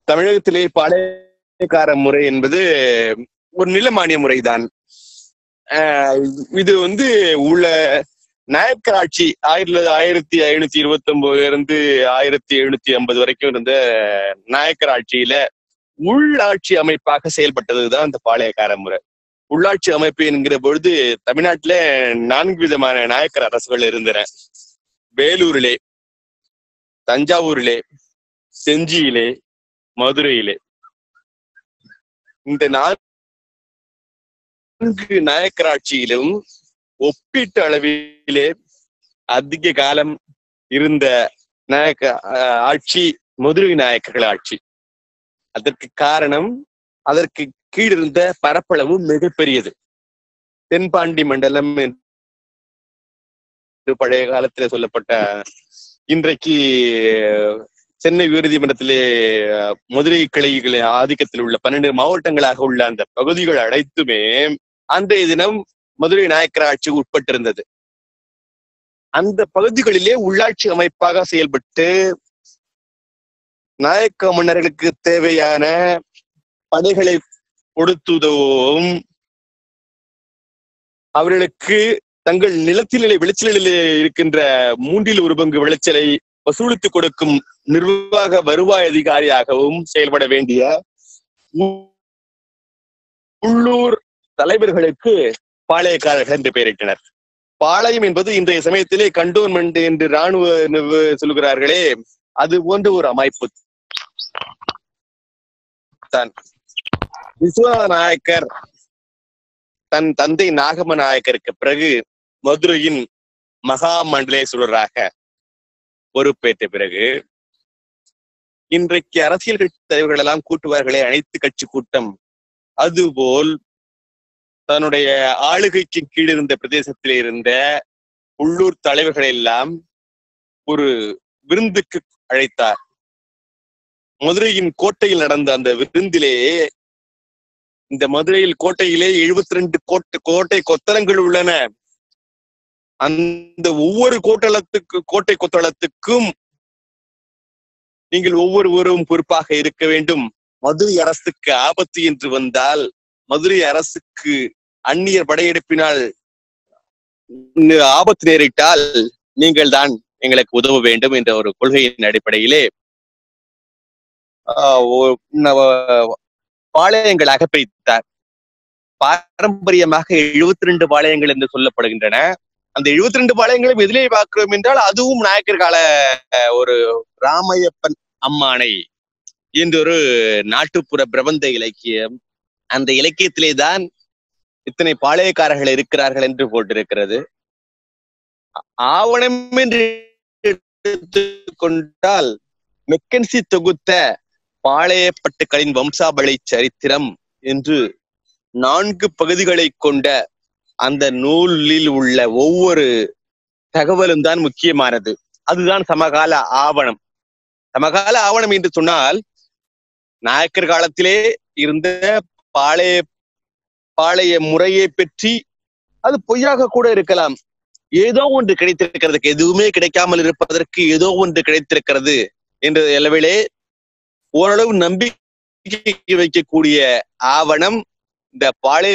தமிழகத்திலே பாளையக்கார முறை என்பது ஒரு நிலமானிய முறைதான் ஆஹ் இது வந்து உள்ள நாயக்கர் ஆட்சி ஆயிரத்தி ஆயிரத்தி ஐநூத்தி இருபத்தி ஒன்பதுல இருந்து ஆயிரத்தி எழுநூத்தி ஐம்பது வரைக்கும் இருந்த நாயக்கர் ஆட்சியில உள்ளாட்சி அமைப்பாக செயல்பட்டதுதான் இந்த பாளையக்கார முறை உள்ளாட்சி அமைப்பு என்கிற பொழுது தமிழ்நாட்டில நான்கு விதமான நாயக்கர் அரசுகள் இருந்தன வேலூரிலே தஞ்சாவூரிலே செஞ்சியிலே மதுரையிலே இந்த நான்கு நாயக்கராட்சியிலும் ஒப்பீட்டு அளவிலே அதிக காலம் இருந்த நாயக்க ஆஹ் ஆட்சி மதுரை நாயக்கர்கள் ஆட்சி அதற்கு காரணம் அதற்கு கீழிருந்த பரப்பளவு மிகப்பெரியது தென்பாண்டி மண்டலம் என்று பழைய காலத்துல சொல்லப்பட்ட இன்றைக்கு சென்னை உயர்நீதிமன்றத்திலே அஹ், மதுரை கிளைகள் ஆதிக்கத்தில் உள்ள பன்னெண்டு மாவட்டங்களாக உள்ள அந்த பகுதிகள் அனைத்துமே அன்றைய தினம் மதுரை நாயக்கர் ஆட்சிக்கு உட்பட்டிருந்தது அந்த பகுதிகளிலே உள்ளாட்சி அமைப்பாக செயல்பட்டு நாயக்க மன்னர்களுக்கு தேவையான படைகளை கொடுத்துதவும் அவர்களுக்கு தங்கள் நிலத்திலே விளைச்சலிலே இருக்கின்ற மூன்றில் ஒரு பங்கு விளைச்சலை வசூலித்து கொடுக்கும் நிர்வாக வருவாய் அதிகாரியாகவும் செயல்பட வேண்டிய உ- உள்ளூர் தலைவர்களுக்கு பாளையக்காரர்கள் என்று பெயரிட்டனர் பாளையம் என்பது இன்றைய சமயத்திலே கண்டோன்மெண்ட் என்று ராணுவ நிர்வ- சொல்கிறார்களே அது போன்ற ஒரு அமைப்பு தான் விஸ்வநாத நாயக்கர் தன் தந்தை நாகம நாயக்கருக்கு பிறகு மதுரையின் மகா மண்டலேஸ்வரராக பொறுப்பேற்ற பிறகு இன்றைக்கு அரசியல் கட்சி தலைவர்கள் எல்லாம் கூட்டுவார்களே அனைத்து கட்சி கூட்டம் அதுபோல் தன்னுடைய ஆளுகைக்கு கீழ் இருந்த பிரதேசத்தில் இருந்த உள்ளூர் தலைவர்கள் எல்லாம் ஒரு விருந்துக்கு அழைத்தார் மதுரையின் கோட்டையில் நடந்த அந்த விருந்திலே இந்த மதுரையில் கோட்டையிலே எழுபத்தி ரெண்டு கோட்டை கோட்டை கொத்தளங்கள் உள்ளன அந்த ஒவ்வொரு கோட்டளத்துக்கு கோட்டை கொத்தளத்துக்கும் நீங்கள் ஒவ்வொருவரும் பொறுப்பாக இருக்க வேண்டும் மதுரை அரசுக்கு ஆபத்து என்று வந்தால் மதுரை அரசுக்கு அந்நியர் படையெடுப்பினால் ந- ஆபத்து நேரிட்டால் நீங்கள் தான் எங்களுக்கு உதவ வேண்டும் என்ற ஒரு கொள்கையின் அடிப்படையிலே ஆஹ் ஒ- ந- பாளையங்களாக பிரித்தார் பாரம்பரியமாக எழுபத்தி ரெண்டு பாளையங்கள் என்று சொல்லப்படுகின்றன அந்த எழுபத்தி ரெண்டு பாளையங்களும் எதிலே பார்க்கிறோம் என்றால் அதுவும் நாயக்கர் கால அஹ், ஒரு ராமையப்பன் அம்மானை என்ற ஒரு நாட்டுப்புற பிரபந்த இலக்கியம் அந்த இலக்கியத்திலே தான் இத்தனை பாளையக்காரர்கள் இருக்கிறார்கள் என்று போட்டிருக்கிறது ஆவணம் என்று எடுத்துக்கொண்டால் மெக்கன்சி தொகுத்த பாளையப்பட்டுக்களின் வம்சாவளி சரித்திரம் என்று நான்கு பகுதிகளை கொண்ட அந்த நூலில் உள்ள ஒவ்வொரு தகவலும் தான் முக்கியமானது அதுதான் சமகால ஆவணம் சமகால ஆவணம் என்று சொன்னால் நாயக்கர் காலத்திலே இருந்த பாளைய பாளைய முறையை பற்றி அது பொய்யாக கூட இருக்கலாம் ஏதோ ஒன்று கிடைத்திருக்கிறதுக்கு எதுவுமே கிடைக்காமல் இருப்பதற்கு ஏதோ ஒன்று கிடைத்திருக்கிறது என்ற அளவிலே ஓரளவு நம்பிக்கை வைக்கக்கூடிய ஆவணம் இந்த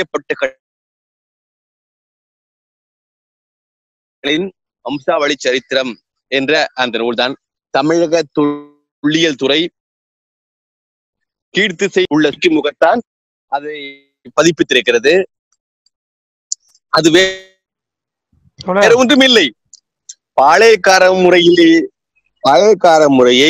பாளையப்பட்டுகளின் வம்சாவளி சரித்திரம் என்ற அந்த நூல்தான் தமிழக தொல்லியல் துறை கீழ்த்திசை உள்ள முகத்தான் அதை பதிப்பித்திருக்கிறது அது வே- வேற ஒன்றும் இல்லை பாளையக்கார முறையிலே பாளையக்கார முறையை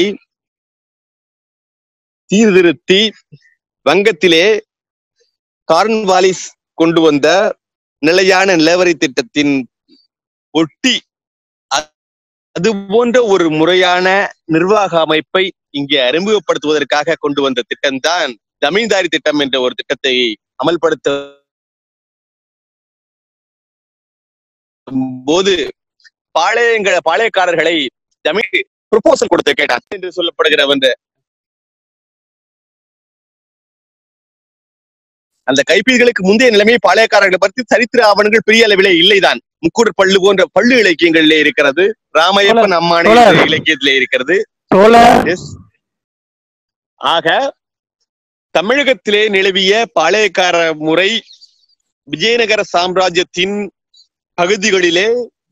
சீர்திருத்தி வங்கத்திலே கார்ன்வாலிஸ் கொண்டு வந்த நிலையான நிலவரி திட்டத்தின் ஒட்டி அ- அது போன்ற ஒரு முறையான நிர்வாக அமைப்பை இங்கே அறிமுகப்படுத்துவதற்காக கொண்டு வந்த திட்டம்தான் ஜமீன்தாரி திட்டம் என்ற ஒரு திட்டத்தை அமல்படுத்த போது பாளையங்கள பாளையக்காரர்களை ஜமீன் ப்ரொபோசல் கொடுத்து கேட்டார் என்று சொல்லப்படுகிற வந்து அந்த கைப்பீடுகளுக்கு முந்தைய நிலைமை பாளையக்காரர்களை பற்றி சரித்திர ஆவணங்கள் பெரிய அளவிலே இல்லைதான் முக்கூர் பள்ளு போன்ற பள்ளு இலக்கியங்களிலே இருக்கிறது ராமையப்பன் அம்மானை தோழர். இலக்கியத்திலே இருக்கிறது தோழர் எஸ் ஆக தமிழகத்திலே நிலவிய பாளையக்கார முறை விஜயநகர சாம்ராஜ்யத்தின் பகுதிகளிலே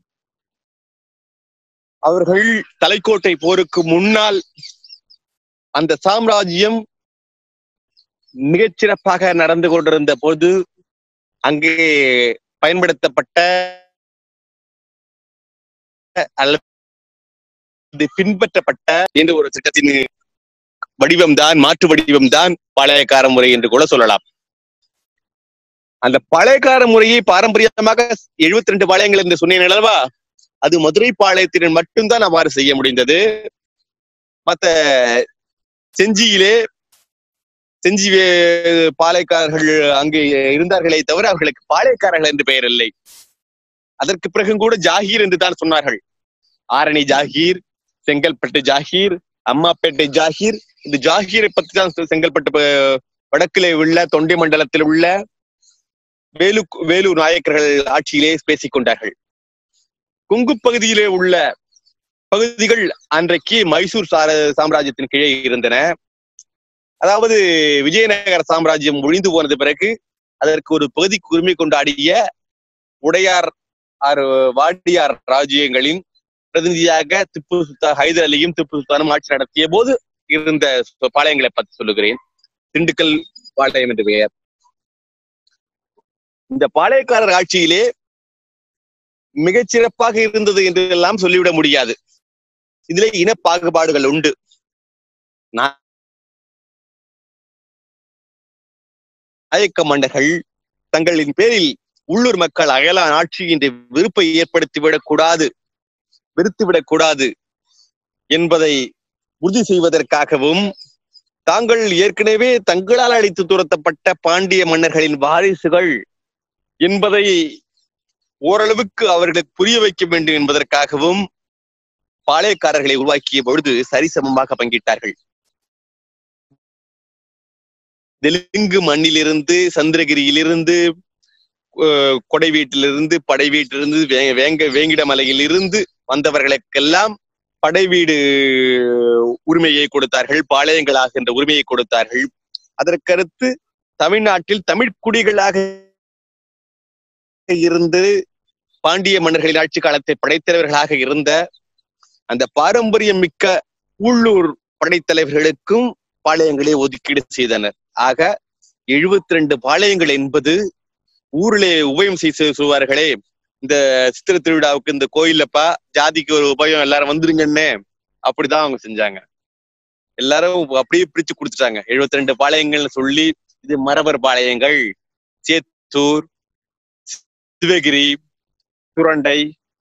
அவர்கள் தலைக்கோட்டை போருக்கு முன்னால் அந்த சாம்ராஜ்யம் மிகச்சிறப்பாக நடந்து கொண்டிருந்த போது அங்கே பயன்படுத்தப்பட்ட அல்லது பின்பற்றப்பட்ட என்ற ஒரு திட்டத்தின் வடிவம்தான் மாற்று வடிவம்தான் பாளையக்கார முறை என்று கூட சொல்லலாம் அந்த பழையக்கார முறையை பாரம்பரியமாக எழுபத்தி ரெண்டு பாளையங்கள் என்று சொன்னேன் அல்லவா அது மதுரை பாளையத்தினர் மட்டும்தான் அவ்வாறு செய்ய முடிந்தது மத்த செஞ்சியிலே செஞ்சி வே- பாளையக்காரர்கள் அங்கே இருந்தார்களே தவிர அவர்களுக்கு பாளையக்காரர்கள் என்று பெயர் இல்லை அதற்கு பிறகும் கூட ஜாகீர் என்று தான் சொன்னார்கள் ஆரணி ஜாகீர் செங்கல்பட்டு ஜாகீர் அம்மாப்பேட்டை ஜாகீர் இந்த ஜாகீரை பத்தி தான் செ- செங்கல்பட்டு ப- வடக்கிலே உள்ள தொண்டை மண்டலத்தில் உள்ள வேலு வேலூர் நாயக்கர்கள் ஆட்சியிலே பேசிக் கொண்டார்கள் கொங்கு பகுதியிலே உள்ள பகுதிகள் அன்றைக்கு மைசூர் சார சாம்ராஜ்யத்தின் கீழே இருந்தன அதாவது விஜயநகர சாம்ராஜ்யம் ஒழிந்து போனது பிறகு அதற்கு ஒரு பகுதிக்கு உரிமை கொண்டாடிய உடையார் ஆர் வாடியார் ராஜ்யங்களின் பிரதிநிதியாக திப்பு சுல்தான் ஹைதர் அலியும் திப்பு சுல்தானும் ஆட்சி நடத்திய போது இருந்த சொ- பாளையங்களை பற்றி சொல்லுகிறேன் திண்டுக்கல் பாளையம் என்று பெயர் இந்த பாளையக்காரர் ஆட்சியிலே மிகச் சிறப்பாக இருந்தது என்று எல்லாம் சொல்லிவிட முடியாது இதிலே இன பாகுபாடுகள் உண்டு நாயக்க மன்னர்கள் தங்களின் பேரில் உள்ளூர் மக்கள் அயலா ஆட்சி என்ற விருப்பை ஏற்படுத்திவிடக் கூடாது வெறுத்துவிடக் கூடாது என்பதை உறுதி செய்வதற்காகவும் தாங்கள் ஏற்கனவே தங்களால் அடித்து துரத்தப்பட்ட பாண்டிய மன்னர்களின் வாரிசுகள் என்பதை ஓரளவுக்கு அவர்களுக்கு புரிய வைக்க வேண்டும் என்பதற்காகவும் பாளையக்காரர்களை உருவாக்கிய பொழுது சரிசமமாக பங்கிட்டார்கள் தெலுங்கு மண்ணிலிருந்து சந்திரகிரியிலிருந்து அஹ், கொடை வீட்டிலிருந்து படை வீட்டிலிருந்து வே- வேங்க வேங்கிடமலையிலிருந்து வந்தவர்களுக்கெல்லாம் படை வீடு உரிமையை கொடுத்தார்கள் பாளையங்களாக என்ற உரிமையை கொடுத்தார்கள் அதற்கடுத்து தமிழ்நாட்டில் தமிழ் குடிகளாக இருந்து பாண்டிய மன்னர்களின் ஆட்சி காலத்தை படைத்தலைவர்களாக இருந்த அந்த பாரம்பரியம் மிக்க உள்ளூர் படைத்தலைவர்களுக்கும் பாளையங்களை ஒதுக்கீடு செய்தனர் ஆக எழுபத்தி ரெண்டு பாளையங்கள் என்பது ஊரிலே உபயம் செய்து சொல்வார்களே இந்த சித்திர திருவிழாவுக்கு இந்த கோயில்லப்பா ஜாதிக்கு ஒரு உபயம் எல்லாரும் வந்துருங்கன்னு அப்படிதான் அவங்க செஞ்சாங்க எல்லாரும் அப்படியே பிரிச்சு கொடுத்துட்டாங்க எழுபத்தி ரெண்டு பாளையங்கள்னு சொல்லி இது மரபர் பாளையங்கள் சேத்தூர் சிவகிரி சுரண்டை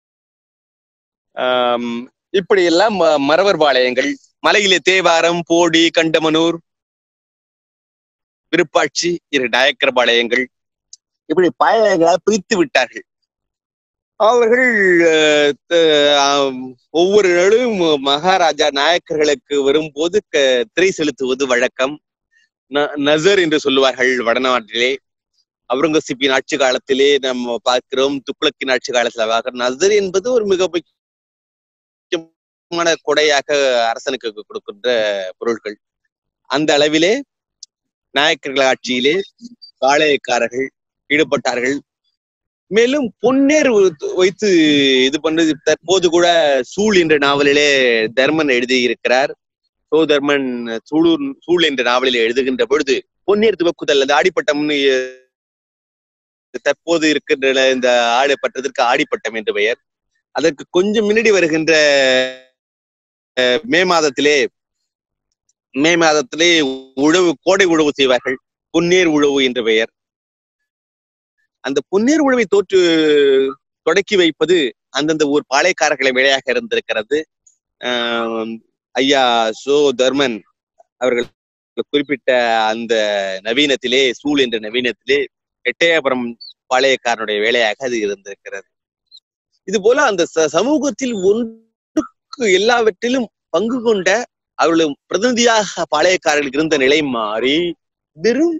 ஆம், இப்படி எல்லாம் ம- மரவர் பாளையங்கள் மலையிலே தேவாரம் போடி கண்டமனூர் விருப்பாட்சி இரு நாயக்கர் பாளையங்கள் இப்படி பாளையங்களால் பிரித்து விட்டார்கள் அவர்கள் அஹ், த- ஆம், ஒவ்வொரு நாளும் மகாராஜா நாயக்கர்களுக்கு வரும்போது க- திரை செலுத்துவது வழக்கம் ந- நசர் என்று சொல்லுவார்கள் வடநாட்டிலே அவுரங்கசீப்பின் ஆட்சி காலத்திலே நம்ம பார்க்கிறோம் துக்ளக்கின் ஆட்சி காலத்துல பார்க்கிறோம் நசர் என்பது ஒரு மிக முக்கியமான கொடையாக அரசனுக்கு கொடுக்கின்ற பொருட்கள் அந்த அளவிலே நாயக்கர்கள் ஆட்சியிலே பாளையக்காரர்கள் ஈடுபட்டார்கள் மேலும் பொன்னேர் வைத்து- வைத்து இது பண்ணது தற்போது கூட சூள் என்ற நாவலிலே தர்மன் எழுதியிருக்கிறார் சோ தர்மன் சூளூர் சூள் என்ற நாவலில் எழுதுகின்ற பொழுது பொன்னேர் துவக்குதல் அந்த ஆடிப்பட்டம்னு தற்போது இருக்கின்ற இந்த ஆடு பட்டத்திற்கு ஆடிப்பட்டம் என்று பெயர் அதற்கு கொஞ்சம் முன்னாடி வருகின்ற அஹ், மே மாதத்திலே மே மாதத்திலே உழவு கோடை உழவு செய்வார்கள் பொன்னேர் உழவு என்று பெயர் அந்த பொன்னேர் உழவை தோற்று தொடக்கி வைப்பது அந்தந்த ஊர் பாளையக்காரர்களை வேலையாக இருந்திருக்கிறது ஆஹ் ஐயா சோ தர்மன் அவர்கள் குறிப்பிட்ட அந்த நவீனத்திலே சூழ் என்ற நவீனத்திலே எட்டயபுரம் பாளையக்காரனுடைய வேலையாக அது இருந்திருக்கிறது இது போல அந்த ச- சமூகத்தில் ஒன்றுக்கு எல்லாவற்றிலும் பங்கு கொண்ட அவர்களும் பிரதிநிதியாக பாளையக்காரர்கள் இருந்த நிலை மாறி வெறும்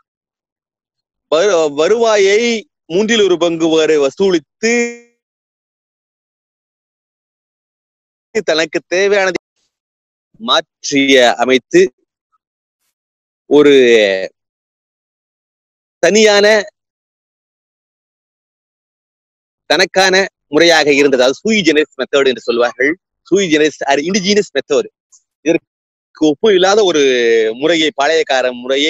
வரு- வருவாயை மூன்றில் ஒரு பங்கு வரை வசூலித்து தனக்கு தேவையானதை மாற்றிய அமைத்து ஒரு தனியான தனக்கான முறையாக இருந்தது அது சூய் ஜெனரிஸ் மெத்தட் என்று சொல்வார்கள் sui generis or indigenous method இதற்கு ஒப்பு இல்லாத ஒரு முறையை பாளையக்கார முறையை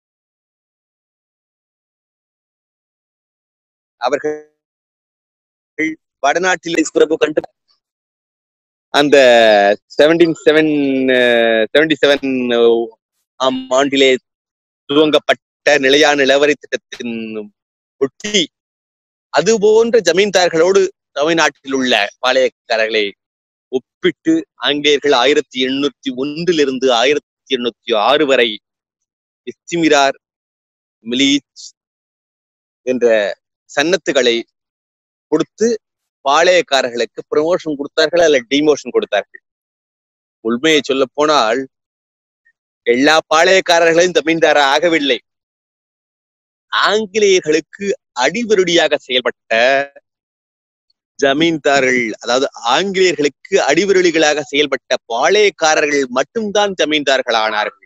அவர்கள் வடநாட்டில் பிரபு கண்டு அந்த செவன்டீன் செவன் செவன்டி செவன் ஆம் ஆண்டிலே துவங்கப்பட்ட நிலையான நிலவரி திட்டத்தின் ஒட்டி அது போன்ற ஜமீன்தார்களோடு தமிழ்நாட்டில் உள்ள பாளையக்காரர்களை ஒப்பிட்டு ஆங்கிலேயர்கள் ஆயிரத்தி எண்ணூத்தி ஒன்றிலிருந்து ஆயிரத்தி எண்ணூத்தி ஆறு வரை இஸ்திமிரார் மிலீச் என்ற சன்னத்துகளை கொடுத்து பாளையக்காரர்களுக்கு ப்ரமோஷன் கொடுத்தார்கள் அல்ல டிமோஷன் கொடுத்தார்கள் உண்மையை சொல்ல போனால் எல்லா பாளையக்காரர்களையும் ஜமீன்தார ஆகவில்லை ஆங்கிலேயர்களுக்கு அடிவருடியாக செயல்பட்ட ஜமீன்தார்கள் அதாவது ஆங்கிலேயர்களுக்கு அடிவருடிகளாக செயல்பட்ட பாளையக்காரர்கள் மட்டும்தான் ஜமீன்தார்கள் ஆனார்கள்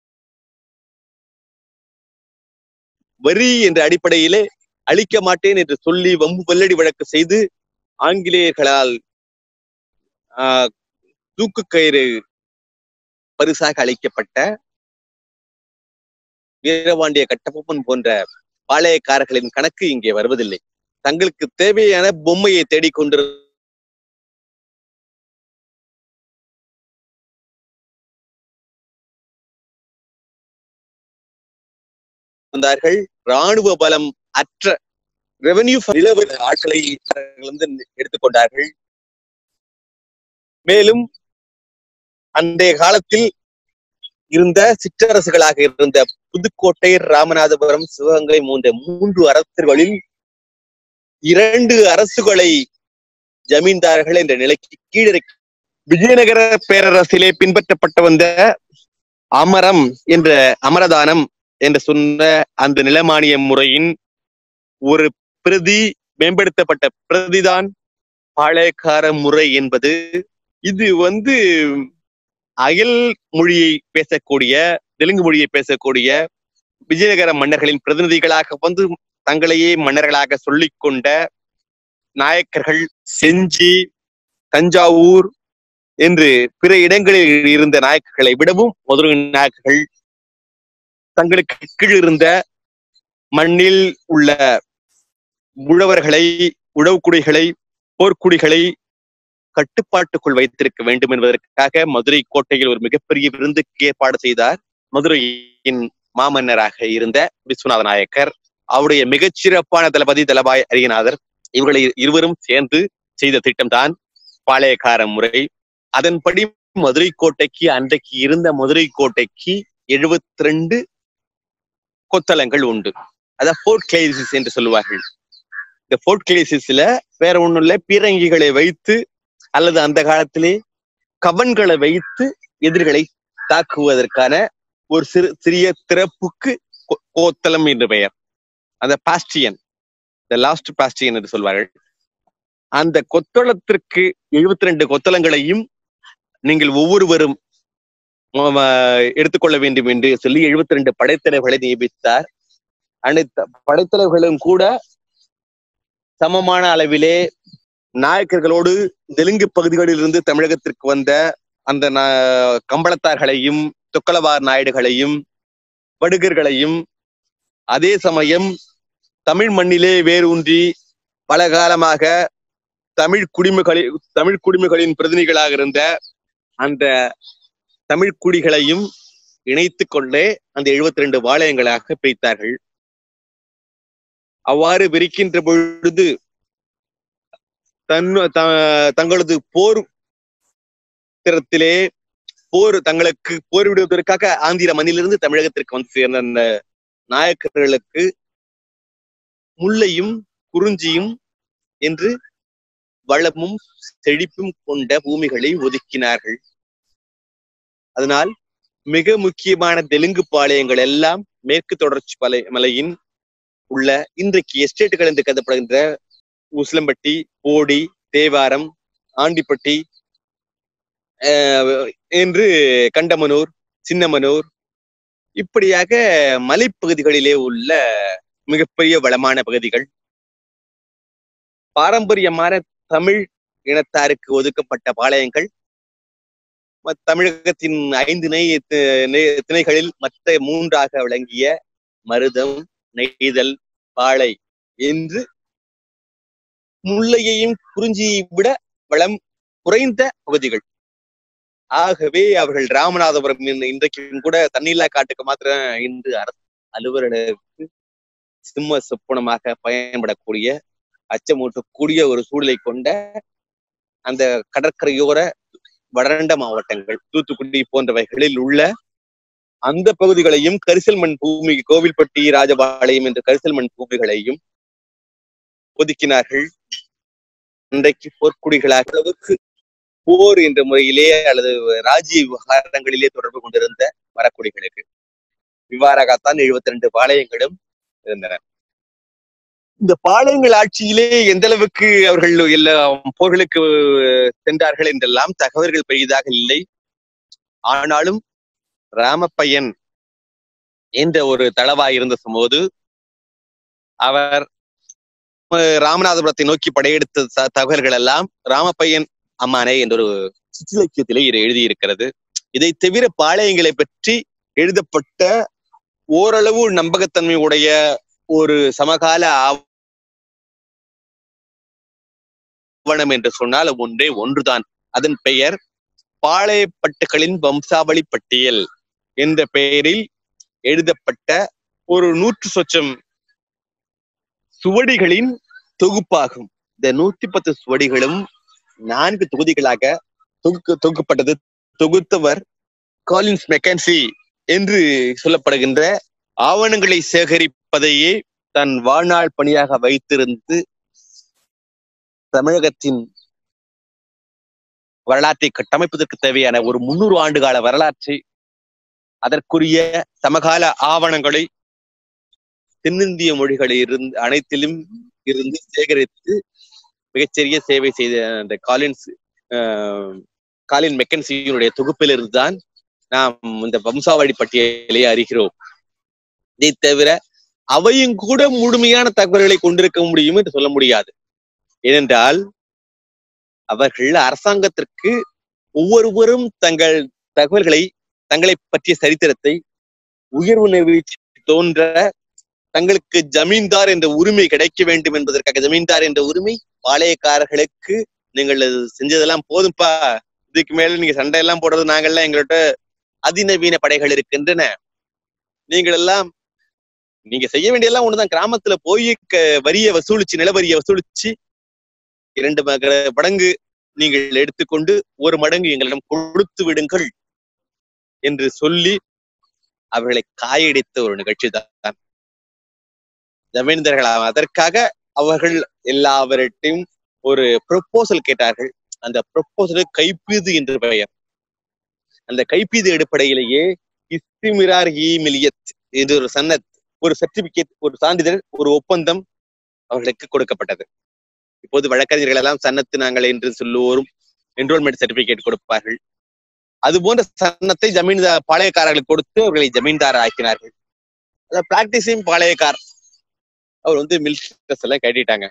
வரி என்ற அடிப்படையிலே அழிக்க மாட்டேன் என்று சொல்லி வம்பு வெள்ளடி வழக்கு செய்து ஆங்கிலேயர்களால் ஆஹ், தூக்கு கயிறு பரிசாக அளிக்கப்பட்ட வீரபாண்டிய கட்டபொம்மன் போன்ற பாளையக்காரர்களின் கணக்கு இங்கே வருவதில்லை தங்களுக்கு தேவையான பொம்மையை தேடிக்கொண்டு வந்தார்கள் ராணுவ பலம் அற்ற ரெவென்யூ நிலவரி ஆட்களை அவர்கள் வந்து எடுத்துக்கொண்டார்கள் மேலும் அன்றைய காலத்தில் இருந்த சிற்றரசுகளாக இருந்த புதுக்கோட்டை ராமநாதபுரம் சிவகங்கை போன்ற மூன்று அரசுகளில் இரண்டு அரசுகளை ஜமீன்தார்கள் என்ற நிலைக்கு கீழிறக்கி விஜயநகர பேரரசிலே பின்பற்றப்பட்டு வந்த அமரம் என்ற அமரதானம் என்று சொன்ன அந்த நிலமானிய முறையின் ஒரு பிரதி மேம்படுத்தப்பட்ட பிரதிதான் பாளையக்கார முறை என்பது இது வந்து அயல் மொழியை பேசக்கூடிய தெலுங்கு மொழியை பேசக்கூடிய விஜயநகர மன்னர்களின் பிரதிநிதிகளாக வந்து தங்களையே மன்னர்களாக சொல்லிக் கொண்ட நாயக்கர்கள் செஞ்சி தஞ்சாவூர் என்று பிற இடங்களில் இருந்த நாயக்கர்களை விடவும் மதுரை நாயக்கர்கள் தங்களுக்கு கீழ் இருந்த மண்ணில் உள்ள உழவர்களை உழவுக்குடிகளை போர்க்குடிகளை கட்டுப்பாட்டுக்குள் வைத்திருக்க வேண்டும் என்பதற்காக மதுரை கோட்டையில் ஒரு மிகப்பெரிய விருந்துக்கு ஏற்பாடு செய்தார் மதுரையின் மாமன்னராக இருந்த விஸ்வநாத நாயக்கர் அவருடைய மிகச்சிறப்பான தளபதி தலபாய் அரியநாதர் இவர்களை இருவரும் சேர்ந்து செய்த திட்டம்தான் பாளையக்கார முறை அதன்படி மதுரை கோட்டைக்கு அன்றைக்கு இருந்த மதுரை கோட்டைக்கு எழுபத்தி ரெண்டு கொத்தளங்கள் உண்டு அதான் ஃபோர்ட் கிளேசிஸ் என்று சொல்லுவார்கள் இந்த ஃபோர்ட் கிளேசிஸ்ல வேற ஒண்ணும் இல்ல பீரங்கிகளை வைத்து அல்லது அந்த காலத்திலே கவன்களை வைத்து எதிரிகளை தாக்குவதற்கான ஒரு சிறு சிறிய திறப்புக்கு கோ- கோத்தளம் என்று பெயர் அந்த பாஸ்டியன் த லாஸ்ட் பாஸ்டியன் என்று சொல்வார்கள் அந்த கொத்தளத்திற்கு எழுபத்தி ரெண்டு கொத்தளங்களையும் நீங்கள் ஒவ்வொருவரும் ம- ம- எடுத்துக்கொள்ள வேண்டும் என்று சொல்லி எழுபத்தி ரெண்டு படைத்தலைவர்களை நியமித்தார் அனைத்து படைத்தலைவர்களும் கூட சமமான அளவிலே நாயக்கர்களோடு தெலுங்கு பகுதிகளில் இருந்து தமிழகத்திற்கு வந்த அந்த நா- கம்பளத்தார்களையும் துக்கலவார் நாயுடுகளையும் வடுகர்களையும் அதே சமயம் தமிழ் மண்ணிலே வேரூன்றி பல காலமாக தமிழ் குடிமகளின் தமிழ் குடிமகளின் பிரதிநிதிகளாக இருந்த அந்த தமிழ் குடிகளையும் இணைத்துக் கொண்டே அந்த எழுபத்தி ரெண்டு வாளையங்களாக பிரித்தார்கள் அவ்வாறு விரிக்கின்ற பொழுது தன் த- தங்களது போர் திறத்திலே போர் தங்களுக்கு போர்விடுவதற்காக ஆந்திர மண்ணிலிருந்து தமிழகத்திற்கு வந்து சேர்ந்த அந்த நாயக்கர்களுக்கு முல்லையும் குறிஞ்சியும் என்று வளமும் செழிப்பும் கொண்ட பூமிகளை ஒதுக்கினார்கள் அதனால் மிக முக்கியமான தெலுங்கு பாளையங்கள் எல்லாம் மேற்கு தொடர்ச்சி பலை மலையின் உள்ள இன்றைக்கு எஸ்டேட்டுகள் என்று கருதப்படுகின்ற உசிலம்பட்டி போடி தேவாரம் ஆண்டிப்பட்டி ஆஹ் என்று கண்டமனூர் சின்னமனூர் இப்படியாக மலைப்பகுதிகளிலே உள்ள மிகப்பெரிய வளமான பகுதிகள் பாரம்பரியமான தமிழ் இனத்தாருக்கு ஒதுக்கப்பட்ட பாளையங்கள் ம- தமிழகத்தின் ஐந்து நெய் தி- நெய்- திணைகளில் மற்ற மூன்றாக விளங்கிய மருதம் நெய்தல் பாளை என்று முல்லையையும் குறிஞ்சியை விட வளம் குறைந்த பகுதிகள் ஆகவே அவர்கள் ராமநாதபுரம் இன்- இன்றைக்கும் கூட தண்ணீர்லா காட்டுக்கு மாத்திரம் இன்று அரசு அலுவலர்களுக்கு சிம்ம சொப்பனமாக பயன்படக்கூடிய அச்சமூட்டக்கூடிய ஒரு சூழலை கொண்ட அந்த கடற்கரையோர வறண்ட மாவட்டங்கள் தூத்துக்குடி போன்றவைகளில் உள்ள அந்த பகுதிகளையும் கரிசல் மண் பூமி கோவில்பட்டி ராஜபாளையம் என்ற கரிசல் மண் பூமிகளையும் ஒதுக்கினார்கள் இன்றைக்கு போர்க்குடிகளாக அளவுக்கு போர் என்ற முறையிலே அல்லது ராஜ்ய விவகாரங்களிலே தொடர்பு கொண்டிருந்த மரக்குடிகளுக்கு இவ்வாறாகத்தான் எழுபத்தி ரெண்டு பாளையங்களும் இருந்தன இந்த பாளையங்கள் ஆட்சியிலே எந்த அளவுக்கு அவர்கள் எல்லா போர்களுக்கு சென்றார்கள் என்றெல்லாம் தகவல்கள் பெரிதாக இல்லை ஆனாலும் ராமப்பையன் என்ற ஒரு தளவாய் இருந்த போது அவர் அஹ், ராமநாதபுரத்தை நோக்கி படையெடுத்த த- தகவல்கள் எல்லாம் ராமப்பையன் அம்மானே என்ற ஒரு சிற்றிலக்கியத்திலே இது எழுதியிருக்கிறது இதை தவிர பாளையங்களை பற்றி எழுதப்பட்ட ஓரளவு நம்பகத்தன்மை உடைய ஒரு சமகால ஆவணம் என்று சொன்னால் ஒன்றே ஒன்றுதான் அதன் பெயர் பாளையப்பட்டுகளின் வம்சாவளி பட்டியல் என்ற பெயரில் எழுதப்பட்ட ஒரு நூற்று சொச்சம் சுவடிகளின் தொகுப்பாகும் இந்த நூத்தி பத்து சுவடிகளும் நான்கு தொகுதிகளாக தொகுக்கு தொகுக்கப்பட்டது தொகுத்தவர் காலின்ஸ் மெக்கன்சி என்று சொல்லப்படுகின்ற ஆவணங்களை சேகரிப்பதையே தன் வாழ்நாள் பணியாக வைத்திருந்து தமிழகத்தின் வரலாற்றை கட்டமைப்பதற்கு தேவையான ஒரு முன்னூறு ஆண்டு கால வரலாற்றை அதற்குரிய சமகால ஆவணங்களை தென்னிந்திய மொழிகளில் இருந்து அனைத்திலும் இருந்து சேகரித்து மிகச்சிறிய சேவை செய்த அந்த காலின்ஸ் ஆஹ், காலின் மெக்கன்சியினுடைய தொகுப்பிலிருந்து தான் நாம் இந்த வம்சாவளி பட்டியலை அறிகிறோம் இதை தவிர அவையும் கூட முழுமையான தகவல்களை கொண்டிருக்க முடியும் என்று சொல்ல முடியாது ஏனென்றால் அவர்கள் அரசாங்கத்திற்கு ஒவ்வொருவரும் தங்கள் தகவல்களை தங்களை பற்றிய சரித்திரத்தை உயர்வு நிர்வகித்து தோன்ற தங்களுக்கு ஜமீன்தார் என்ற உரிமை கிடைக்க வேண்டும் என்பதற்காக ஜமீன்தார் என்ற உரிமை பாளையக்காரர்களுக்கு நீங்கள் இது செஞ்சதெல்லாம் போதும்பா இதுக்கு மேல நீங்க சண்டை எல்லாம் போடுறது நாங்கெல்லாம் எங்கள்கிட்ட அதிநவீன படைகள் இருக்கின்றன நீங்கள் எல்லாம் நீங்க செய்ய வேண்டியதெல்லாம் ஒண்ணுதான் கிராமத்துல போய் க- வரிய வசூலிச்சு நிலவரிய வசூலிச்சு இரண்டு மக- மடங்கு நீங்கள் எடுத்துக்கொண்டு ஒரு மடங்கு எங்களிடம் கொடுத்து விடுங்கள் என்று சொல்லி அவர்களை காயடித்த ஒரு நிகழ்ச்சி தான் ஜமீன்தார்கள் அதற்காக அவர்கள் எல்லாவற்றையும் ஒரு ப்ரொப்போசல் கேட்டார்கள் அந்த ப்ரொப்போசலுக்கு கைப்பீது என்று பெயர் அந்த கைப்பீது அடிப்படையிலேயே இஸ்திமிரார் இ மிலியத் இது ஒரு சன்னத் ஒரு சர்டிபிகேட் ஒரு சான்றிதழ் ஒரு ஒப்பந்தம் அவர்களுக்கு கொடுக்கப்பட்டது இப்போது வழக்கறிஞர்கள் எல்லாம் சன்னத்து நாங்கள் என்று சொல்லுவோரும் என்ரோல்மெண்ட் சர்டிபிகேட் கொடுப்பார்கள் அது போன்ற சன்னத்தை ஜமீன்தார் பாளையக்காரர்களுக்கு கொடுத்து அவர்களை ஜமீன்தார் ஆக்கினார்கள் அதாவது பிராக்டிஸையும் பாளையக்கார் அவர் வந்து மில்க் எல்லாம் கட்டிட்டாங்க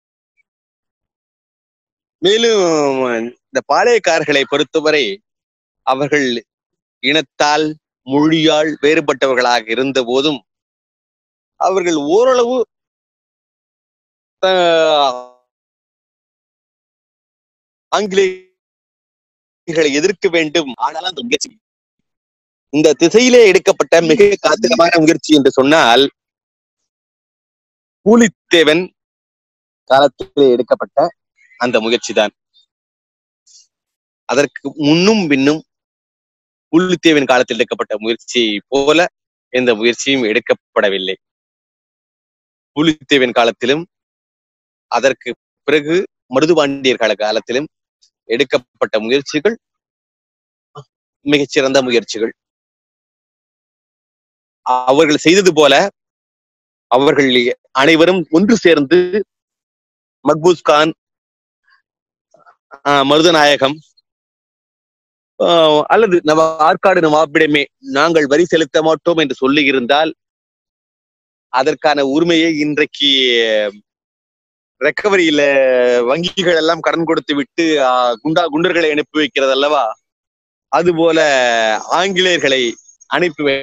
மேலும் இந்த பாளையக்காரர்களை பொறுத்தவரை அவர்கள் இனத்தால் மொழியால் வேறுபட்டவர்களாக இருந்த போதும் அவர்கள் ஓரளவு ஆஹ், ஆங்கிலேயர்களை எதிர்க்க வேண்டும் ஆனாலும் அந்த முயற்சி இந்த திசையிலே எடுக்கப்பட்ட மிக காத்திரமான முயற்சி என்று சொன்னால் பூலித்தேவன் காலத்திலே எடுக்கப்பட்ட அந்த முயற்சிதான் அதற்கு முன்னும் பின்னும் பூலித்தேவன் காலத்தில் எடுக்கப்பட்ட முயற்சியை போல எந்த முயற்சியும் எடுக்கப்படவில்லை பூலித்தேவன் காலத்திலும் அதற்கு பிறகு மருதுபாண்டியர் கால காலத்திலும் எடுக்கப்பட்ட முயற்சிகள் மிகச்சிறந்த முயற்சிகள் அவர்கள் செய்தது போல அவர்கள் அனைவரும் ஒன்று சேர்ந்து மக்பூஸ் கான் ஆஹ் மருதநாயகம் ஆஹ் அல்லது நவ ஆற்காடு நவாபிடமே நாங்கள் வரி செலுத்த மாட்டோம் என்று சொல்லி இருந்தால் அதற்கான உரிமையை இன்றைக்கு ரெக்கவரியில வங்கிகள் எல்லாம் கடன் கொடுத்து விட்டு ஆஹ், குண்டா குண்டர்களை அனுப்பி வைக்கிறது அல்லவா அதுபோல ஆங்கிலேயர்களை அனுப்பி வை-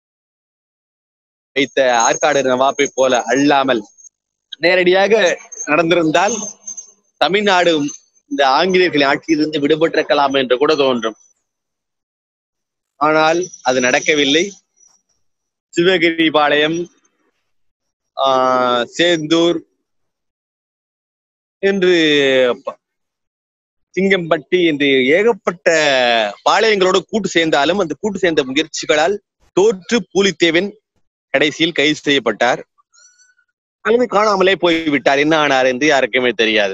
வைத்த ஆற்காடு நவாப்பை போல அல்லாமல் நேரடியாக நடந்திருந்தால் தமிழ்நாடு இந்த ஆங்கிலேயர்களின் ஆட்சியிலிருந்து விடுபட்டிருக்கலாம் என்று கூட தோன்றும் ஆனால் அது நடக்கவில்லை சிவகிரி பாளையம் ஆஹ், சேந்தூர் என்று ப- சிங்கம்பட்டி என்று ஏகப்பட்ட பாளையங்களோடு கூட்டு சேர்ந்தாலும் அந்த கூட்டு சேர்ந்த முயற்சிகளால் தோற்று பூலித்தேவன் கடைசியில் கைது செய்யப்பட்டார் அல்லது காணாமலே போய்விட்டார் என்ன ஆனார் என்று யாருக்குமே தெரியாது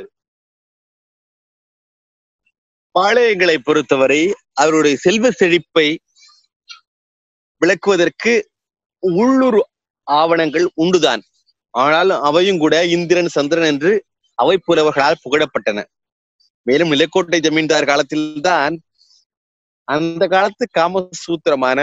பாளையங்களை பொறுத்தவரை அவருடைய செல்வ செழிப்பை விளக்குவதற்கு உள்ளூர் ஆவணங்கள் உண்டுதான் ஆனால் அவையும் கூட இந்திரன் சந்திரன் என்று அவை புலவர்களால் புகழப்பட்டன மேலும் நிலக்கோட்டை ஜமீன்தார் காலத்தில்தான் அந்த காலத்து காமசூத்திரமான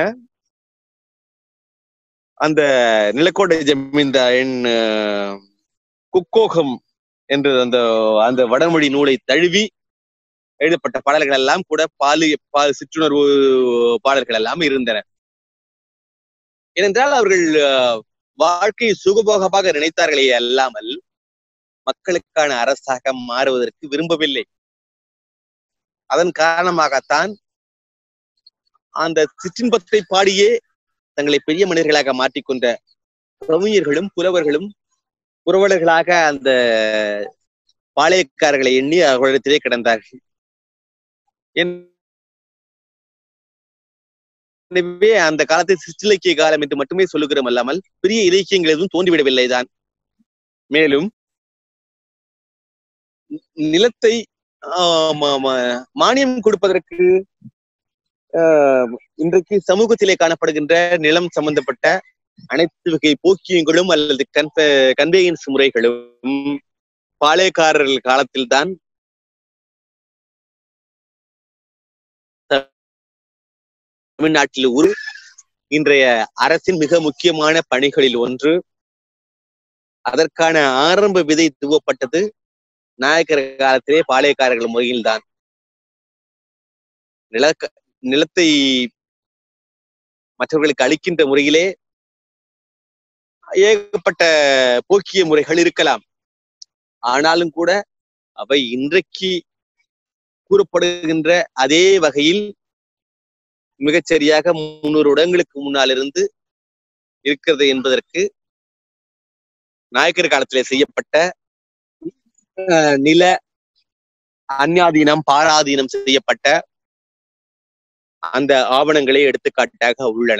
அந்த நிலக்கோட்டை ஜமீன்தாரின் அஹ், குக்கோகம் என்று அந்த அந்த வடமொழி நூலை தழுவி எழுதப்பட்ட பாடல்கள் எல்லாம் கூட பாலு பால் சிற்றுணர்வு பாடல்கள் எல்லாம் இருந்தன ஏனென்றால் அவர்கள் அஹ், வாழ்க்கையை சுகபோகமாக நினைத்தார்களே அல்லாமல் மக்களுக்கான அரசாக மாறுவதற்கு விரும்பவில்லை அதன் காரணமாகத்தான் அந்த சிற்றின்பத்தை பாடியே தங்களை பெரிய மனிதர்களாக மாற்றிக்கொண்ட கவிஞர்களும் புலவர்களும் புரவலர்களாக அந்த பாளையக்காரர்களை எண்ணி அவர்களிடத்திலே கிடந்தார்கள் எனவே அந்த காலத்தை சிற்றிலக்கிய காலம் என்று மட்டுமே சொல்லுகிறோம் அல்லாமல் பெரிய இலக்கியங்கள் எதுவும் தோன்றிவிடவில்லைதான் மேலும் நிலத்தை ஆஹ் ம- ம- மானியம் கொடுப்பதற்கு ஆஹ் இன்றைக்கு சமூகத்திலே காணப்படுகின்ற நிலம் சம்பந்தப்பட்ட அனைத்து வகை போக்கியங்களும் அல்லது கன்ப கன்வேயன்ஸ் முறைகளும் பாளையக்காரர்கள் காலத்தில்தான் தமிழ்நாட்டில் உரு இன்றைய அரசின் மிக முக்கியமான பணிகளில் ஒன்று அதற்கான ஆரம்ப விதை துவப்பட்டது நாயக்கர் காலத்திலே பாளையக்காரர்கள் முறையில்தான் நில நிலத்தை மற்றவர்களுக்கு அளிக்கின்ற முறையிலே ஏகப்பட்ட போக்கிய முறைகள் இருக்கலாம் ஆனாலும் கூட அவை இன்றைக்கு கூறப்படுகின்ற அதே வகையில் மிகச்சரியாக முன்னூறு இடங்களுக்கு முன்னால் இருந்து இருக்கிறது என்பதற்கு நாயக்கர் காலத்திலே செய்யப்பட்ட அஹ், நில அந்யாதீனம் பாராதீனம் செய்யப்பட்ட அந்த ஆவணங்களே எடுத்துக்காட்டாக உள்ளன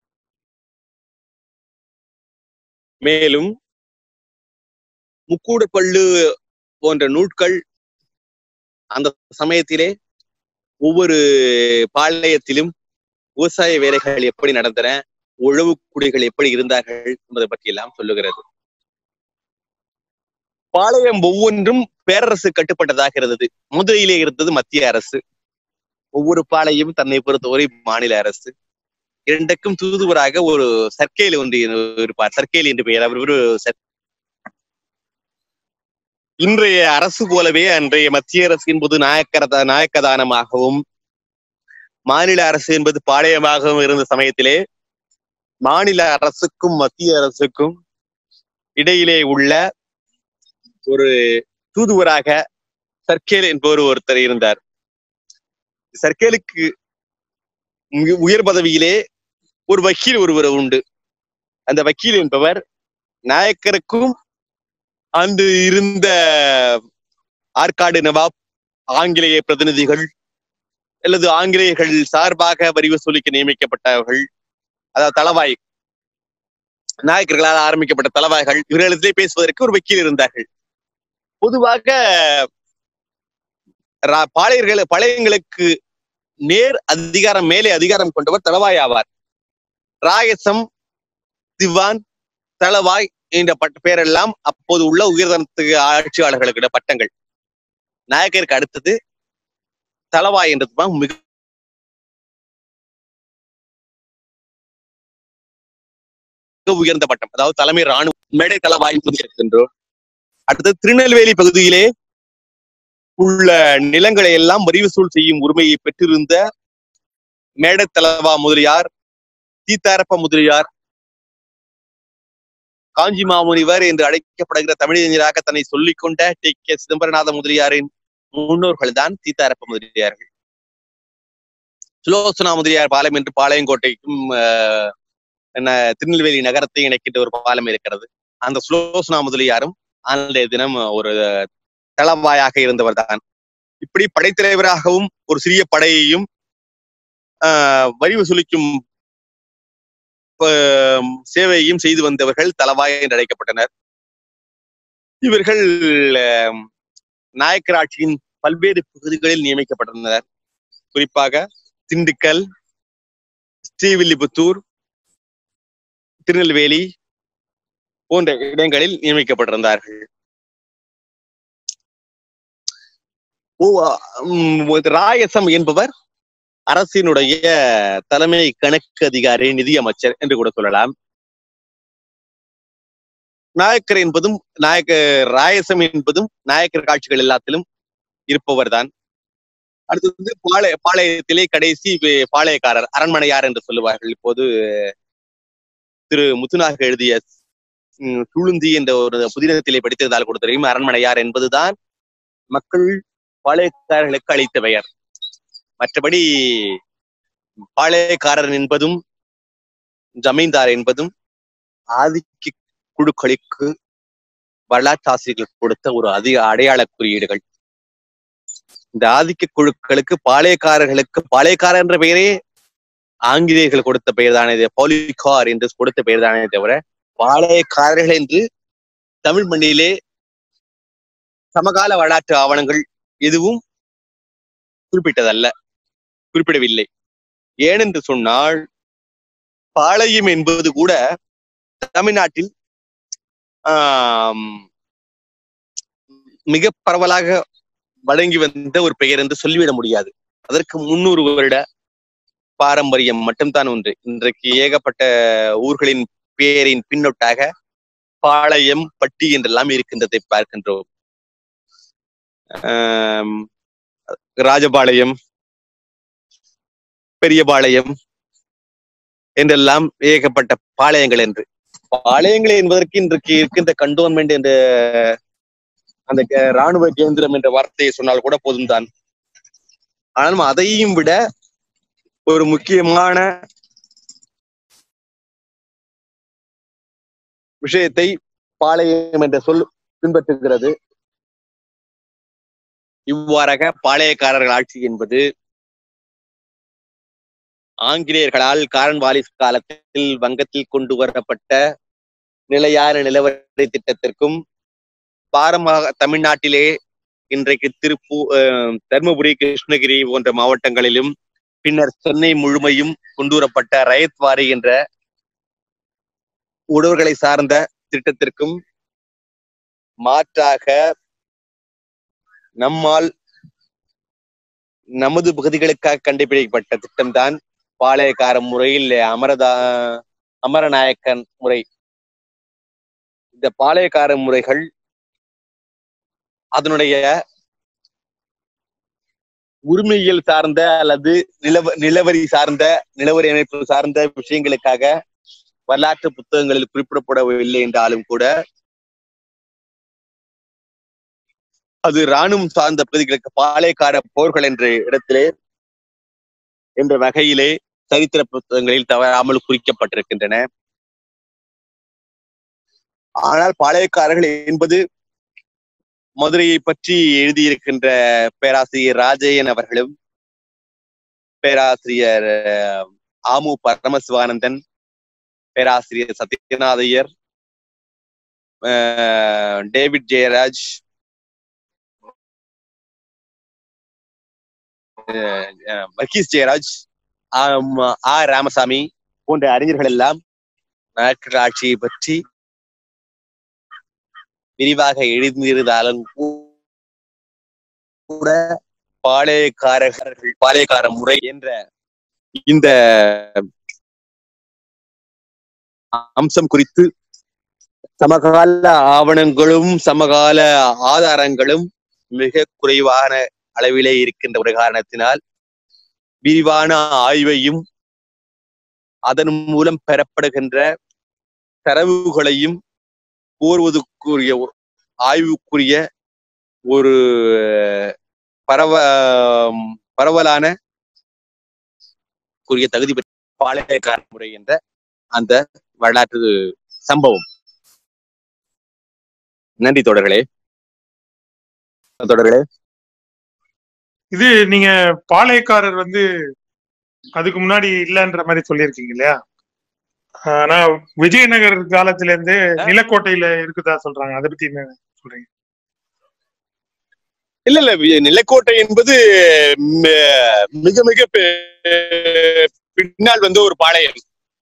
மேலும் முக்கூடு பள்ளு போன்ற நூட்கள் அந்த சமயத்திலே ஒவ்வொரு பாளையத்திலும் விவசாய வேலைகள் எப்படி நடந்தன உழவு குடிகள் எப்படி இருந்தார்கள் என்பதை பற்றி எல்லாம் சொல்லுகிறது பாளையம் ஒவ்வொன்றும் பேரரசு கட்டுப்பட்டதாக இருந்தது முதலிலே இருந்தது மத்திய அரசு ஒவ்வொரு பாளையம் தன்னை பொறுத்தவரை மாநில அரசு இரண்டுக்கும் தூதுவராக ஒரு சர்க்கேல் ஒன்று இருப்பார் சர்க்கேல் என்று பெயர் அவர் ஒரு சர்- இன்றைய அரசு போலவே அன்றைய மத்திய அரசு என்பது நாயக்கர நாயக்கதானமாகவும் மாநில அரசு என்பது பாளையமாகவும் இருந்த சமயத்திலே மாநில அரசுக்கும் மத்திய அரசுக்கும் இடையிலே உள்ள ஒரு தூதுவராக சர்க்கேல் என்பவர் ஒருத்தர் இருந்தார் சர்க்கேலுக்கு மிக உயர் பதவியிலே ஒரு வக்கீல் ஒருவர் உண்டு அந்த வக்கீல் என்பவர் நாயக்கருக்கும் அன்று இருந்த ஆற்காடு நவாப் ஆங்கிலேய பிரதிநிதிகள் அல்லது ஆங்கிலேயர்கள் சார்பாக வரி வசூலிக்க நியமிக்கப்பட்டவர்கள் அதாவது தளவாய் நாயக்கர்களால் ஆரம்பிக்கப்பட்ட தளவாய்கள் இவர்களிடத்திலே பேசுவதற்கு ஒரு வக்கீல் இருந்தார்கள் பொதுவாக ரா- பாளையர்கள் பாளையங்களுக்கு நேர் அதிகாரம் மேலே அதிகாரம் கொண்டவர் தளவாய் ஆவார் ராயசம் திவான் தளவாய் என்ற பட்ட பேரெல்லாம் அப்போது உள்ள உயர்தனத்து ஆட்சியாளர்களுக்கு பட்டங்கள் நாயக்கருக்கு அடுத்தது தளவாய் என்றதுதான் மிக உயர்ந்த பட்டம் அதாவது தலைமை ராணுவ மேடை தளவாய் இருக்கின்றோம் அடுத்து திருநெல்வேலி பகுதியிலே உள்ள நிலங்களை எல்லாம் வரி வசூல் செய்யும் உரிமையை பெற்றிருந்த மேடத்தலவா முதலியார் தீத்தாரப்ப முதலியார் காஞ்சி மாமுனிவர் என்று அழைக்கப்படுகிற தமிழறிஞராக தன்னை சொல்லிக் கொண்ட டி கே சிதம்பரநாத முதலியாரின் முன்னோர்கள் தான் தீத்தாரப்ப முதலியார்கள் சுலோசனா முதலியார் பாலம் என்று பாளையங்கோட்டைக்கும் ஆஹ், என்ன திருநெல்வேலி நகரத்தை இணைக்கின்ற ஒரு பாலம் இருக்கிறது அந்த சுலோசனா முதலியாரும் அன்றைய தினம் ஒரு தளவாயாக இருந்தவர் தான் இப்படி படைத்தலைவராகவும் ஒரு சிறிய படையையும் ஆஹ், வரி வசூலிக்கும் ஆஹ், சேவையையும் செய்து வந்தவர்கள் தலவாய் என்று அழைக்கப்பட்டனர் இவர்கள் ஆஹ், நாயக்கர் ஆட்சியின் பல்வேறு பகுதிகளில் நியமிக்கப்பட்டிருந்தனர் குறிப்பாக திண்டுக்கல் ஸ்ரீவில்லிபுத்தூர் திருநெல்வேலி போன்ற இடங்களில் நியமிக்கப்பட்டிருந்தார்கள் ஓ, உம், ராயசம் என்பவர் அரசினுடைய தலைமை கணக்கு அதிகாரி நிதியமைச்சர் என்று கூட சொல்லலாம் நாயக்கர் என்பதும் நாயக்க ராயசம் என்பதும் நாயக்கர் காட்சிகள் எல்லாத்திலும் இருப்பவர் தான் அடுத்தது வந்து பாளைய பாளையத்திலே கடைசி வே- பாளையக்காரர் அரண்மனையார் என்று சொல்லுவார்கள் இப்போது திரு முத்துநாக எழுதிய உம், சுளுந்தி என்ற ஒரு புதினத்திலே படித்ததால் கூட தெரியும் அரண்மனையார் என்பதுதான் மக்கள் பாளையக்காரர்களுக்கு அளித்த பெயர் மற்றபடி பாளையக்காரர் என்பதும் ஜமீன்தார் என்பதும் ஆதிக்க குழுக்களுக்கு வரலாற்றாசிரியர்கள் கொடுத்த ஒரு அதிக அடையாள குறியீடுகள் இந்த ஆதிக்க குழுக்களுக்கு பாளையக்காரர்களுக்கு பாளையக்காரர் என்ற பெயரே ஆங்கிலேயர்கள் கொடுத்த பெயர் தானே இது பாலிகார் என்று கொடுத்த பெயர் தானே தவிர பாளையக்காரர்கள் என்று தமிழ் மண்ணிலே சமகால வரலாற்று ஆவணங்கள் எதுவும் குறிப்பிட்டதல்ல குறிப்பிடவில்லை ஏனென்று சொன்னால் பாளையம் என்பது கூட தமிழ்நாட்டில் ஆம், மிக பரவலாக வழங்கி வந்த ஒரு பெயர் என்று சொல்லிவிட முடியாது அதற்கு முன்னூறு வருட பாரம்பரியம் மட்டும்தான் ஒன்று இன்றைக்கு ஏகப்பட்ட ஊர்களின் பெயரின் பின்னொட்டாக பாளையம் பட்டி என்றெல்லாம் இருக்கின்றதை பார்க்கின்றோம் ஆம், ராஜபாளையம் பெரியபாளையம் என்றெல்லாம் ஏகப்பட்ட பாளையங்கள் என்று பாளையங்கள் என்பதற்கு இன்றைக்கு இருக்கின்ற கண்டோன்மெண்ட் என்ற அந்த க- ராணுவ கேந்திரம் என்ற வார்த்தையை சொன்னால் கூட போதும் தான் ஆனாலும் அதையும் விட ஒரு முக்கியமான விஷயத்தை பாளையம் என்ற சொல் பின்பற்றுகிறது இவ்வாறாக பாளையக்காரர்கள் ஆட்சி என்பது ஆங்கிலேயர்களால் காரன் வாலிஸ் காலத்தில் வங்கத்தில் கொண்டு வரப்பட்ட நிலையான நிலவரி திட்டத்திற்கும் பாரமாக தமிழ்நாட்டிலே இன்றைக்கு திருப்பூர் தருமபுரி கிருஷ்ணகிரி போன்ற மாவட்டங்களிலும் பின்னர் சென்னை முழுமையும் கொண்டுவரப்பட்ட ரயத் வாரி என்ற உழவர்களை சார்ந்த திட்டத்திற்கும் மாற்றாக நம்மால் நமது பகுதிகளுக்காக கண்டுபிடிக்கப்பட்ட திட்டம்தான் பாளையக்கார முறையில் அமரதா அமரநாயக்கன் முறை இந்த பாளையக்கார முறைகள் அதனுடைய உரிமையியல் சார்ந்த அல்லது நிலவ நிலவரி சார்ந்த நிலவரி அமைப்பு சார்ந்த விஷயங்களுக்காக வரலாற்று புத்தகங்களில் குறிப்பிடப்படவில்லை என்றாலும் கூட அது இராணுவம் சார்ந்த பகுதிகளுக்கு பாளையக்கார போர்கள் என்ற இடத்திலே என்ற வகையிலே சரித்திர புத்தகங்களில் தவறாமல் குறிக்கப்பட்டிருக்கின்றன ஆனால் பாளையக்காரர்கள் என்பது மதுரையை பற்றி எழுதியிருக்கின்ற பேராசிரியர் ராஜேயன் அவர்களும் பேராசிரியர் அஹ், ஆமு பரமசிவானந்தன் பேராசிரியர் சத்யநாதையர் அஹ், டேவிட் ஜெயராஜ் அஹ், அஹ், வர்கீஸ் ஜெயராஜ் ஆம், ஆ ராமசாமி போன்ற அறிஞர்கள் எல்லாம் நாயக்கர் ஆட்சியை பற்றி விரிவாக எழுதியிருந்தாலும் கூட பாளையக்காரர்கள் பாளையக்கார முறை என்ற இந்த அம்சம் குறித்து சமகால ஆவணங்களும் சமகால ஆதாரங்களும் மிக குறைவான அளவிலே இருக்கின்ற ஒரு காரணத்தினால் விரிவான ஆய்வையும் அதன் மூலம் பெறப்படுகின்ற தரவுகளையும் கோருவதற்குரிய ஆய்வுக்குரிய ஒரு பரவ பரவலான கூறிய தகுதி பெற்ற பாளையக்கார முறை என்ற அந்த வரலாற்று சம்பவம் நன்றி தொடர்களே தொடர்களே இது நீங்க பாளையக்காரர் வந்து அதுக்கு முன்னாடி இல்லைன்ற மாதிரி சொல்லியிருக்கீங்க இல்லையா ஆனா விஜயநகர் காலத்துல இருந்து நிலக்கோட்டையில இருக்குதா சொல்றாங்க அதை பத்தி என்ன சொல்றீங்க இல்ல இல்ல வி- நிலக்கோட்டை என்பது ம- மிக மிக பி- பின்னால் வந்து ஒரு பாளையம்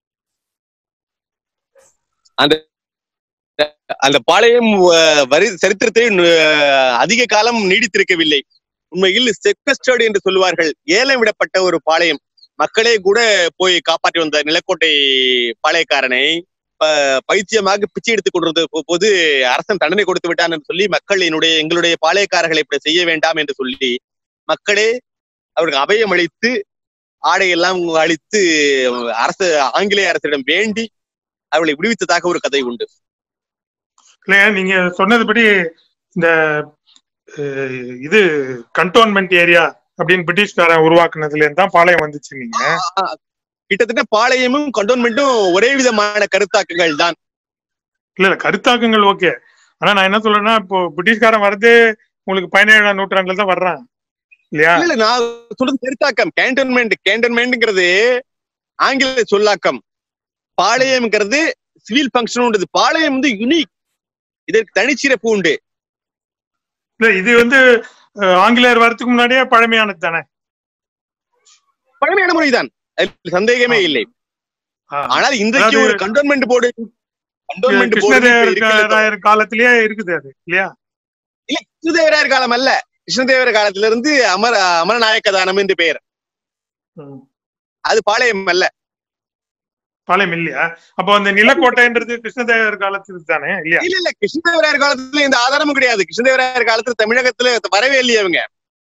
அந்த அந்த பாளையம் அஹ், வரி சரித்திரத்தை அஹ், அதிக காலம் நீடித்திருக்கவில்லை உண்மையில் செக்கஸ்டர்டு என்று சொல்லுவார்கள் ஏலம் விடப்பட்ட ஒரு பாளையம் மக்களே கூட போய் காப்பாற்றி வந்த நிலக்கோட்டை பாளையக்காரனை ப- பைத்தியமாக பிச்சை எடுத்துக் கொண்டிருந்த போ- போது அரசன் தண்டனை கொடுத்து விட்டான் என்று சொல்லி மக்கள் என்னுடைய எங்களுடைய பாளையக்காரர்களை இப்படி செய்ய வேண்டாம் என்று சொல்லி மக்களே அவருக்கு அபயம் அளித்து ஆடையெல்லாம் அளித்து அரசு ஆங்கிலேய அரசிடம் வேண்டி அவர்களை விடுவித்ததாக ஒரு கதை உண்டு இல்லையா நீங்க சொன்னதுபடி இந்த அஹ், இது கண்டோன்மெண்ட் ஏரியா அப்படின்னு பிரிட்டிஷ்காரன் உருவாக்குனதுல இருந்து தான் பாளையம் வந்துச்சு நீங்க கிட்டத்தட்ட பாளையமும் கண்டோன்மெண்ட்டும் ஒரே விதமான கருத்தாக்கங்கள் தான் இல்ல இல்ல கருத்தாக்கங்கள் ஓகே ஆனா நான் என்ன சொல்றேன்னா இப்போ பிரிட்டிஷ்காரன் வரதே உங்களுக்கு பதினேழாம் நூற்றாண்டுல தான் வர்றான் இல்லையா இல்ல இல்ல நான் சொல்றது கருத்தாக்கம் கேண்டோன்மெண்ட் கேண்டோன்மெண்ட்ங்கிறது ஆங்கில சொல்லாக்கம் பாளையம்ங்கிறது சிவில் ஃபங்க்ஷன் உண்டு பாளையம் வந்து யுனிக் இதற்கு தனிச்சிறப்பு உண்டு இல்ல இது வந்து அஹ், ஆங்கிலேயர் வரதுக்கு முன்னாடியே பழமையானது தானே பழமையான முறைதான் அதில் சந்தேகமே ஆ. இல்லை ஆஹ். ஆனால் இன்றைக்கு அதாவது- ஒரு cantonment board cantonment board Krishnadevarayar காலத்திலேயே இருக்குது அது இல்லையா கிருஷ்ணதேவராயர் காலம் அல்ல கிருஷ்ணதேவராயர் காலத்துல இருந்து அமர அமரநாயக்க தானம் என்று பெயர் ம். அது பாளையம் அல்ல பாளையம் இல்லையா அப்போ அந்த நிலக்கோட்டைன்றது கிருஷ்ணதேவர் காலத்துக்கு தானே இல்லையா இல்ல இல்ல கிருஷ்ணதேவராயர் காலத்துல இந்த ஆதாரமும் கிடையாது கிருஷ்ணதேவராயர் காலத்துல தமிழகத்துல வரவே இல்லையே அவங்க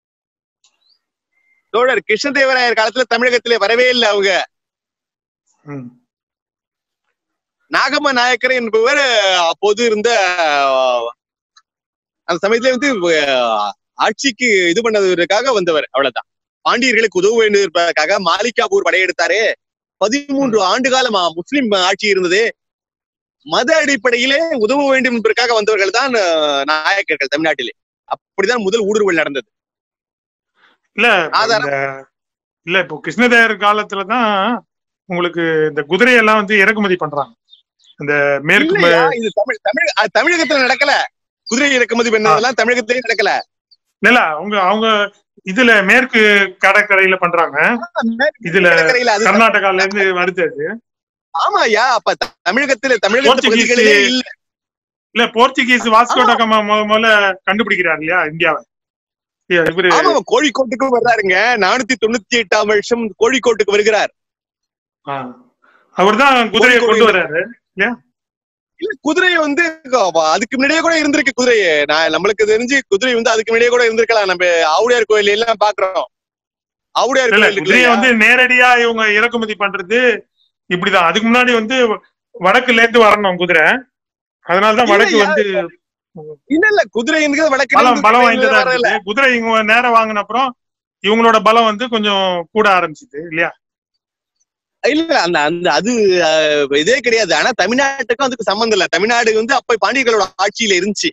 தோழர் கிருஷ்ணதேவராயர் காலத்துல தமிழகத்திலே வரவே இல்லை அவங்க ம். நாகம்ம நாயக்கர் என்பவர் அப்போது இருந்த அஹ், அந்த சமயத்துல வந்து அஹ், ஆட்சிக்கு இது பண்ணதற்காக வந்தவர் அவ்வளவுதான் பாண்டியர்களுக்கு உதவ வேண்டும் என்பதற்காக மாலிகாபூர் படையெடுத்தாரே பதிமூன்று ஆண்டு காலம் அஹ், முஸ்லிம் ஆட்சி இருந்தது மத அடிப்படையிலே உதவ வேண்டும் என்பதற்காக வந்தவர்கள் தான் அஹ், நாயக்கர்கள் தமிழ்நாட்டிலே அப்படிதான் முதல் ஊடுருவல் நடந்தது இல்ல ஆதாரம். இந்த- இல்ல இப்போ கிருஷ்ணதேவர் காலத்துலதான் உங்களுக்கு இந்த குதிரையெல்லாம் வந்து இறக்குமதி பண்றாங்க இந்த மேற்கு இல்லையா இது தமிழ் தமிழ் அது தமிழகத்துல நடக்கல குதிரை இறக்குமதி பண்ணதெல்லாம் தமிழகத்திலேயே நடக்கல இல்ல அவங்க அவங்க இதுல மேற்கு கடற்கரையில பண்றாங்க இதுல கடற்கரையில அது கர்நாடகால இருந்து வருது அது ஆமாயா அப்ப த- தமிழகத்துல தமிழகத்து போர்ச்சுகீஸ் பகுதிகளிலே இல்ல இல்ல போர்ச்சுகீஸ் வாஸ்கோட கமா முத முதல்ல கண்டுபிடிக்கிறார் இல்லையா இந்தியாவை இ- இவரு ஆமா கோழிக்கோட்டுக்கு வர்றாருங்க நானூத்தி தொண்ணூத்தி எட்டாம் வருஷம் கோழிக்கோட்டுக்கு வருகிறார் அவர் தான் குதிரையை கொண்டு கோழிக்கோடு வர்றாரு இல்ல குதிரை வந்து அவ- அதுக்கு முன்னாடியே கூட இருந்திருக்கு குதிரை நான் நம்மளுக்கு தெரிஞ்சு குதிரை வந்து அதுக்கு முன்னாடியே கூட இருந்திருக்கலாம் நம்ம ஆவுடையார் கோயில் எல்லாம் பாக்குறோம் ஆவுடையார் இல்ல கோயில் இருக்கு குதிரையை இல்லையா? வந்து நேரடியா இவங்க இறக்குமதி பண்றது இப்படிதான் அதுக்கு முன்னாடி வந்து வடக்குல இருந்து வரணும் குதிரை அதனாலதான் வடக்கு இல்லையா? வந்து இல்ல இல்ல குதிரை என்கிறது வடக்கு பலம் பலம் வாய்ந்ததா இருந்தது குதிரை இவங்க நேரம் வாங்கின அப்புறம் இவங்களோட பலம் வந்து கொஞ்சம் கூட ஆரம்பிச்சுது இல்லையா இல்ல அந்த அந்த அது அஹ், இதே கிடையாது ஆனா தமிழ்நாட்டுக்கும் அதுக்கு சம்பந்தம் இல்ல தமிழ்நாடு வந்து அப்ப பாண்டியர்களோட ஆட்சியில இருந்துச்சு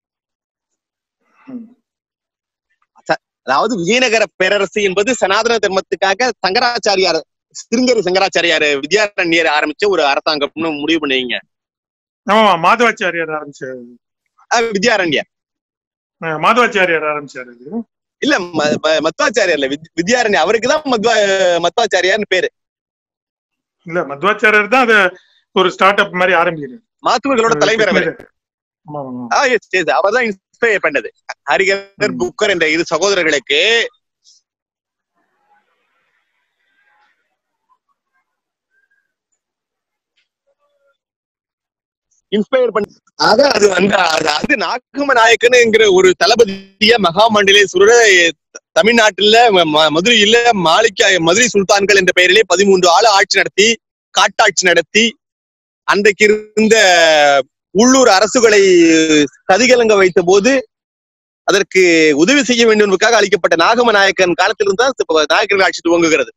ம். ச- அதாவது விஜயநகர பேரரசு என்பது சனாதன தர்மத்துக்காக சங்கராச்சாரியார் சிருங்கேரி சங்கராச்சாரியார் வித்யாரண்யர் ஆரம்பிச்ச ஒரு அரசாங்கம்னு முடிவு பண்ணுவீங்க ஆமா மாதவாச்சாரியார் ஆரம்பிச்சாரு அஹ், வித்யாரண்யர் அஹ் மாதவாச்சாரியார் ஆரம்பிச்சாரு இது இல்ல ம- ம- மத்வாச்சாரியார் இல்ல வித்- வித்யாரண்யர் அவருக்கு தான் மத்வா மத்வாச்சாரியார்னு பேரு இல்ல மத்வாச்சாரியார் தான் அது ஒரு ஸ்டார்ட் அப் மாதிரி ஆரம்பிக்கிறார் மாத்துவர்களோட தலைவர் அவர் ஆமா, ஆமா. அவர் தான் இன்ஸ்பயர் பண்ணது ஹரிகர் ம். புக்கர் என்ற இரு சகோதரர்களுக்கு இன்ஸ்பயர் பண்ணி ஆக அது அந்த அது- அது நாகம நாயக்கனுங்கிற ஒரு தளபதிய மகாமண்டலேஸ்வரர தமிழ்நாட்டுல ம- ம- மதுரையில மாளிகா மதுரை சுல்தான்கள் என்ற பெயரிலே பதிமூன்று ஆள ஆட்சி நடத்தி காட்டாட்சி நடத்தி அன்றைக்கு இருந்த உள்ளூர் அரசுகளை கதிகலங்க வைத்த போது அதற்கு உதவி செய்ய வேண்டும் என்பதற்காக அளிக்கப்பட்ட நாகம நாயக்கன் காலத்திலிருந்து தான் இப்ப நாயக்கர்கள் ஆட்சி துவங்குகிறது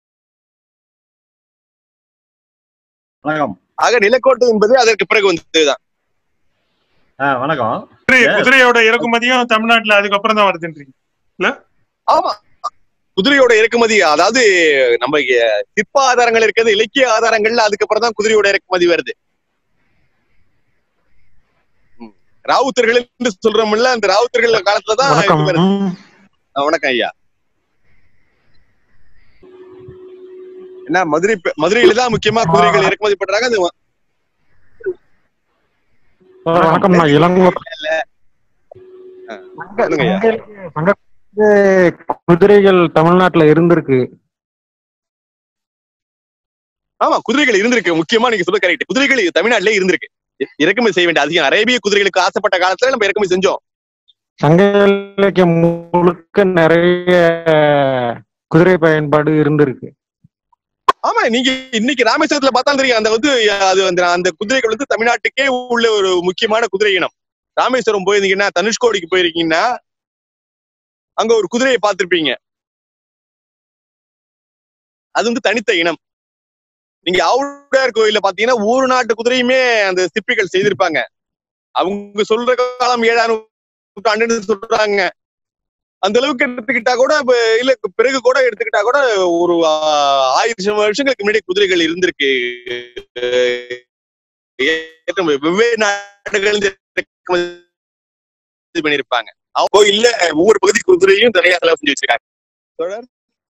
வணக்கம் ஆக நிலக்கோட்டை என்பது அதற்கு பிறகு வந்ததுதான் ஆ வணக்கம் குதிரை Yes. குதிரையோட இறக்குமதியும் தமிழ்நாட்டுல அதுக்கப்புறம் தான் வருதுன்றீங்க ஆமா குதிரையோட இறக்குமதி அதாவது நம்ம இங்க சிற்ப ஆதாரங்கள் இருக்கிறது இலக்கிய ஆதாரங்கள்ல அதுக்கப்புறம் தான் குதிரையோட இறக்குமதி வருது ம். ராவுத்தர்கள் என்று சொல்றோம்ல அந்த ராவுத்தர்கள் காலத்துல தான் இது வருது. ஆ, வணக்கம் ஐயா என்ன மதுரை மதுரையில தான் முக்கியமா குதிரைகள் இறக்குமதி பண்றாங்க அது வணக்கம் நான் இளங்கோ சொல்லுங்க ஐயா சங்க குதிரைகள் தமிழ்நாட்டுல இருந்திருக்கு ஆமா குதிரைகள் இருந்திருக்கு முக்கியமா நீங்க சொல்ல கரெக்ட் குதிரைகள் தமிழ்நாட்டிலே இருந்திருக்கு இ- இறக்குமதி செய்ய வேண்டிய அதிகம் அரேபிய குதிரைகளுக்கு ஆசைப்பட்ட காலத்துல நம்ம இறக்குமதி செஞ்சோம் சங்க இலக்கியம் முழுக்க நிறைய குதிரை பயன்பாடு இருந்திருக்கு ஆமா நீங்க இன்னைக்கு ராமேஸ்வரத்துல பார்த்தா தெரியும் அந்த வந்து அது அந்த அந்த குதிரைகள் வந்து தமிழ்நாட்டுக்கே உள்ள ஒரு முக்கியமான குதிரை இனம் ராமேஸ்வரம் போயிருந்தீங்கன்னா தனுஷ்கோடிக்கு போயிருக்கீங்கன்னா அங்க ஒரு குதிரையை பார்த்திருப்பீங்க அது வந்து தனித்த இனம் நீங்க ஆவுடையார் கோயில்ல பாத்தீங்கன்னா ஒரு நாட்டு குதிரையுமே அந்த சிற்பிகள் செய்திருப்பாங்க அவங்க சொல்ற காலம் ஏழாம் நூற்றாண்டுன்னு சொல்றாங்க அந்த அளவுக்கு எடுத்துக்கிட்டா கூட இப்ப இல்ல பிறகு கூட எடுத்துக்கிட்டா கூட ஒரு ஆ, ஆயிரம் வருஷங்களுக்கு முன்னாடி குதிரைகள் இருந்திருக்கு ஏற்ற- வெவ்வேறு நாடுகள் இது பண்ணிருப்பாங்க அவங்க கோயில்ல ஒவ்வொரு பகுதி குதிரையும் தனியா செலவு செஞ்சு வச்சிருக்காங்க தொடர்.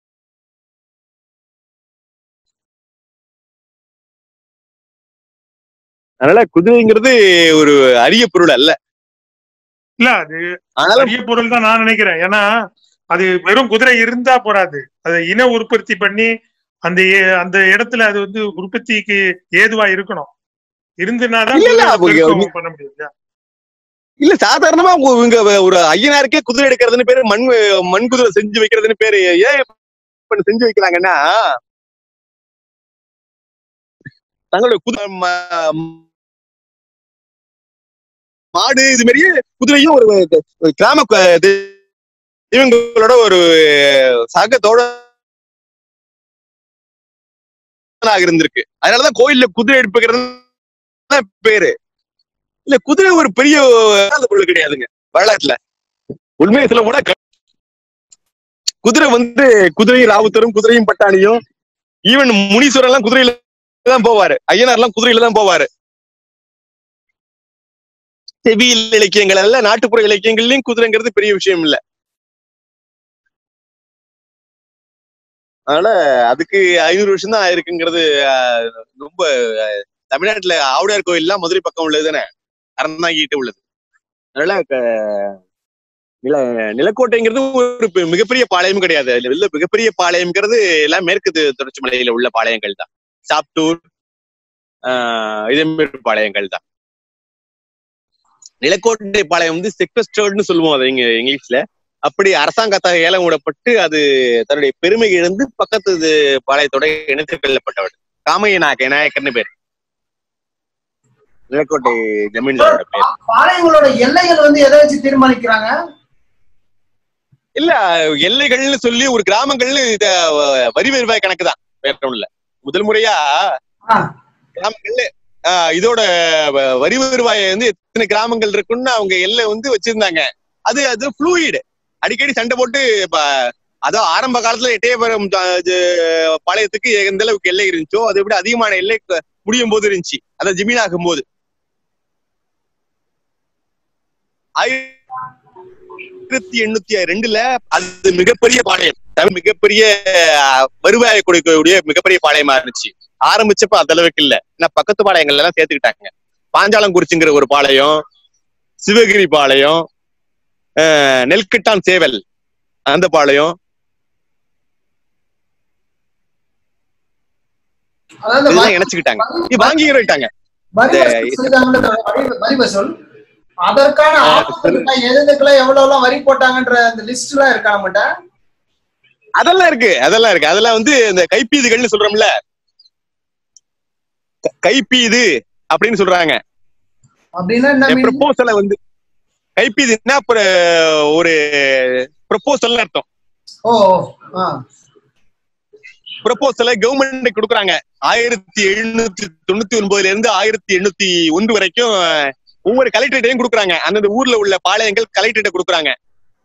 அதனால குதிரைங்கிறது ஒரு அரிய பொருள் அல்ல இல்ல அது ஆனாலும் பெரிய பொருள் தான் நான் நினைக்கிறேன் ஏன்னா அது வெறும் குதிரை இருந்தா போறாது அதை இன உற்பத்தி பண்ணி அந்த ஏ- அந்த இடத்துல அது வந்து உற்பத்திக்கு ஏதுவா இருக்கணும் இருந்துனாதான் இல்ல, இல்ல, குதிரை அப்ப பெருக்கம் பண்ண முடியும் இல்லையா? இல்ல சாதாரணமா உங்க- இவங்க ஒரு ஐயனாருக்கே குதிரை எடுக்கிறதுன்னு பேரு மண் மண் குதிரை செஞ்சு வைக்கிறதுன்னு பேரு ஏன் இப்ப செஞ்சு வைக்கிறாங்கன்னா தங்களுடைய குதிரை ம- மாடு இது மாதிரியே குதிரையும் ஒரு ஒரு கிராம கு- தெய்வங்களோட ஒரு சகத்தோட இருந்திருக்கு அதனாலதான் கோயில்ல குதிரை எடுப்புகிறது பேரு இல்ல குதிரை ஒரு பெரிய இல்லாத பொருள் கிடையாதுங்க வரலாற்றுல உண்மையை சொல்ல போனா க- குதிரை வந்து குதிரையும் ராவுத்தரும் குதிரையும் பட்டாணியும் ஈவன் முனீஸ்வரன் எல்லாம் குதிரையில தான் போவாரு ஐயனார் எல்லாம் குதிரையில தான் போவாரு செவியல் இலக்கியங்கள் அல்ல நாட்டுப்புற இலக்கியங்கள்லயும் குதிரைங்கிறது பெரிய விஷயம் இல்ல அதனால அதுக்கு ஐநூறு வருஷம் தான் ஆயிருக்குங்கிறது ஆஹ், ரொம்ப ஆஹ், தமிழ்நாட்டுல ஆவுடையார் கோயில் எல்லாம் மதுரை பக்கம் உள்ளது தானே அறந்தாங்கிட்டு உள்ளது அதனால க- நில நிலக்கோட்டைங்கிறது ஒரு பெ- மிகப்பெரிய பாளையம் கிடையாது அதுல உள்ள மிகப்பெரிய பாளையம்ங்கிறது எல்லாம் மேற்கு து- தொடர்ச்சி மலையில உள்ள பாளையங்கள் தான் சாப்டூர் ஆஹ் இதே மாதிரி பாளையங்கள் தான் நிலக்கோட்டை பாளையம் வந்து செக்வஸ்டர்ட்னு சொல்லுவோம் அது இங்க இங்கிலீஷ்ல அப்படி அரசாங்கத்தால் ஏலம் விடப்பட்டு அது தன்னுடைய பெருமை இழந்து பக்கத்து இது பாளையத்தோட இணைத்துக் கொள்ளப்பட்டவர் காமைய நாயக்க நாயக்கர்னு பேர் நிலக்கோட்டை ஜமீன்தாரோட பேர் பாளையங்களோட எல்லைகள் வந்து எதை வச்சு தீர்மானிக்கிறாங்க இல்ல எல்லைகள்னு சொல்லி ஒரு கிராமங்கள்னு இத அஹ், வரி வருவாய் கணக்கு தான் வேற ஒண்ணும் இல்ல முதல் முறையா ஆ. கிராமங்கள்ல ஆஹ், இதோட வ- வரி வருவாயை வந்து எத்தனை கிராமங்கள் இருக்குன்னு அவங்க எல்லை வந்து வச்சிருந்தாங்க அது அது ஃப்ளூயிடு அடிக்கடி சண்டை போட்டு இப்ப அதான் ஆரம்ப காலத்துல எட்டயபுரம் த- இது பாளையத்துக்கு எந்த அளவுக்கு எல்லை இருந்துச்சோ அதை விட அதிகமான எல்லை க- முடியும் போது இருந்துச்சு அதான் ஜமீனாகும் போது ஆயிரத்தி எண்ணூத்தி ரெண்டுல அது மிகப்பெரிய பாளையம் தமிழ் மிகப்பெரிய அஹ், வருவாயை கொடுக்கக்கூடிய மிகப்பெரிய பாளையமா இருந்துச்சு ஆரம்பிச்சப்ப அந்த அளவுக்கு இல்ல ஏன்னா பக்கத்து பாளையங்கள் எல்லாம் சேர்த்துக்கிட்டாங்க பாஞ்சாலங்குறிச்சிங்கிற ஒரு பாளையம் சிவகிரி பாளையம் அஹ், நெல்கிட்டான் சேவல் அந்த பாளையம் அதாவது இதெல்லாம் இணைச்சுக்கிட்டாங்க இது வாங்கிக்கிட்டாங்க வரி இந்த- வசூல் செய்தாங்கல்ல, வரி- வரி வசூல் அதற்கான ஆவணங்கள் இருக்கா? எதுக்கெல்லாம் எவ்வளவு எல்லாம் வரி போட்டாங்கன்ற அந்த லிஸ்ட் எல்லாம் இருக்கா நம்மகிட்ட அதெல்லாம் இருக்கு அதெல்லாம் இருக்கு அதெல்லாம் வந்து இந்த கைப்பீதுகள்னு சொல்றோம்ல க- கைப்பீது அப்படின்னு சொல்றாங்க அப்படின்னா என்ன meaning? ப்ரப்போசலை வந்து கைப்பீதுன்னா அப்புறம் ஒரு ப்ரப்போசல் அர்த்தம் ஓ ஓ, ஆ ப்ரப்போசலை கவர்மெண்ட் கொடுக்குறாங்க ஆயிரத்தி எழுநூத்தி தொண்ணூத்தி ஒன்பதுல இருந்து ஆயிரத்தி எண்ணூத்தி ஒன்று வரைக்கும் ஒவ்வொரு கலெக்டரேட்டையும் கொடுக்குறாங்க அந்தந்த ஊர்ல உள்ள பாளையங்கள் கலெக்டரேட்டை கொடுக்குறாங்க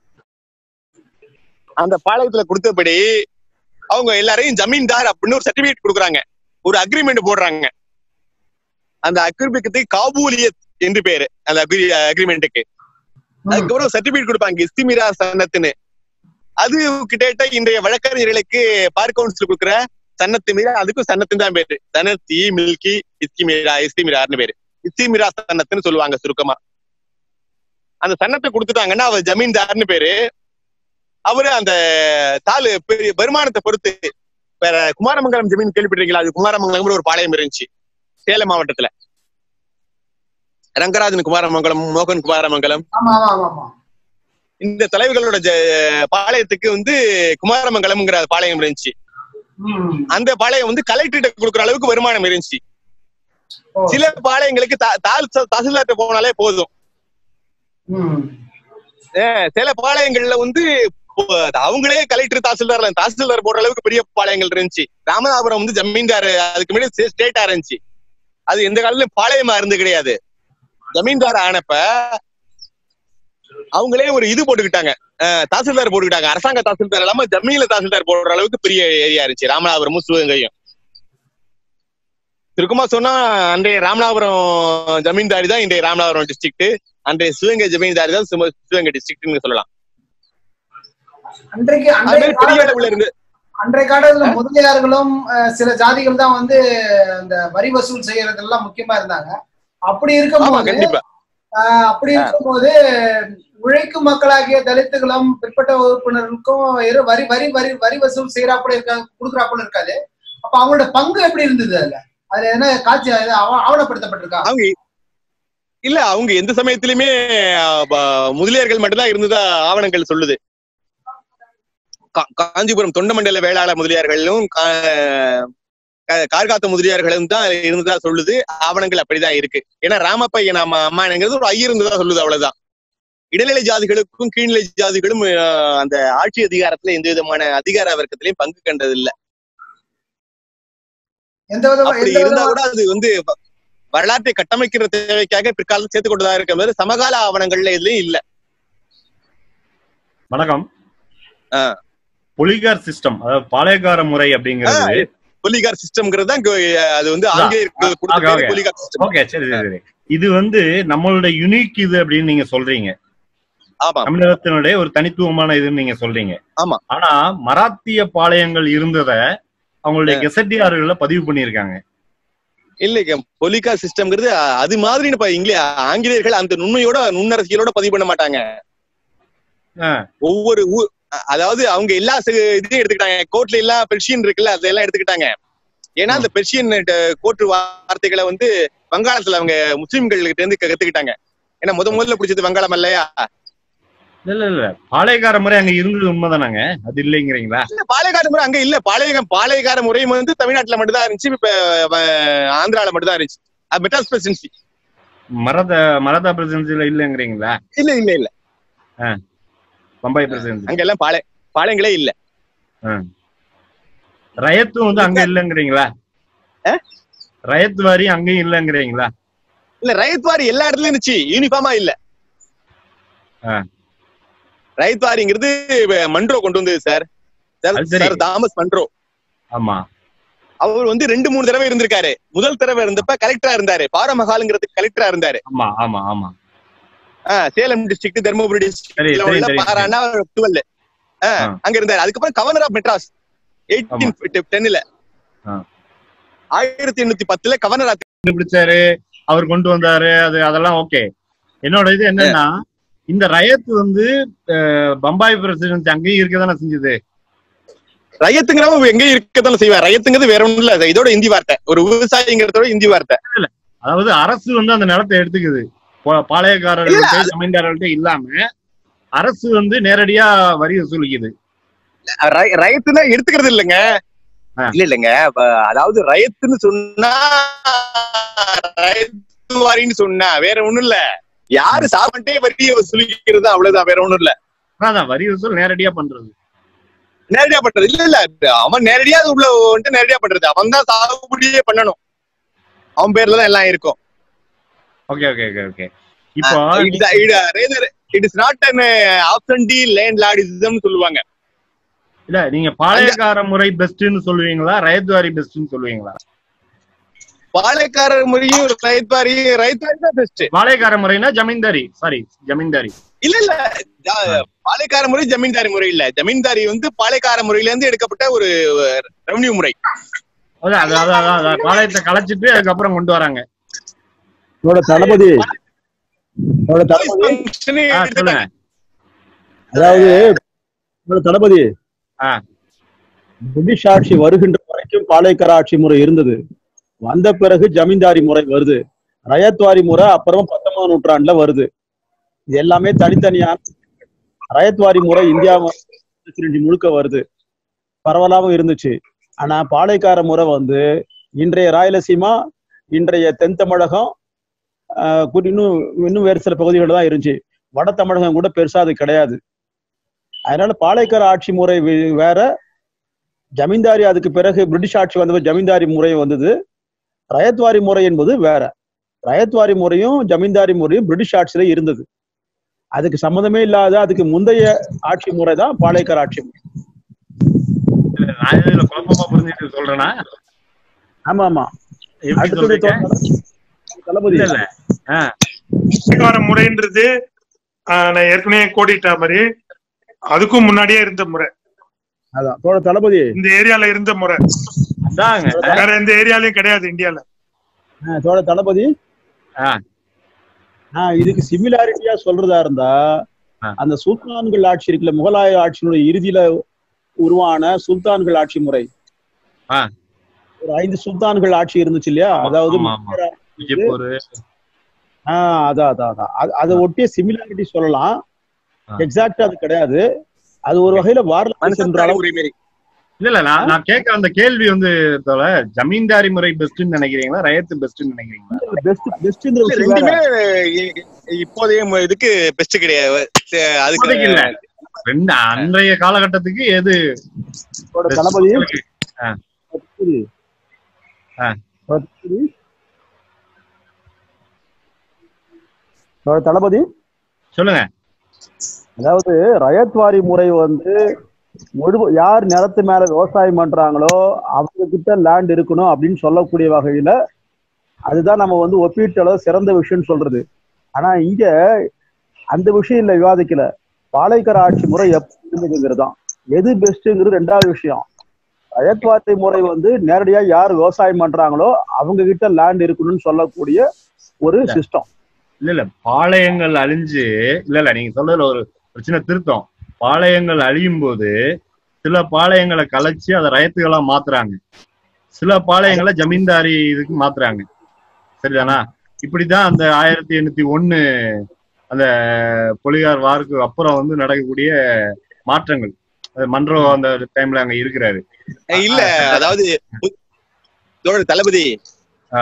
அந்த பாளையத்துல கொடுத்தபடி அவங்க எல்லாரையும் ஜமீன்தார் அப்படின்னு ஒரு சர்டிபிகேட் கொடுக்குறாங்க ஒரு அக்ரிமெண்ட் போடுறாங்க அந்த அக்ரிமெண்ட்டுக்கு காபூலியத் என்று பேரு அந்த அக்ரிமெண்ட்டுக்கு ம். அதுக்கப்புறம் சர்டிபிகேட் கொடுப்பாங்க இஸ்திமிரா சன்னத்துன்னு அது கிட்டத்தட்ட இன்றைய வழக்கறிஞர்களுக்கு பார் கவுன்சில் கொடுக்குற சன்னத்து மீரா அதுக்கும் சன்னத்து தான் பேரு சனத்தி மில்கி இஸ்திமிரா இஸ்திமிரார்னு பேரு இஸ்திமிரா சன்னத்துன்னு சொல்லுவாங்க சுருக்கமா அந்த சன்னத்தை கொடுத்துட்டாங்கன்னா அவர் ஜமீன்தார்னு பேரு அவரு அந்த தாலு பெரிய வருமானத்தை பொறுத்து வேற குமாரமங்கலம் ஜமீன் கேள்விப்பட்டிருக்கீங்களா அது குமாரமங்கலம் ஒரு பாளையம் இருந்துச்சு சேலம் மாவட்டத்துல ரங்கராஜன் குமாரமங்கலம் மோகன் குமாரமங்கலம் ஆமா ஆமா ஆமா ஆமா இந்த தலைவர்களோட ஜ- பாளையத்துக்கு வந்து குமாரமங்கலம்ங்கிற பாளையம் இருந்துச்சு ம். அந்த பாளையம் வந்து கலெக்டரேட் கொடுக்குற அளவுக்கு வருமானம் இருந்துச்சு ஓ, சில பாளையங்களுக்கு தா- தால் தஹசில்தார்ட்ட போனாலே போதும் ம். அஹ் சில பாளையங்கள்ல வந்து போ- அவங்களே கலெக்டர் தாசில்தார் தாசில்தார் போடுற அளவுக்கு பெரிய பாளையங்கள் இருந்துச்சு ராமநாதபுரம் வந்து ஜமீன்தார் அதுக்கு முன்னாடி ஸ்டேட்டா இருந்துச்சு அது எந்த காலத்துலயும் பாளையமா இருந்து கிடையாது ஜமீன்தார் ஆனப்ப அவங்களே ஒரு இது போட்டுக்கிட்டாங்க அஹ் தாசில்தார் போட்டுக்கிட்டாங்க அரசாங்க தாசில்தார் இல்லாம ஜமீன்ல தாசில்தார் போடுற அளவுக்கு பெரிய ஏரியா இருந்துச்சு ராமநாதபுரமும் சிவகங்கையும் சுருக்கமா சொன்னா அன்றைய ராமநாதபுரம் ஜமீன்தாரி தான் இன்றைய ராமநாதபுரம் டிஸ்ட்ரிக்ட் அன்றைய சிவகங்கை ஜமீன்தாரி தான் சிவ- சிவகங்கை டிஸ்ட்ரிக்ட்னு சொல்லலாம் அன்றைக்கு அது அன்றைய மாதிரி பெரிய காலகட்டத்துல- அளவுல இருந்து அன்றைய காலத்துல முதலியார்களும் அஹ், சில ஜாதிகள் தான் வந்து அந்த வரி வசூல் செய்யறதெல்லாம் முக்கியமா இருந்தாங்க அப்படி ஆமா இருக்கும்போது கண்டிப்பா ஆஹ், அப்படி இருக்கும்போது உழைக்கும் மக்களாகிய தலித்துகளும் பிற்பட்ட வகுப்பினருக்கும் இரு வரி வரி வரி வரி வசூல் செய்யறாப்புல இருக்க கொடுக்குறாப்புல இருக்காது அப்ப அவங்களோட பங்கு எப்படி இருந்தது அதுல அதுல என்ன காட்சி அது ஆவ- ஆவணப்படுத்தப்பட்டிருக்கா அவங்க இல்ல அவங்க எந்த சமயத்திலுமே அஹ், ப- முதலியார்கள் மட்டும்தான் இருந்ததா ஆவணங்கள் சொல்லுது கா- காஞ்சிபுரம் தொண்டமண்டல வேளாளர் முதலியார்களும் கா- கா- கார்காத்த முதலியார்களும் தான் இருந்ததா சொல்லுது ஆவணங்கள் அப்படிதான் இருக்கு ஏன்னா ராமப்பையன் அம்மா அம்மாங்கிறது ஒரு ஐயர் இருந்ததா சொல்லுது அவ்வளவுதான் இடைநிலை ஜாதிகளுக்கும் கீழ்நிலை ஜாதிகளும் அஹ், அந்த ஆட்சி அதிகாரத்துல எந்த விதமான அதிகார வர்க்கத்திலையும் பங்கு கண்டது இல்ல எந்த விதமா அப்படி எந்த இருந்தா விதமா கூட அது வந்து வ- வரலாற்றை கட்டமைக்கிற தேவைக்காக பிற்காலத்தில் சேர்த்து கொண்டதா இருக்க மாதிரி சமகால ஆவணங்கள்ல எதுலயும் இல்ல வணக்கம் ஆ. பொலிகார் சிஸ்டம் அதாவது பாளையக்கார முறை அப்படிங்கிறது பொலிகார் சிஸ்டம்ங்கிறது தான் இங்க, அஹ், அது வந்து அதான். ஆங்கிலேயர்கள் கொடுத்த ஓகே, பேரு ஓகே. பொலிகார் சிஸ்டம் ஓகே சரி சரி சரி இது வந்து நம்மளோட யுனிக் இது அப்படின்னு நீங்க சொல்றீங்க ஆமா தமிழகத்தினுடைய ஒரு தனித்துவமான இதுன்னு நீங்க சொல்றீங்க ஆமா. ஆனா மராத்திய பாளையங்கள் இருந்தத அவங்களுடைய கெசட்டியாறுகளை பதிவு பண்ணியிருக்காங்க இல்லைங்க பொலிகார் சிஸ்டம்ங்கிறது அஹ், அது மாதிரி இப்ப இங்கிலே ஆங்கிலேயர்கள் அந்த நுண்மையோட நுண்ணரசியலோட பதிவு பண்ண மாட்டாங்க ஆ. ஒவ்வொரு ஊர் அ- அதாவது அவங்க எல்லா சி- இதையும் எடுத்துக்கிட்டாங்க கோர்ட்ல எல்லாம் பெர்ஷியன் இருக்குல்ல அதெல்லாம் எடுத்துக்கிட்டாங்க ஏன்னா அந்த பெர்ஷியன் கோர்ட்டு வார்த்தைகளை வந்து வங்காளத்துல அவங்க முஸ்லிம்கள் கிட்ட இருந்து கத்துக்கிட்டாங்க ஏன்னா முத முதல்ல பிடிச்சது வங்காளம் இல்லையா இல்ல இல்ல பாளையக்கார முறை அங்க இருந்தது உண்மைதானாங்க அது இல்லைங்கிறீங்களா இல்ல பாளையக்கார முறை அங்க இல்ல பாளையகம் பாளையக்கார முறையும் வந்து தமிழ்நாட்டுல மட்டும் தான் இருந்துச்சு இப்ப வ- ஆந்திரால மட்டும் தான் இருந்துச்சு அது மெட்ராஸ் பிரசிடென்சி மரத மரதா பிரசிடென்சில இல்லைங்கிறீங்களா இல்ல இல்ல இல்ல பம்பாய் பிரசிடென்சி அங்க எல்லாம் பாளைய பாளையங்களே இல்ல ரயத்தும் வந்து அங்க இல்லைங்கிறீங்களா ஆ? ரயத் வாரி அங்கேயும் இல்லைங்கிறீங்களா இல்ல ரைத் வாரி எல்லா இடத்துலயும் இருந்துச்சு யூனிஃபார்மா இல்ல ஆ. ரைத் வாரிங்கிறது வ- மன்றோ கொண்டு வந்தது சார் சார் அது சரி. சார் தாமஸ் மன்றோ ஆமா அவர் வந்து ரெண்டு மூணு தடவை இருந்திருக்காரு முதல் தடவை இருந்தப்ப கலெக்டரா இருந்தாரு பாரமஹாலுங்கிறதுக்கு கலெக்டரா இருந்தாரு ஆமா ஆமா ஆமா ஆ, சேலம் டிஸ்ட்ரிக்ட் தருமபுரி சரி, சரி, டிஸ்ட்ரிக்ட் சரி. பாரானா டுவெல் ஆ. அங்க இருந்தாரு அதுக்கப்புறம் கவர்னர் ஆஃப் மெட்ராஸ் எயிட்டீன் டென்னுல ஆ. ஆயிரத்தி எண்ணூத்தி பத்துல கவர்னர் ஆஃப் கண்டுபிடிச்சாரு அவர் கொண்டு வந்தாரு அது அதெல்லாம் ஓகே என்னோட இது என்னன்னா இந்த ரயத் வந்து அஹ், பம்பாய் பிரசிடென்சி அங்கேயும் இருக்கதானே செஞ்சது ரயத்துங்கிறவங்க எங்க இருக்கத்தானே செய்வார் ரயத்துங்கிறது வேற ஒண்ணும் இல்ல இதோட இந்தி வார்த்தை ஒரு விவசாயிங்கிறதோட இந்தி வார்த்தை அதாவது அரசு வந்து அந்த நிலத்தை எடுத்துக்குது பா- பாளையக்காரர்கள்ட்ட ஜமீன்தாரர்கள்ட்ட இல்லாம அரசு வந்து நேரடியா வரி வசூலிக்குது ரை- ரைத்துனா எடுத்துக்கிறது இல்லைங்க ஆ. இல்ல இல்லைங்க அப்ப அதாவது ரைத்துன்னு சொன்னா ரைத்து வாரின்னு சொன்னா வேற ஒண்ணும் இல்ல யாரு சாப்பிட்டே வரியை வசூலிக்கிறது அவ்வளவுதான் வேற ஒண்ணும் இல்ல அதான் வரி வசூல் நேரடியா பண்றது நேரடியா பண்றது இல்ல இல்ல அவன் நேரடியா உள்ள வந்துட்டு நேரடியா பண்றது அவன் தான் சாகுபடியே பண்ணணும் அவன் பேர்ல தான் எல்லாம் இருக்கும் ஓகே ஓகே ஓகே ஓகே இப்போ it is not an absentee landlordism சொல்லுவாங்க இல்ல நீங்க பாளையக்கார முறை பெஸ்ட்னு சொல்லுவீங்களா ரயத்வாரி பெஸ்ட்னு சொல்லுவீங்களா பாளையக்காரர் முறையும் ரைத்வாரி ரைத்வாரி தான் பெஸ்ட் பாளையக்கார முறைனா ஜமீன்தாரி சாரி ஜமீன்தாரி இல்ல இல்ல ஜா- பாளையக்கார முறை ஜமீன்தாரி முறை இல்ல ஜமீன்தாரி வந்து பாளையக்கார முறையில இருந்து எடுக்கப்பட்ட ஒரு ரெவன்யூ முறை அதான் அது அதான் அதான், அதான் பாளையத்தை கலைச்சிட்டு அதுக்கப்புறம் கொண்டு வராங்க என்னோட தளபதி என்னோட தளபதி Function ஆ, எடுத்துட்டாங்க. சொல்லுங்க அதாவது என்னோட தளபதி ஆ. பிரிட்டிஷ் ஆட்சி வருகின்ற வரைக்கும் பாளையக்கார ஆட்சி முறை இருந்தது வந்த பிறகு ஜமீன்தாரி முறை வருது ரயத்வாரி முறை அப்புறம் பத்தொன்பதாம் நூற்றாண்டுல வருது இது எல்லாமே தனித்தனியான ரயத்வாரி முறை இந்தியா முழுக்க முழுக்க வருது பரவலாகவும் இருந்துச்சு ஆனா பாளையக்கார முறை வந்து இன்றைய ராயலசீமா இன்றைய தென் தமிழகம் ஆஹ் குறி- இன்னும் இன்னும் வேறு சில பகுதிகள் தான் இருந்துச்சு வட தமிழகம் கூட பெருசா அது கிடையாது அதனால பாளையக்கார ஆட்சி முறை வே- வேற ஜமீன்தாரி அதுக்கு பிறகு பிரிட்டிஷ் ஆட்சி வந்த ஜமீன்தாரி முறை வந்தது ரயத்வாரி முறை என்பது வேற ரயத்வாரி முறையும் ஜமீன்தாரி முறையும் பிரிட்டிஷ் ஆட்சியில இருந்தது அதுக்கு சம்மந்தமே இல்லாத அதுக்கு முந்தைய ஆட்சி முறை தான் பாளையக்கார ஆட்சி முறை இல்ல, நான் இதுல குழப்பமா புரிஞ்சுட்டு சொல்றேன்னா ஆமா ஆமா எப்படி அடுத்தது சொல்றீங்க தளபதி இல்ல இல்ல ஆ, பாளையக்கார முறைன்றது ஆஹ், நான் ஏற்கனவே கோடிட்ட மாதிரி அதுக்கும் முன்னாடியே இருந்த முறை அதான் தோழ தளபதி இந்த ஏரியால இருந்த முறை அதாங்க வேற எந்த ஏரியாலயும் கிடையாது இந்தியால ஆஹ் தோழ தளபதி ஆ. ஆஹ் இதுக்கு சிமிலாரிட்டியா சொல்றதா இருந்தா ஆ. அந்த சுல்தான்கள் ஆட்சி இருக்குல்ல முகலாய ஆட்சியினுடைய இறுதியில உருவான சுல்தான்கள் ஆட்சி முறை ஆ. ஒரு ஐந்து சுல்தான்கள் ஆட்சி இருந்துச்சு இல்லையா அதாவது ஆமா, ஆமா. விஜயபூர் ஆஹ் அதான் அதான் அதான் அது- அதை ஒட்டிய சிமிலாரிட்டி சொல்லலாம் ஆ. எக்ஸாக்டா அது கிடையாது அது ஒரு வகையில வாரலாறு மனுஷன் சென்ற தாய் அளவு உரிமை இல்ல இல்ல நான் நான் கேட்க அந்த கேள்வி வந்து தோல ஜமீன்தாரி முறை பெஸ்ட்னு நினைக்கிறீங்களா ரயத்து பெஸ்ட்னு நினைக்கிறீங்களா பெஸ்ட் பெஸ்ட்ங்கிற இல்ல, விஷயம் வேற. ரெண்டுமே இ- இப்போதைய மு- இதுக்கு பெஸ்ட் கிடையாது சே, அதுக்கு இப்போதைக்கு இல்ல ரெண்டு அன்றைய காலகட்டத்துக்கு எது தோழ best? தளபதி உங்களுக்கு? தளபதி. ஆ. தளபதி. தோழ தளபதி சொல்லுங்க அதாவது ரயத்வாரி முறை வந்து முழு யார் நிலத்து மேல விவசாயம் பண்றாங்களோ அவங்க கிட்ட லேண்ட் இருக்கணும் அப்படின்னு சொல்லக்கூடிய வகையில அதுதான் நம்ம வந்து ஒப்பீட்டளவு சிறந்த விஷயம்னு சொல்றது ஆனா இங்க அந்த விஷயம் இல்ல விவாதிக்கல பாளையக்கார ஆட்சி முறை எப்படி இருந்ததுங்கிறது தான் எது பெஸ்ட்ங்கிறது ரெண்டாவது விஷயம் ரயத்வாரி முறை வந்து நேரடியா யார் விவசாயம் பண்றாங்களோ அவங்க கிட்ட லேண்ட் இருக்கணும்னு சொல்லக்கூடிய ஒரு சிஸ்டம் இல்ல இல்ல பாளையங்கள் அழிஞ்சு இல்ல இல்ல நீங்க சொல்றதுல ஒரு ஒரு சின்ன திருத்தம் பாளையங்கள் அழியும் போது சில பாளையங்களை கலைச்சு அதை ரயத்துகளா மாத்துறாங்க சில பாளையங்களை ஜமீன்தாரி இதுக்கு மாத்துறாங்க சரிதானா இப்படிதான் அந்த ஆயிரத்தி எண்ணூத்தி ஒண்ணு அந்த பொலிகார் வாருக்கு அப்புறம் வந்து நடக்கக்கூடிய மாற்றங்கள் அது மன்றோ அந்த டைம்ல அங்க இருக்கிறாரு இல்ல அதாவது தோழர் தளபதி ஆ.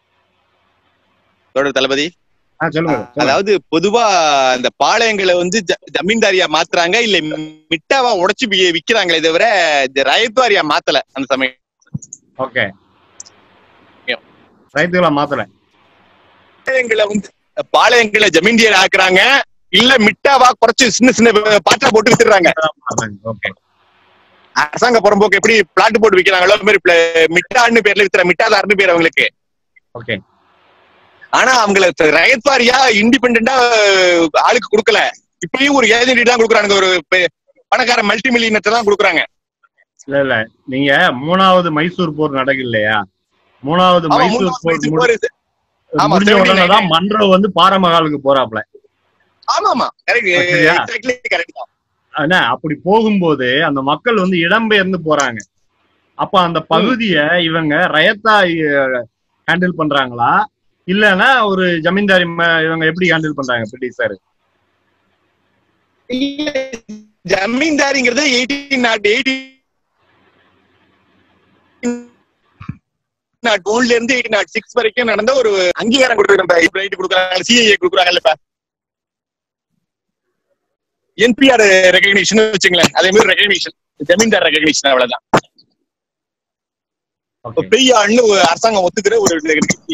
தோழர் தளபதி ஆ சொல்லுங்க சொல்லுங்க. அதாவது பொதுவா இந்த பாளையங்களை வந்து ஜ- ஜமீன்தாரியா மாத்துறாங்க இல்ல மிட்டாவா உடைச்சு வி- விக்கிறாங்களே தவிர இந்த ரயத்வாரியா மாத்தல அந்த சமயம் ஓகே ரைத்துகளா மாத்தல பாளையங்களை வந்து பாளையங்களை ஜமீன்தாரி ஆக்குறாங்க இல்ல மிட்டாவா குறைச்சு சின்ன சின்ன பாட்டா போட்டு வித்துறாங்க ஓகே அரசாங்க புறம்போக்கு எப்படி பிளாட் போட்டு விக்கிறாங்களோ அது மாதிரி pla- மிட்டான்னு பேர்ல வித்துற மிட்டாதார்னு பேர் அவங்களுக்கு ஓகே ஆனா அவங்களுக்கு ரயத்வாரியா இண்டிபெண்டா ஆளுக்கு கொடுக்கல இப்பயும் ஒரு ஏஜென்டி தான் கொடுக்குறாங்க ஒரு பெ- பணக்கார மல்டி மில்லியனத்தை தான் கொடுக்குறாங்க இல்ல இல்ல நீங்க மூணாவது மைசூர் போர் நடக்கு இல்லையா மூணாவது ஆமா, மைசூர் மூணாவது போர் வயசு முடி- போரு- ஆமா, முடிஞ்ச 79. உடனே தான் மன்றோ வந்து பாரமகாலுக்கு போறாப்ல ஆமா ஆமா கரெக்ட் சரியா? எக்ஸாக்ட்லி கரெக்ட் தான் ஆனா அப்படி போகும்போது அந்த மக்கள் வந்து இடம்பெயர்ந்து போறாங்க அப்ப அந்த பகுதிய இவங்க ரயத்தா ஹேண்டில் பண்றாங்களா இல்லன்னா ஒரு ஜமீன்தாரி ம- இவங்க எப்படி ஹேண்டில் பண்றாங்க பிரிட்டிஷார் ஜமீன்தாரிங்கிறது எயிட்டீன் நாட் எயிட்டீன் நாட் ஒன்ல இருந்து எயிட்டீன் நாட் சிக்ஸ் வரைக்கும் நடந்த ஒரு அங்கீகாரம் கொடுக்குறாங்க ரைட் கொடுக்குறாங்க சிஐஏ கொடுக்குறாங்கல்ல இப்ப என்பிஆர் ரெகக்னிஷன் வச்சுங்களேன் அதே மாதிரி ரெகக்னிஷன் ஜமீன்தார் ரெகக்னிஷன் அவ்வளவுதான் இப்ப பெய்யாள்னு ஒரு அரசாங்கம் ஒத்துக்கிற ஒரு நிகழ்ச்சி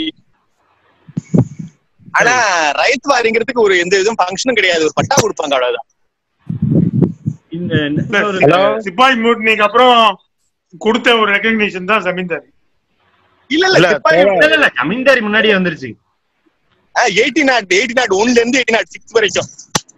ஆனா ரைத் வாரிங்கிறதுக்கு ஒரு எந்த இதுவும் ஃபங்க்ஷனும் கிடையாது ஒரு பட்டா கொடுப்பாங்க அவ்வளவுதான் இந்த இல்ல, இன்னொரு- ஹலோ சிப்பாய் மூட்னிக்கு அப்புறம் கொடுத்த ஒரு ரெகக்னிஷன் தான் ஜமீன்தாரி இல்ல இல்ல இல்ல, சிப்பாய் இல்ல, இல்ல, இல்ல, ஜமீன்தாரி முன்னாடியே வந்துருச்சு எயிட்டீன் நாட் எயிட்டீன் நாட் ஒன்ல இருந்து எயிட்டீன் நாட் சிக்ஸ் வரைக்கும்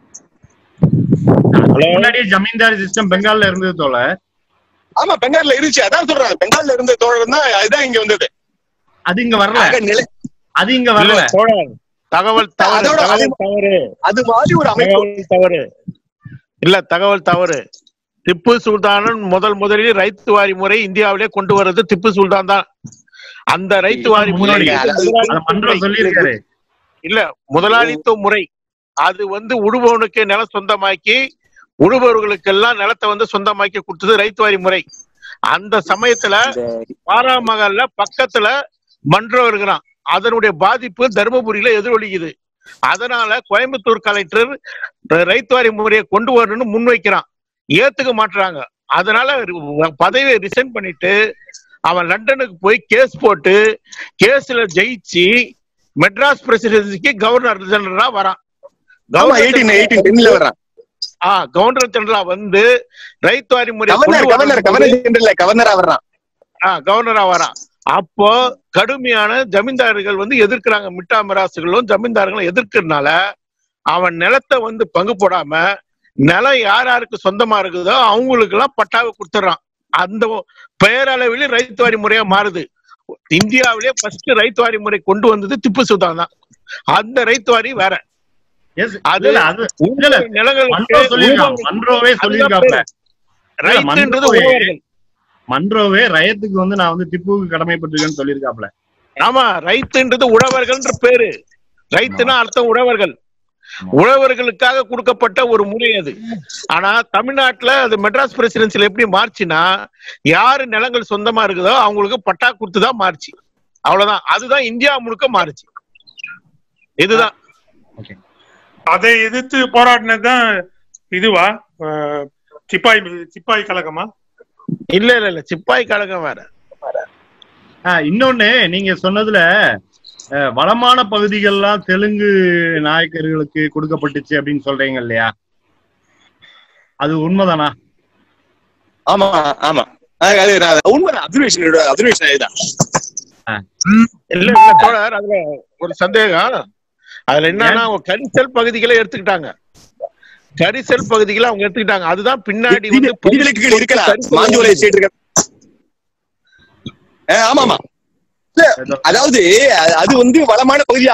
அதுக்கு முன்னாடியே ஜமீன்தாரி சிஸ்டம் பெங்கால்ல இருந்தது தோல ஆமா பெங்கால்ல இருந்துச்சு அதான் சொல்றாங்க பெங்கால்ல இருந்த தோழர் தான் அதுதான் இங்க வந்தது அது இங்க வரல ஆக நிலை அது இங்க இல்ல, வரல தோழர் தகவல் தவறு அதோட தகவல் தவறு அது மாதிரி ஒரு அமைப்பு தகவல் தவறு இல்ல தகவல் தவறு திப்பு சுல்தானன் முதல் முதலில் ரைத்து வாரி முறை இந்தியாவிலே கொண்டு வர்றது திப்பு சுல்தான் தான் அந்த ரைத்து வாரி முறை முன்னாடி. அது மன்றம் சொல்லியிருக்காரு இல்ல முதலாளித்துவ முறை அது வந்து உழுபவனுக்கு நிலம் சொந்தமாக்கி உழுபவர்களுக்கெல்லாம் நிலத்தை வந்து சொந்தமாக்கி கொடுத்தது ரைத்து வாரி முறை அந்த சமயத்துல பாராமகல்ல பக்கத்துல மன்றம் இருக்கிறான் அதனுடைய பாதிப்பு தருமபுரியில எதிரொலிக்குது அதனால கோயம்புத்தூர் கலெக்டர் ரைத்துவாரி முறையை கொண்டு வரணும்னு முன்வைக்கிறான் ஏத்துக்க மாட்டுறாங்க அதனால பதவியை ரிசைன் பண்ணிட்டு அவன் லண்டனுக்கு போய் கேஸ் போட்டு கேஸ்ல ஜெயிச்சு மெட்ராஸ் பிரசிடென்சிக்கு கவர்னர் ஜெனரலா வரான் ஆமா எயிட்டீன் எயிட்டீன் டென்ல வர்றான் ஆ கவர்னர் ஜெனரலா வந்து ரைத்துவாரி முறை கவர்னர் கவர்னர் கவர்னர் ஜெனரல்ல கவர்னரா வர்றான் ஆ கவர்னரா வரான் அப்போ கடுமையான ஜமீன்தார்கள் வந்து எதிர்க்கிறாங்க மிட்டா மிராசுகளும் ஜமீன்தார்களும் எதிர்க்கிறதுனால அவன் நிலத்தை வந்து பங்கு போடாம நிலம் யார் யாருக்கு சொந்தமா இருக்குதோ அவங்களுக்கு எல்லாம் பட்டாவை கொடுத்துட்றான் அந்த பெயரளவில் ரைத்துவாரி முறையா மாறுது இந்தியாவிலே ஃபர்ஸ்ட் ரைத்துவாரி முறை கொண்டு வந்தது திப்பு சுல்தான் தான் அந்த ரைத்துவாரி வேற Yes, அது- இல்ல, அது இல்ல, இல்ல, நிலங்களுக்கு மன்றம் சொல்லியிருக்கான் மன்றோவே சொல்லியிருக்காப்ல ரைத்துன்றது மன்றோவே- உழவர்கள். மன்றோவே ரயத்துக்கு வந்து நான் வந்து திப்புவுக்கு கடமைப்பட்டிருக்கேன்னு சொல்லியிருக்காப்ல ஆமா ரைத்துன்றது உழவர்கள்ன்ற பேரு ரைத்துனா அர்த்தம் உழவர்கள் உழவர்களுக்காக கொடுக்கப்பட்ட ஒரு முறை அது ஆனா தமிழ்நாட்டுல அது மெட்ராஸ் பிரசிடென்சில எப்படி மாறுச்சுன்னா யாரு நிலங்கள் சொந்தமா இருக்குதோ அவங்களுக்கு பட்டா கொடுத்துதான் மாறுச்சு அவ்வளவுதான் அதுதான் இந்தியா முழுக்க மாறுச்சு இதுதான் அதை எதிர்த்து போராடினதுதான் இதுவா அஹ், சிப்பாய் சிப்பாய் கழகமா இல்ல இல்ல இல்ல சிப்பாய் கழகம் வேற ஆஹ் இன்னொன்னு நீங்க சொன்னதுல அஹ், வளமான பகுதிகள்லாம் தெலுங்கு நாயக்கர்களுக்கு கொடுக்கப்பட்டுச்சு அப்படின்னு சொல்றீங்க இல்லையா அது உண்மைதானா ஆமா ஆமா அது- அது நான் உண்மைதான் அப்சர்வேஷனோட அப்சர்வேஷன் இதுதான் இல்ல இல்ல தோழர் அதுல ஒரு சந்தேகம் அதுல என்னன்னா அவங்க கரிசல் பகுதிகளை எடுத்துக்கிட்டாங்க கரிசல் பகுதிகளை அவங்க எடுத்துக்கிட்டாங்க அதுதான் பின்னாடி வந்து விதிவிலக்குகள் இருக்கலாம் கரிசல் மாஞ்சோலை எஸ்டேட் இருக்க ஆ, ஆமா ஆமா இல்ல, அதாவது அது- அது வந்து வளமான பகுதி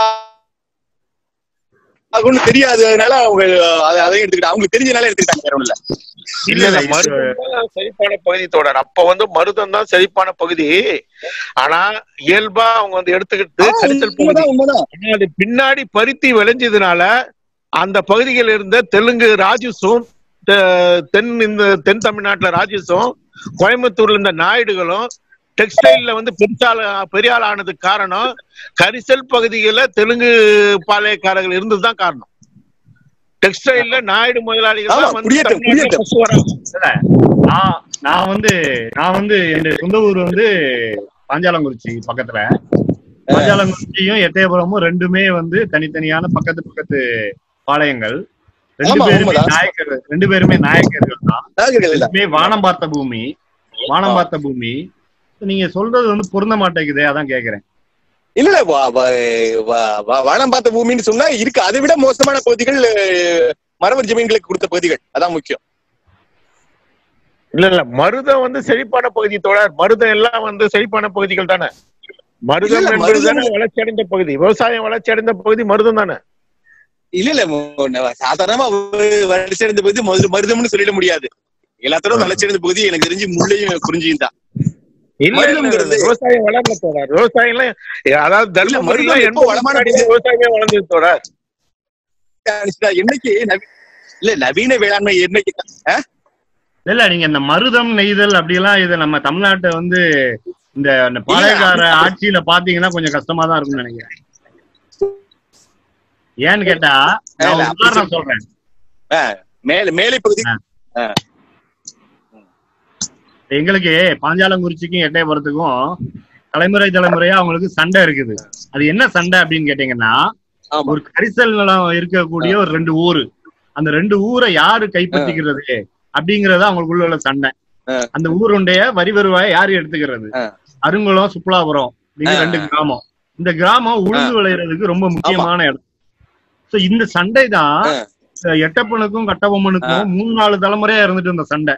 ஆகும்னு தெரியாததுனால அவங்க அதை அதையும் எடுத்துக்கிட்டாங்க அவங்களுக்கு தெரிஞ்சனால எடுத்துக்கிட்டாங்க வேற ஒண்ணும் இல்ல இல்ல இல்ல இது- மருதம் தான் செழிப்பான பகுதி தோழர் அப்ப வந்து மருதம் தான் செழிப்பான பகுதி ஆனா இயல்பா அவங்க வந்து எடுத்துக்கிட்டு ஆ, கரிசல் பகுதி உண்மைதான் உண்மைதான் ஆனா அது பின்னாடி பருத்தி விளைஞ்சதுனால அந்த பகுதியில் இருந்த தெலுங்கு ராஜுஸும் தெ- தென் இந்த தென் தமிழ்நாட்டுல ராஜுஸும் கோயம்புத்தூர்ல இருந்த நாயுடுகளும் டெக்ஸ்டைல்ல வந்து பெருசால பெரிய ஆள் ஆனதுக்கு காரணம் கரிசல் பகுதிகளில் தெலுங்கு பாளையக்காரர்கள் இருந்ததுதான் காரணம் டெக்ஸ்டைல்ல நாயுடு முதலாளிகள் ஆமா, தான் வந்து குடியேற்றம், தமிழ்நாட்டுல குடியேற்றம். first வராங்க. நான் நான் வந்து நான் வந்து என்னுடைய சொந்த ஊர் வந்து பாஞ்சாலங்குறிச்சி பக்கத்துல பாஞ்சாலங்குறிச்சியும் எட்டயபுரமும் ரெண்டுமே வந்து தனித்தனியான பக்கத்து பக்கத்து பாளையங்கள் ரெண்டு ஆமா, பேருமே உண்மைதான். நாயக்கர்கள் ரெண்டு பேருமே நாயக்கர்கள் தான் நாகர்கள் இல்ல ரெண்டுமே வானம் பார்த்த பூமி வானம் பார்த்த பூமி நீங்க சொல்றது வந்து பொருந்த மாட்டேங்குதே அதான் கேக்குறேன் இல்ல இல்ல வா- வா- வா- வா- வானம் பார்த்த பூமின்னு சொன்னா இருக்கு அதை விட மோசமான பகுதிகள் அஹ், மரவர் ஜமீன்களுக்கு கொடுத்த பகுதிகள் அதான் முக்கியம் இல்ல இல்ல மருதம் வந்து செழிப்பான பகுதி தோழர் மருதம் எல்லாம் வந்து செழிப்பான பகுதிகள் தானே மருதம் இல்ல, என்பது மருதம் தானே வளர்ச்சி அடைந்த பகுதி விவசாயம் வளர்ச்சி அடைந்த பகுதி மருதம் தானே இல்ல இல்ல மு- ந- சாதாரணமா வளர்ச்சியடைந்த பகுதி மருது மருதம்னு சொல்லிட முடியாது எல்லாத்தோட வளர்ச்சியடைந்த பகுதி எனக்கு தெரிஞ்சு முள்ளையும் குறிஞ்சியும் தான் இல்ல இல்ல மருதம்ங்கிறது விவசாயம் வளரல தோழர் விவசாயம் எல்லாம் அதாவது இல்ல தர்மபுரியில மருதம் எப்போ எண்பது வளமான விழுக்காடு விவசாயமே வளர்ந்தது தோழர் பொருள் என்னைக்கு நவீ- இல்ல நவீன வேளாண்மை என்னைக்கு ஆ? இல்ல நீங்க இந்த மருதம் நெய்தல் அப்படியெல்லாம் இது நம்ம தமிழ்நாட்டை வந்து இந்த இந்த இல்ல பாளையக்கார அது ஆட்சியில பாத்தீங்கன்னா கொஞ்சம் கஷ்டமா தான் இருக்கும்னு நினைக்கிறேன் ஏன்னு கேட்டா நான் இல்ல ஒரு அப்படி உதாரணம் சொல் சொல்றேன் ஆ, மேல மேலை பகுதி ஆ. ஆ, எங்களுக்கு பாஞ்சாலங்குறிச்சிக்கும் எட்டயபுரத்துக்கும் தலைமுறை தலைமுறையா அவங்களுக்கு சண்டை இருக்குது அது என்ன சண்டை அப்படின்னு கேட்டீங்கன்னா ஆமா ஒரு கரிசல் நிலம் இருக்கக்கூடிய ஒரு ரெண்டு ஊரு அந்த ரெண்டு ஊரை யாரு கைப்பற்றிக்கிறது அப்படிங்கறது அவங்களுக்குள்ள உள்ள சண்டை ஆ. அந்த ஊருடைய வரி வருவாயை யாரு எடுத்துக்கிறது ஆ. அருங்குளம் சுப்புலாபுரம் அப்படிங்கிற ஆ, ரெண்டு ஆ. கிராமம் இந்த கிராமம் உளுந்து விளையிறதுக்கு ரொம்ப முக்கியமான இடம் சோ இந்த சண்டை தான் ஆ. எட்டப்பனுக்கும் கட்டபொம்மனுக்கும் மூணு நாலு தலைமுறையா இருந்துட்டு இருந்த சண்டை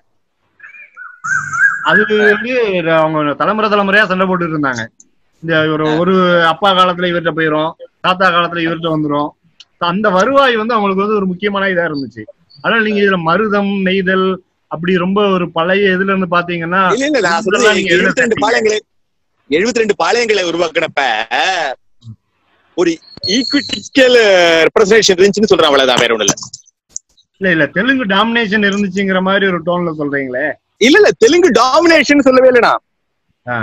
அது வந்து அவங்க தலைமுறை தலைமுறையா சண்டை போட்டுட்டு இருந்தாங்க இந்த ஒரு ஒரு அப்பா காலத்துல இவர்கிட்ட போயிரும் தாத்தா காலத்துல இவர்கிட்ட வந்துரும் அந்த வருவாய் வந்து அவங்களுக்கு வந்து ஒரு முக்கியமான இதா இருந்துச்சு அதனால நீங்க இதுல மருதம் நெய்தல் அப்படி ரொம்ப ஒரு பழைய இதுல இருந்து பாத்தீங்கன்னா இல்ல இல்ல நான் இதெல்லாம் சொல்றது நீங்க எதுல எழுபத்தி ரெண்டு சேர்த்தீங்க? பாளையங்களை எழுபத்தி ரெண்டு பாளையங்களை உருவாக்குனப்ப ஒரு ஈக்விட்டிக்கல் ரெப்ரசன்டேஷன் இருந்துச்சுன்னு சொல்றேன் அவ்வளவுதான் வேற ஒண்ணு இல்ல இல்ல இல்ல தெலுங்கு டாமினேஷன் இருந்துச்சுங்கிற மாதிரி ஒரு டோன்ல சொல்றீங்களே இல்ல இல்ல தெலுங்கு டாமினேஷன் சொல்லவே இல்லைண்ணா ஆ.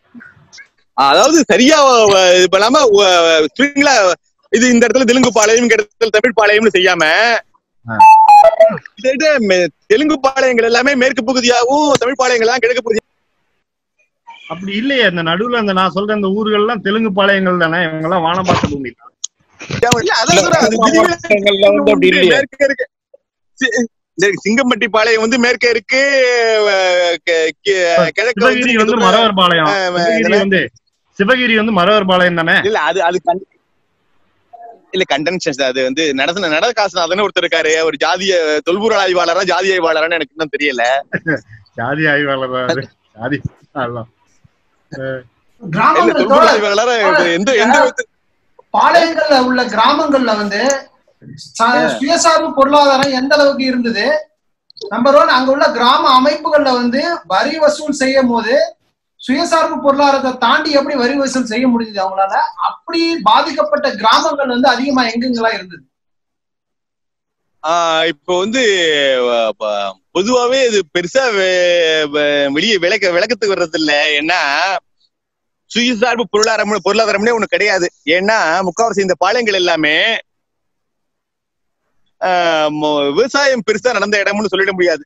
அதாவது சரியா அஹ், இது பண்ணாம அஹ், ஸ்ட்ரிங்ல இது இந்த இடத்துல தெலுங்கு பாளையம் இந்த இடத்துல தமிழ் பாளையம்னு செய்யாம ஆ. கிட்டத்தட்ட மெ- தெலுங்கு பாளையங்கள் எல்லாமே மேற்கு பகுதியாகவும் தமிழ் பாளையங்கள் எல்லாம் கிழக்கு பகுதி அப்படி இல்லையே இந்த நடுவுல அந்த நான் சொல்ற இந்த ஊர்கள் எல்லாம் தெலுங்கு பாளையங்கள் தானே இவங்க எல்லாம் வானபாட்ட பூமி தான் இல்ல அதான் சொல்றேன் அது மாவட்டங்கள்ல வந்து அப்படி இல்லையே மேற்கே இருக்கு சி- இந்த சிங்கம்பட்டி பாளையம் வந்து மேற்கே இருக்கு அஹ், கி- கி- கிழக்கு வந்து சிவகிரி நீங்க வந்து சொல்ற- மரவர் பாளையம் ஆ, சிவகிரி வந்து சிவகிரி வந்து மரவர் பாளையம் தானே இல்ல அது அது கண்- இல்ல கண்டென்ஷன்ஸ் அது வந்து நடன நடகாசனாதன ஒருத்தர் இருக்காரு ஒரு ஜாதிய தொல்பொருள் ஆய்வாளரா ஜாதி ஆய்வாளரான்னு எனக்கு இன்னும் தெரியல ஜாதி ஆய்வாளர் அவரு. ஜாதி ஆள்லாம். இல்ல கிராமங்கள் தொல்பொருள் தோழர், ஆய்வாளரா எந்த எந்த விதத்து- பாளையங்கள்ல உள்ள கிராமங்கள்ல வந்து ச- சுயசார்பு பொருளாதாரம் எந்த அளவுக்கு இருந்தது நம்பர் ஒன் அங்க உள்ள கிராம அமைப்புகள்ல வந்து வரி வசூல் செய்யும் போது சுயசார்பு பொருளாதாரத்தை தாண்டி எப்படி வரி வசூல் செய்ய முடிஞ்சது அவங்களால அப்படி பாதிக்கப்பட்ட கிராமங்கள் வந்து அதிகமா எங்கெங்கெல்லாம் இருந்தது ஆஹ் இப்போ வந்து அஹ், ப- பொதுவாவே இது பெருசா வெ- வெ- வெளியே விளக்க விளக்கத்துக்கு வர்றது இல்ல ஏன்னா சுயசார்பு பொருளாதாரம் பொருளாதாரம்னே ஒண்ணு கிடையாது ஏன்னா முக்காவாசி இந்த பாளையங்கள் எல்லாமே ஆஹ், மொ- விவசாயம் பெருசா நடந்த இடம்னு சொல்லிட முடியாது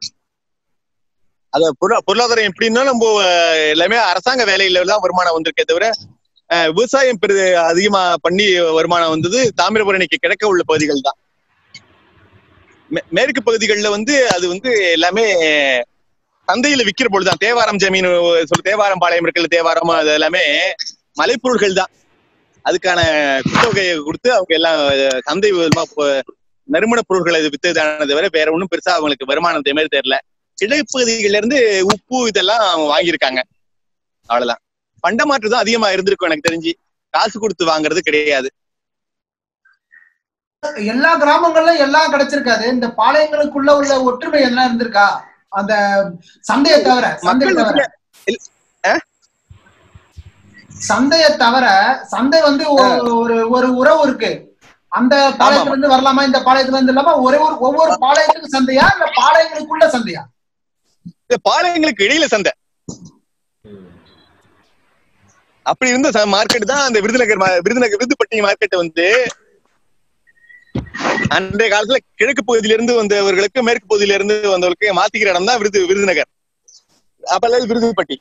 அத பொருளா- பொருளாதாரம் எப்படின்னா நம்ம அஹ், எல்லாமே அரசாங்க வேலையில தான் வருமானம் வந்திருக்கே தவிர அஹ், விவசாயம் பெரு அதிகமா பண்ணி வருமானம் வந்தது தாமிரபரணிக்கு கிழக்க உள்ள பகுதிகள் தான் மே- மேற்கு பகுதிகளில் வந்து அது வந்து எல்லாமே சந்தையில விக்கிற பொழுதுதான் தேவாரம் ஜமீன் சொல்ல தேவாரம் பாளையம் இருக்குல்ல தேவாரம் அது எல்லாமே மலைப்பொருள்கள் தான் அதுக்கான குத்தொகையை கொடுத்து அவங்க எல்லாம் அஹ், சந்தை மூலமா போ- நறுமண பொருட்களை இது வித்ததானே தவிர வேற ஒண்ணும் பெருசா அவங்களுக்கு வருமானம் அதே மாதிரி தெரியல கிழக்கு பகுதிகள்ல இருந்து உப்பு இதெல்லாம் அவங்க வாங்கியிருக்காங்க அவ்வளவுதான் பண்டமாற்று தான் அதிகமா இருந்திருக்கும் எனக்கு தெரிஞ்சு காசு கொடுத்து வாங்குறது கிடையாது எல்லா கிராமங்கள்ல எல்லாம் கிடைச்சிருக்காது இந்த பாளையங்களுக்குள்ள உள்ள ஒற்றுமை எதனா இருந்திருக்கா அந்த சந்தையை தவிர சந்தையை மக்கள் தவிர வந்து இல்ல- சந்தையை தவிர சந்தை வந்து ஒரு ஒரு ஒரு உறவு இருக்கு அந்த பாளையத்துல இருந்து வரலாமா இந்த பாளையத்துல இருந்து இல்லாம ஒரே ஒரு ஒவ்வொரு பாளையத்துக்கு சந்தையா இல்ல பாளையங்களுக்குள்ள சந்தையா இந்த பாளையங்களுக்கு இடையில சந்தை அப்படி இருந்த மார்க்கெட் தான் அந்த விருதுநகர் மா- விருதுநகர் விருதுப்பட்டி மார்க்கெட் வந்து அன்றைய காலத்துல கிழக்கு பகுதியில இருந்து வந்தவர்களுக்கு மேற்கு பகுதியில இருந்து வந்தவர்களுக்கு மாத்திக்கிற இடம் தான் விருது விருதுநகர் அப்பெல்லாம் விருதுப்பட்டி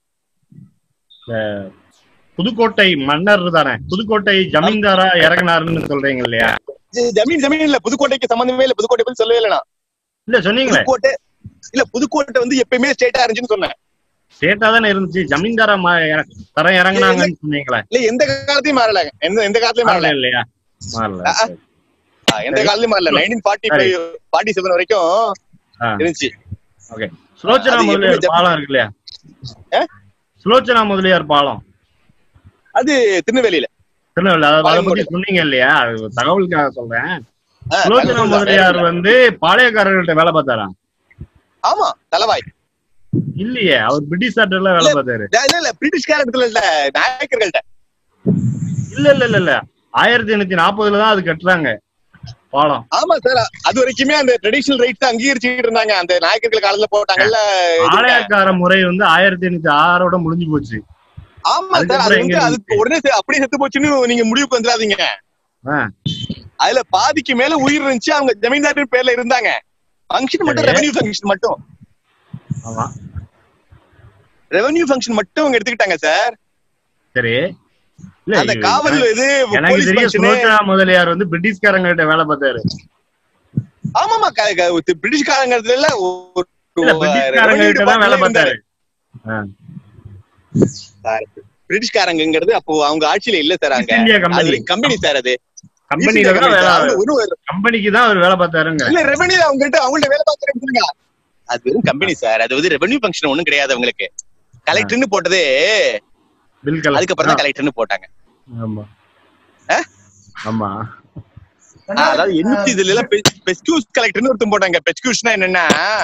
புதுக்கோட்டை மன்னர் தானே புதுக்கோட்டை ஜமீன்தாரா இறங்கினாருன்னு சொல்றீங்க இல்லையா ஜ- ஜமீன் ஜமீன் இல்ல புதுக்கோட்டைக்கு சம்பந்தமே இல்ல புதுக்கோட்டை பத்தி சொல்லவே இல்லைனா இல்ல சொன்னீங்களே புதுக்கோட்டை இல்ல புதுக்கோட்டை வந்து எப்பயுமே ஸ்டேட்டா இருந்துச்சுன்னு சொன்னேன் ஸ்டேட்டா தானே இருந்துச்சு ஜமீன்தாரா மா- இற- தரம் இறங்குனாங்கன்னு சொன்னீங்களே இல்ல எந்த காலத்தையும் மாறல எந்த எந்த காலத்துலயும் மாறல மாறல இல்லையா மாறல ஆ, ஆ, எந்த காலத்துலயும் மாறல nineteen forty five forty seven வரைக்கும் ஆ. இருந்துச்சு ஓகே சுலோச்சனா அது முதலியார் எப்படி பாலம் இருக்கு இல்லையா ஆ? சுலோச்சனா முதலியார் பாலம் அது திருநெல்வேலியில திருநெல்வேலி அதை அதை பாலம் பத்தி சொன்னீங்க இல்லையா அது ஒரு தகவலுக்காக சொல்றேன் ஆ, சுலோச்சனா தகவல் தான். முதலியார் வந்து பாளையக்காரர்கள்ட்ட வேலை பார்த்தாரா ஆமா தலவாய் இல்லையே அவர் பிரிட்டிஷ் ஆர்டர்ல வேலை பார்த்தாரு இல்ல இல்ல பிரிட்டிஷ்காரத்துல இல்ல நாயக்கர்கள்ட்ட இல்ல இல்ல இல்ல இல்ல ஆயிரத்தி எண்ணூத்தி நாற்பதுல தான் அது கட்டுறாங்க பாலம் ஆமா சார் அது வரைக்குமே அந்த ட்ரெடிஷனல் ரைட்ஸ் அங்கீகரிச்சுட்டு இருந்தாங்க அந்த நாயக்கர்கள் காலத்துல போட்டாங்கல்ல இதுல. ஆலயக்கார முறை வந்து ஆயிரத்தி எண்ணூத்தி ஆறோட முடிஞ்சு போச்சு ஆமா சார் அது அதுக்கப்புறம் எங்க வந்து அதுக்கு உடனே செ- அப்படியே செத்து போச்சுன்னு நீங்க முடிவுக்கு வந்துடாதீங்க ஆ. அதுல பாதிக்கு மேல உயிர் இருந்துச்சு அவங்க ஜமீன்தார் பேர்ல இருந்தாங்க ஃபங்க்ஷன் மட்டும் சரி. ரெவென்யூ ஃபங்க்ஷன் மட்டும் ஆமா ரெவென்யூ ஃபங்க்ஷன் மட்டும் அவங்க எடுத்துக்கிட்டாங்க சார் சரி இல்ல அந்த இது- காவல் இது எனக்கு போலீஸ் தெரியும் ஃபங்க்ஷன் சுலோச்சனா முதலியார் வந்து பிரிட்டிஷ்காரங்க கிட்ட வேலை பார்த்தாரு ஆமாமா க- க- பிரிட்டிஷ்காரங்கிறதுல இல்ல ஒரு- இல்ல ஒரு பிரிட்டிஷ்காரங்க revenue கிட்ட தான் வேலை department ல பார்த்தாரு ஆ. சார் பிரிட்டிஷ்காரங்கிறது அப்போ அவங்க ஆட்சியில இல்ல சார் அங்க ஈஸ்ட் இந்தியா அது கம்பெனி வரைக்கும் கம்பெனி சார் அது கம்பெனில தான் வேலை அவங்க ஒரு- கம்பெனிக்கு தான் அவர் வேலை பார்த்தாருங்க இல்ல ரெவென்யூ அவங்க கிட்ட அவங்கள்ட்ட வேலை பார்த்துருக்காங்க அது வெறும் கம்பெனி சார் அது வந்து ரெவென்யூ ஃபங்க்ஷன் ஒண்ணும் கிடையாது அவங்களுக்கு கலெக்டர்னு போட்டதே பில் கலெக்டர் அதுக்கப்புறம் தான் கலெக்டர்னு போட்டாங்க ஆமா ஆ? ஆமா அதாவது எண்ணூத்தி இதுல எல்லாம் பெஸ்கியூஸ் கலெக்டர்னு ஒருத்தன் போட்டாங்க பெஸ்கியூஸ்னா என்னன்னா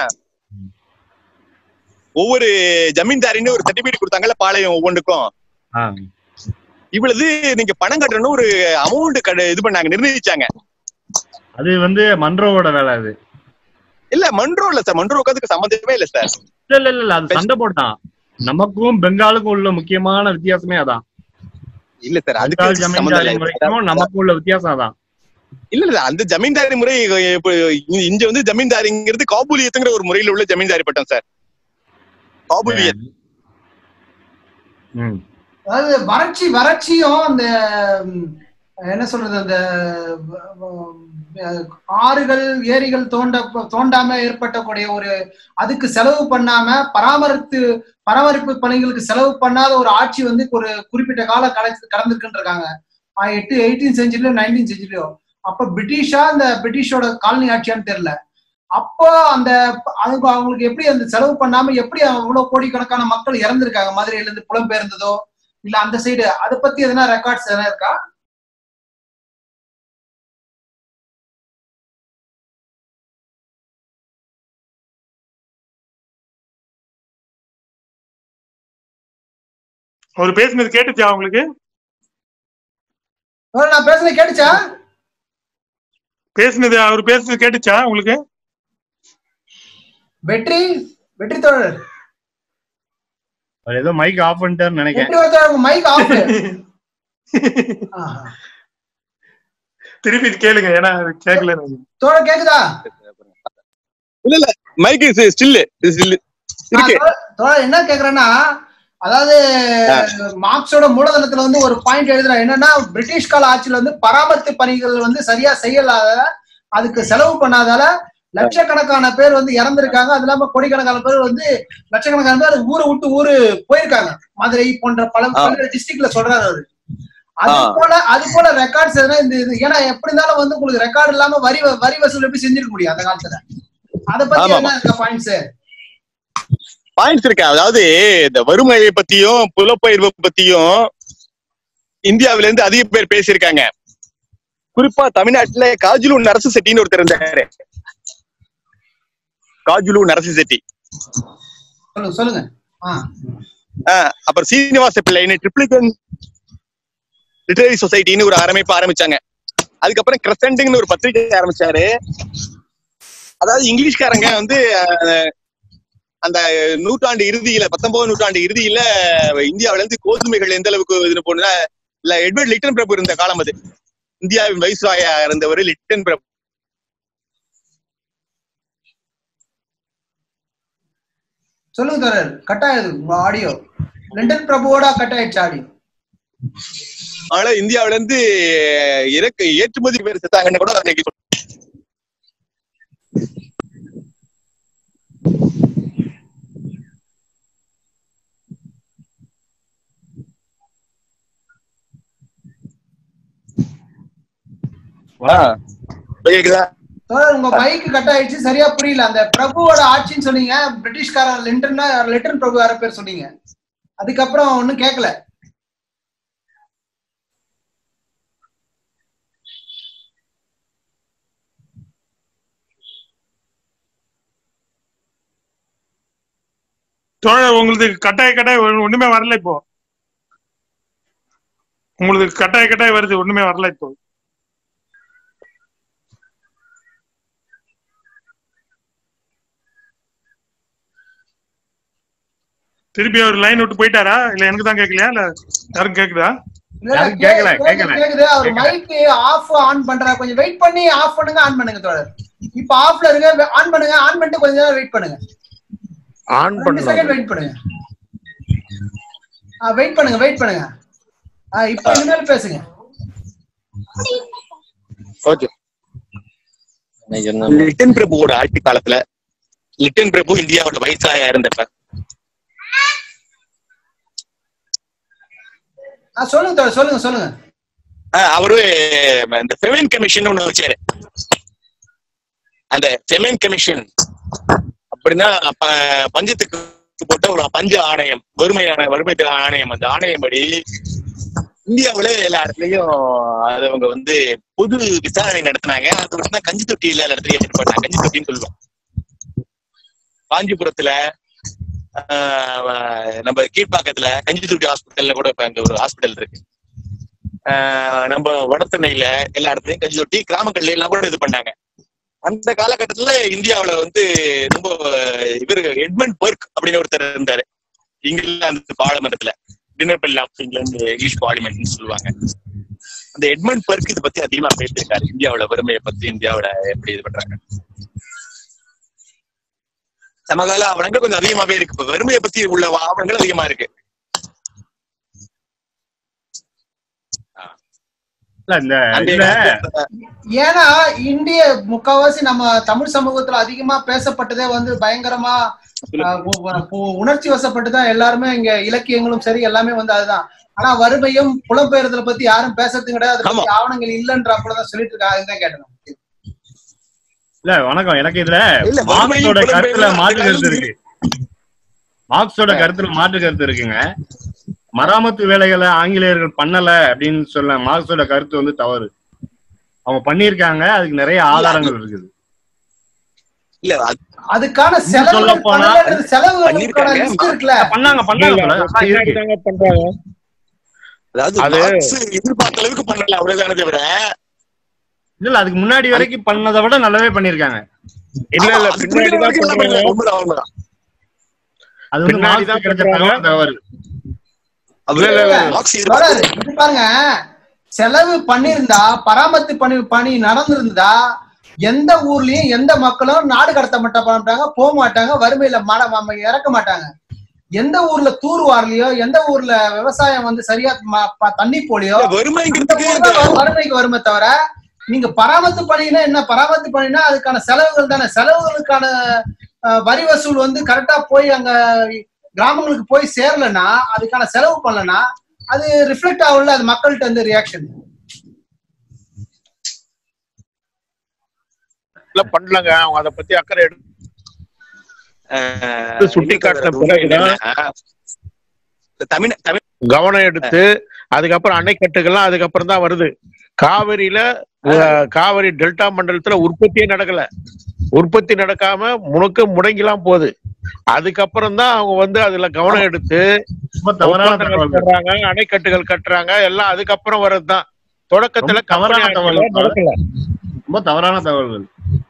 ஒவ்வொரு ஜமீன்தாரின்னு ஒரு சர்டிபிகேட் கொடுத்தாங்கல்ல பாளையம் ஒவ்வொன்றுக்கும் ஆ. இவ்வளவு நீங்க பணம் கட்டணும்னு ஒரு அமௌண்ட் இது பண்ணாங்க நிர்ணயிச்சாங்க அது வந்து மன்றோவோட வேலை அது இல்ல மன்றோ இல்ல சார் மன்றோ உட்காந்துக்கு சம்மந்தமே இல்ல சார் இல்ல இல்ல இல்ல, இல்ல அது சண்டை போட்டான் நமக்கும் பெங்காலுக்கும் உள்ள முக்கியமான வித்தியாசமே அதான் இல்ல சார் பெங்கால் அதுக்கு சம்மந்தம் ஜமீன்தாரி இல்ல முறைக்கும் நமக்கும் உள்ள வித்தியாசம் அதான் இல்ல இல்ல அந்த ஜமீன்தாரி முறை இப்ப இ- இங்க வந்து ஜமீன்தாரிங்கிறது காபூலியத்துங்கிற ஒரு முறையில உள்ள ஜமீன்தாரி பட்டம் சார் காபூலியத் ம் அதாவது வறட்சி வறட்சியும் அந்த ம், என்ன சொல்றது அந்த அஹ், ஆறுகள் ஏரிகள் தோண்ட தோண்டாம ஏற்பட்டக்கூடிய ஒரு அதுக்கு செலவு பண்ணாம பராமரித்து பராமரிப்பு பணிகளுக்கு செலவு பண்ணாத ஒரு ஆட்சி வந்து ஒரு குறிப்பிட்ட காலம் கடந்து கடந்திருக்குன்னு இருக்காங்க ஆஹ் எட்டு எயிட்டீன் செஞ்சுரியோ நைன்டீன் செஞ்சுரியோ அப்ப பிரிட்டிஷா இந்த பிரிட்டிஷோட காலனி ஆட்சியான்னு தெரியல அப்போ அந்த அவங்க அவங்களுக்கு எப்படி அந்த செலவு பண்ணாம எப்படி அவ்வளவு கோடிக்கணக்கான மக்கள் இறந்திருக்காங்க மதுரையில இருந்து புலம்பெயர்ந்ததோ இல்ல அந்த சைடு அதை பத்தி எதனா ரெக்கார்ட்ஸ் எதனா இருக்கா அவர் பேசுனது கேட்டுச்சா உங்களுக்கு அஹ் நான் பேசுறது கேட்டுச்சா பேசுனது அவர் பேசுனது கேட்டுச்சா உங்களுக்கு வெற்றி வெற்றி தோழர் அவர் ஏதோ மைக் ஆஃப் பண்ணிட்டாருன்னு நினைக்கிறேன் வெற்றி தோழர் மைக் ஆஃப் திருப்பி கேளுங்க ஏன்னா அது கேட்கல எனக்கு. தோழர் கேக்குதா மைக் ஸ்டில் ஸ்டில் நான் இருக்கு தோழர் தோழர் என்ன கேக்குறேன்னா அதாவது மார்க்ஸோட மூலதனத்துல வந்து ஒரு பாயிண்ட் எழுதுறேன் என்னன்னா பிரிட்டிஷ் கால ஆட்சியில வந்து பராமரிப்பு பணிகள் வந்து சரியா செய்யலாத அதுக்கு செலவு பண்ணாதால லட்சக்கணக்கான பேர் வந்து இறந்திருக்காங்க அது இல்லாம கோடிக்கணக்கான பேர் வந்து லட்சக்கணக்கான பேர் ஊரை விட்டு ஊரு போயிருக்காங்க மதுரை போன்ற பல ஆ. பல்வேறு டிஸ்ட்ரிக்ட்ல சொல்றாரு அவரு அது ஆ. போல அது போல ரெக்கார்ட்ஸ் எதனா இந்த இது ஏன்னா எப்படி இருந்தாலும் வந்து உங்களுக்கு ரெக்கார்டு இல்லாம வரி வ- வரி வசூல் எப்படி செஞ்சிருக்க முடியும் அந்த காலத்துல அத பத்தி ஆமா, என்ன இருக்க பாயிண்ட்ஸ் பாயிண்ட்ஸ் இருக்கு அதாவது இந்த வறுமையை பத்தியும் புலப்பெயர்வு பத்தியும் இந்தியாவில இருந்து அதிக பேர் பேசியிருக்காங்க குறிப்பா தமிழ்நாட்டுல காஜுலு நரசு செட்டின்னு ஒருத்தர் இருந்தாரு காஜுலு நரசு செட்டி சொல்லுங்க சொல்லுங்க ஆ ஆஹ் அப்புறம் சீனிவாச பிள்ளைன்னு ட்ரிப்ளிகன் லிட்டரரி சொசைட்டின்னு ஒரு அமைப்பு ஆரம்பிச்சாங்க அதுக்கப்புறம் கிரசண்டுன்னு ஒரு பத்திரிகை ஆரம்பிச்சாரு அதாவது இங்கிலீஷ்காரங்க வந்து அஹ், அந்த நூற்றாண்டு இறுதியில பத்தொன்பது நூற்றாண்டு இறுதியில இந்தியாவில இருந்து கோதுமைகள் எந்த அளவுக்கு இது போனா இல்ல எட்வர்ட் லிட்டன் பிரபு இருந்த காலம் அது இந்தியாவின் வைஸ்ராயா இருந்தவர் லிட்டன் பிரபு சொல்லுங்க தோழர் கட் ஆயிடுது உங்க ஆடியோ லண்டன் பிரபுவோட கட் ஆயிடுச்சு ஆடியோ அதனால இந்தியாவில இருந்து இறக்கு ஏற்றுமதி பேர் செத்தாங்கன்னு கூட அன்னைக்கு சொல்~ ஆ, இப்ப கேக்குதா தோழர் உங்க மைக் கட் ஆயிடுச்சு சரியா புரியல அந்த பிரபுவோட ஆட்சின்னு சொன்னீங்க பிரிட்டிஷ்காரன் லிண்டன்னா லிட்டன் பிரபு யார பேர் சொன்னீங்க அதுக்கப்புறம் ஒண்ணும் கேட்கல தோழர் உங்களுக்கு கட்டாய கட்டாய ஒண்ணுமே வரல இப்போ உங்களுக்கு கட்டாய கட்டாய வருது ஒண்ணுமே வரல இப்போ திருப்பி அவர் லைன் விட்டு போயிட்டாரா இல்ல எனக்கு தான் கேட்கலையா இல்ல யாரும் கேக்குதா இல்ல, இல்ல, யாரும் கேக்கல, கேக்குது, கேக்கல. கேக்குது அவர் கேக்கல. மைக் ஆஃப் ஆன் பண்றா கொஞ்சம் வெயிட் பண்ணி ஆஃப் பண்ணுங்க ஆன் பண்ணுங்க தோழர் இப்ப ஆஃப்ல இருங்க ஆன் பண்ணுங்க ஆன் பண்ணிட்டு கொஞ்ச நேரம் வெயிட் பண்ணுங்க ஆன் ரெண்டு பண்ணலாம் செகண்ட் வெயிட் பண்ணுங்க வெயிட் பண்ணுங்க வெயிட் பண்ணுங்க ஆ, இப்ப இனிமேல் பேசுங்க ஓகே லிட்டன் பிரபுவோட ஆட்சி காலத்துல லிட்டன் பிரபு இந்தியாவோட வைசாயா இருந்தப்ப ஆ, சொல்லுங்க தோழர் சொல்லுங்க சொல்லுங்க ஆஹ் அவரு இந்த ஃபெமின் கமிஷன் ஒண்ணு வச்சாரு அந்த ஃபெமின் கமிஷன் அப்படின்னா ப- பஞ்சத்துக்கு போட்ட ஒரு பஞ்ச ஆணையம் வறுமையான வறுமை ஆணையம் அந்த ஆணையம் படி இந்தியாவுல எல்லா இடத்துலயும் அது அவங்க வந்து பொது விசாரணை நடத்தினாங்க அது வந்து கஞ்சி தொட்டி எல்லா இடத்துலயும் எடுத்து பண்ணாங்க கஞ்சி தொட்டின்னு சொல்லுவோம் காஞ்சிபுரத்துல ஆஹ் நம்ம கீழ்ப்பாக்கத்துல கஞ்சி தொட்டி ஹாஸ்பிட்டல்ல கூட இப்ப அங்க ஒரு ஹாஸ்பிட்டல் இருக்கு ஆஹ் நம்ம வடத்தென்னையில எல்லா இடத்துலயும் கஞ்சி தொட்டி கிராமங்கள்ல எல்லாம் கூட இது பண்ணாங்க அந்த காலகட்டத்துல இந்தியாவுல வந்து ரொம்ப இவர் எட்மண்ட் பர்க் அப்படின்னு ஒருத்தர் இருந்தாரு இங்கிலாந்து பார்லிமெண்ட்ல dinner bell of England English பார்லிமெண்ட்னு சொல்லுவாங்க அந்த எட்மண்ட் பர்க் இதை பத்தி அதிகமா பேசியிருக்காரு இந்தியாவோட வறுமையை பத்தி இந்தியாவோட எப்படி இது பண்றாங்க சமகால ஆவணங்கள் கொஞ்சம் அதிகமாவே இருக்கு இப்ப வறுமையை பத்தி உள்ள ஆவணங்கள் அதிகமா இருக்கு இல்ல இந்த அந்த இதுல ஏன்னா இந்திய முக்காவாசி நம்ம தமிழ் சமூகத்துல அதிகமா பேசப்பட்டதே வந்து பயங்கரமா ஆஹ், உ- உ- உணர்ச்சி வசப்பட்டுதான் எல்லாருமே இங்க இலக்கியங்களும் சரி எல்லாமே வந்து அதுதான் ஆனா வறுமையும் புலம்பெயர்தலை பத்தி யாரும் பேசுறது கிடையாது அதை பத்தி ஆவணங்கள் இல்லைன்றப்பதான் சொல்லிட்டு இருக்காங்க அதுதான் கேட்டேன் இல்ல வணக்கம் எனக்கு இதுல இல்ல, வறுமையும் மார்க்ஸோட கருத்துல புலம்பெயர்தலும் மாற்று கருத்து அதுக்காக இருக்கு மார்க்ஸோட கருத்துல மாற்று கருத்து இருக்குங்க மராமத்து வேலைகளை ஆங்கிலேயர்கள் பண்ணல அப்படின்னு சொல்ல மார்க்ஸோட கருத்து வந்து தவறு அவங்க பண்ணியிருக்காங்க அதுக்கு நிறைய ஆதாரங்கள் இருக்குது இல்ல அது அதுக்கான இன்னும் சொல்ல செலவு போனா செலவுகளுக்கான பண்ணிருக்காங்க. லிஸ்ட் இருக்குல்ல பண்ணாங்க பண்ணாங்க போல. அதான் இருக்கு. பண்றாங்க அதாவது அது- மார்க்ஸ் எதிர்பார்த்த அளவுக்கு பண்ணல அவ்வளவுதானே தவிர இல்ல இல்ல அதுக்கு முன்னாடி வரைக்கும் பண்ணதை விட நல்லாவே பண்ணிருக்காங்க இல்ல இல்ல ஆமா, அதுக்கு பின்னாடி தான் வரைக்கும் எல்லாம் பண்றாங்க பண்ணல. உண்மைதான், உண்மைதான். அது வந்து பின்னாடி மார்க்ஸ் தான் கிடைச்ச பண்றாங்க. தகவல் தவறு அது இல்ல, இல்ல, மார்க்ஸ் தொடர் எதிர்பார்த்த இது பாருங்க செலவு பண்ணிருந்தா பராமத்து பணி பணி நடந்திருந்தா எந்த ஊர்லயும் எந்த மக்களும் நாடு கடத்த மாட்ட மாட்டாங்க போக மாட்டாங்க வறுமையில மட ம- இறக்க மாட்டாங்க எந்த ஊர்ல தூர் வாரலையோ எந்த ஊர்ல விவசாயம் வந்து சரியா ம- ப- தண்ணி போலியோ இல்ல, அந்த வறுமைங்கிறதுக்கு ஊர் தான் வ- வறுமைக்கு வருமே தவிர நீங்க பராமத்து பணினா என்ன பராமத்து பணினா அதுக்கான செலவுகள் தானே செலவுகளுக்கான அஹ், வரி வசூல் வந்து கரெக்டா போய் அங்க கிராமங்களுக்கு போய் சேரலன்னா அதுக்கான செலவு பண்ணலன்னா அது ரிஃப்ளெக்ட் ஆகும்ல அது மக்கள்கிட்ட இருந்து ரியாக்ஷன் இல்ல பண்ணலங்க அவங்க அதை பத்தி அக்கறை எடுத்து ஆஹ், சுட்டி காட்டின உண்மை பிறகுதான் என்னன்னா, தமிழ் தமிழ் கவனம் எடுத்து அதுக்கப்புறம் அணைக்கட்டுகள்லாம் அதுக்கப்புறம் தான் வருது காவிரியில அஹ், காவிரி டெல்டா மண்டலத்துல உற்பத்தியே நடக்கல உற்பத்தி நடக்காம முழுக்க முடங்கிலாம் போகுது அதுக்கப்புறம் தான் அவங்க வந்து அதுல கவனம் எடுத்து ரொம்ப தவறான ஒப்பந்தங்கள் தகவல் போடுறாங்க அணைக்கட்டுகள் கட்டுறாங்க எல்லாம் அதுக்கப்புறம் வர்றதுதான் தொடக்கத்துல ரொம்ப தவறான கம்பெனி தகவல் ஆட்சியில நடக்கல ரொம்ப தவறான தகவல்கள்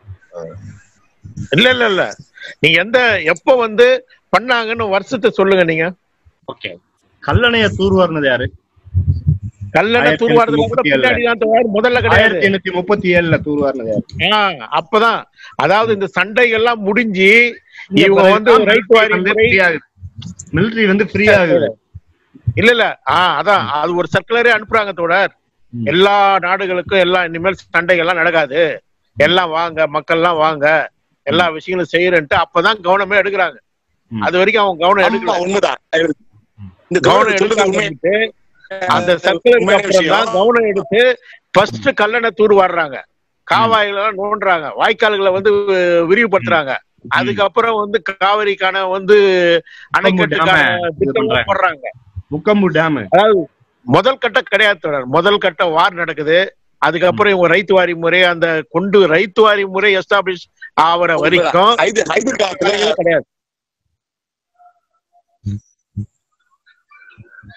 இல்ல இல்ல இல்ல நீங்க எந்த எப்ப வந்து பண்ணாங்கன்னு வருஷத்தை சொல்லுங்க நீங்க ஓகே கல்லணைய தூர்வாரினது யாரு கல்லணை ஆயிரத்தி தூர்வாரதுல கூட எண்ணூத்தி முப்பத்தி பின்னாடி தான் தூர்வாரு, முதல்ல கிடையாது ஆயிரத்தி எண்ணூத்தி முப்பத்தி ஏழுல தூர்வாரினது யாரு ஆ, அப்பதான் அதாவது இந்த சண்டைகள்லாம் முடிஞ்சு இவங்க வந்து ரைட் வாரி முறை மிலிட்டரி வந்து ஃப்ரீ ஆகுது இல்ல இல்ல ஆ அதான் அது ஒரு சர்க்குலரே அனுப்புறாங்க தோழர் ம். எல்லா நாடுகளுக்கும் எல்லாம் இனிமேல் சண்டைகள்லாம் நடக்காது எல்லாம் வாங்க மக்கள்லாம் வாங்க எல்லா விஷயங்களும் செய்யறேன்ட்டு அப்பதான் கவனமே எடுக்கிறாங்க ம். அது வரைக்கும் அவங்க கவனம் ஆமா, எடுக்கல உண்மைதான் இந்த கவனம் கவனம் சொல்றது உண்மை எடுக்காம அந்த சர்க்குலருக்கு உண்மையான அப்புறம் தான் விஷயம். கவனம் எடுத்து ஃபர்ஸ்ட் கல்லணை தூர் வாடுறாங்க காவாய்கள் எல்லாம் நோண்டுறாங்க வாய்க்கால்களை வந்து விரிவுபடுத்துறாங்க அதுக்கப்புறம் வந்து காவிரிக்கான வந்து அணைக்கட்டுக்கான டேம இது திட்டம் பண்றாங்க. போடுறாங்க முக்கம்பு டேம் அதாவது முதல் கட்டம் கிடையாது தொடர் முதல் கட்டம் வார் நடக்குது அதுக்கப்புறம் இவங்க ரைத்து வாரி முறை அந்த கொண்டு ரைத்து வாரி முறை எஸ்டாப்ளிஷ் ஆவற வரைக்கும் ஹைதர் ஹைதர் காலத்துல கிடையாது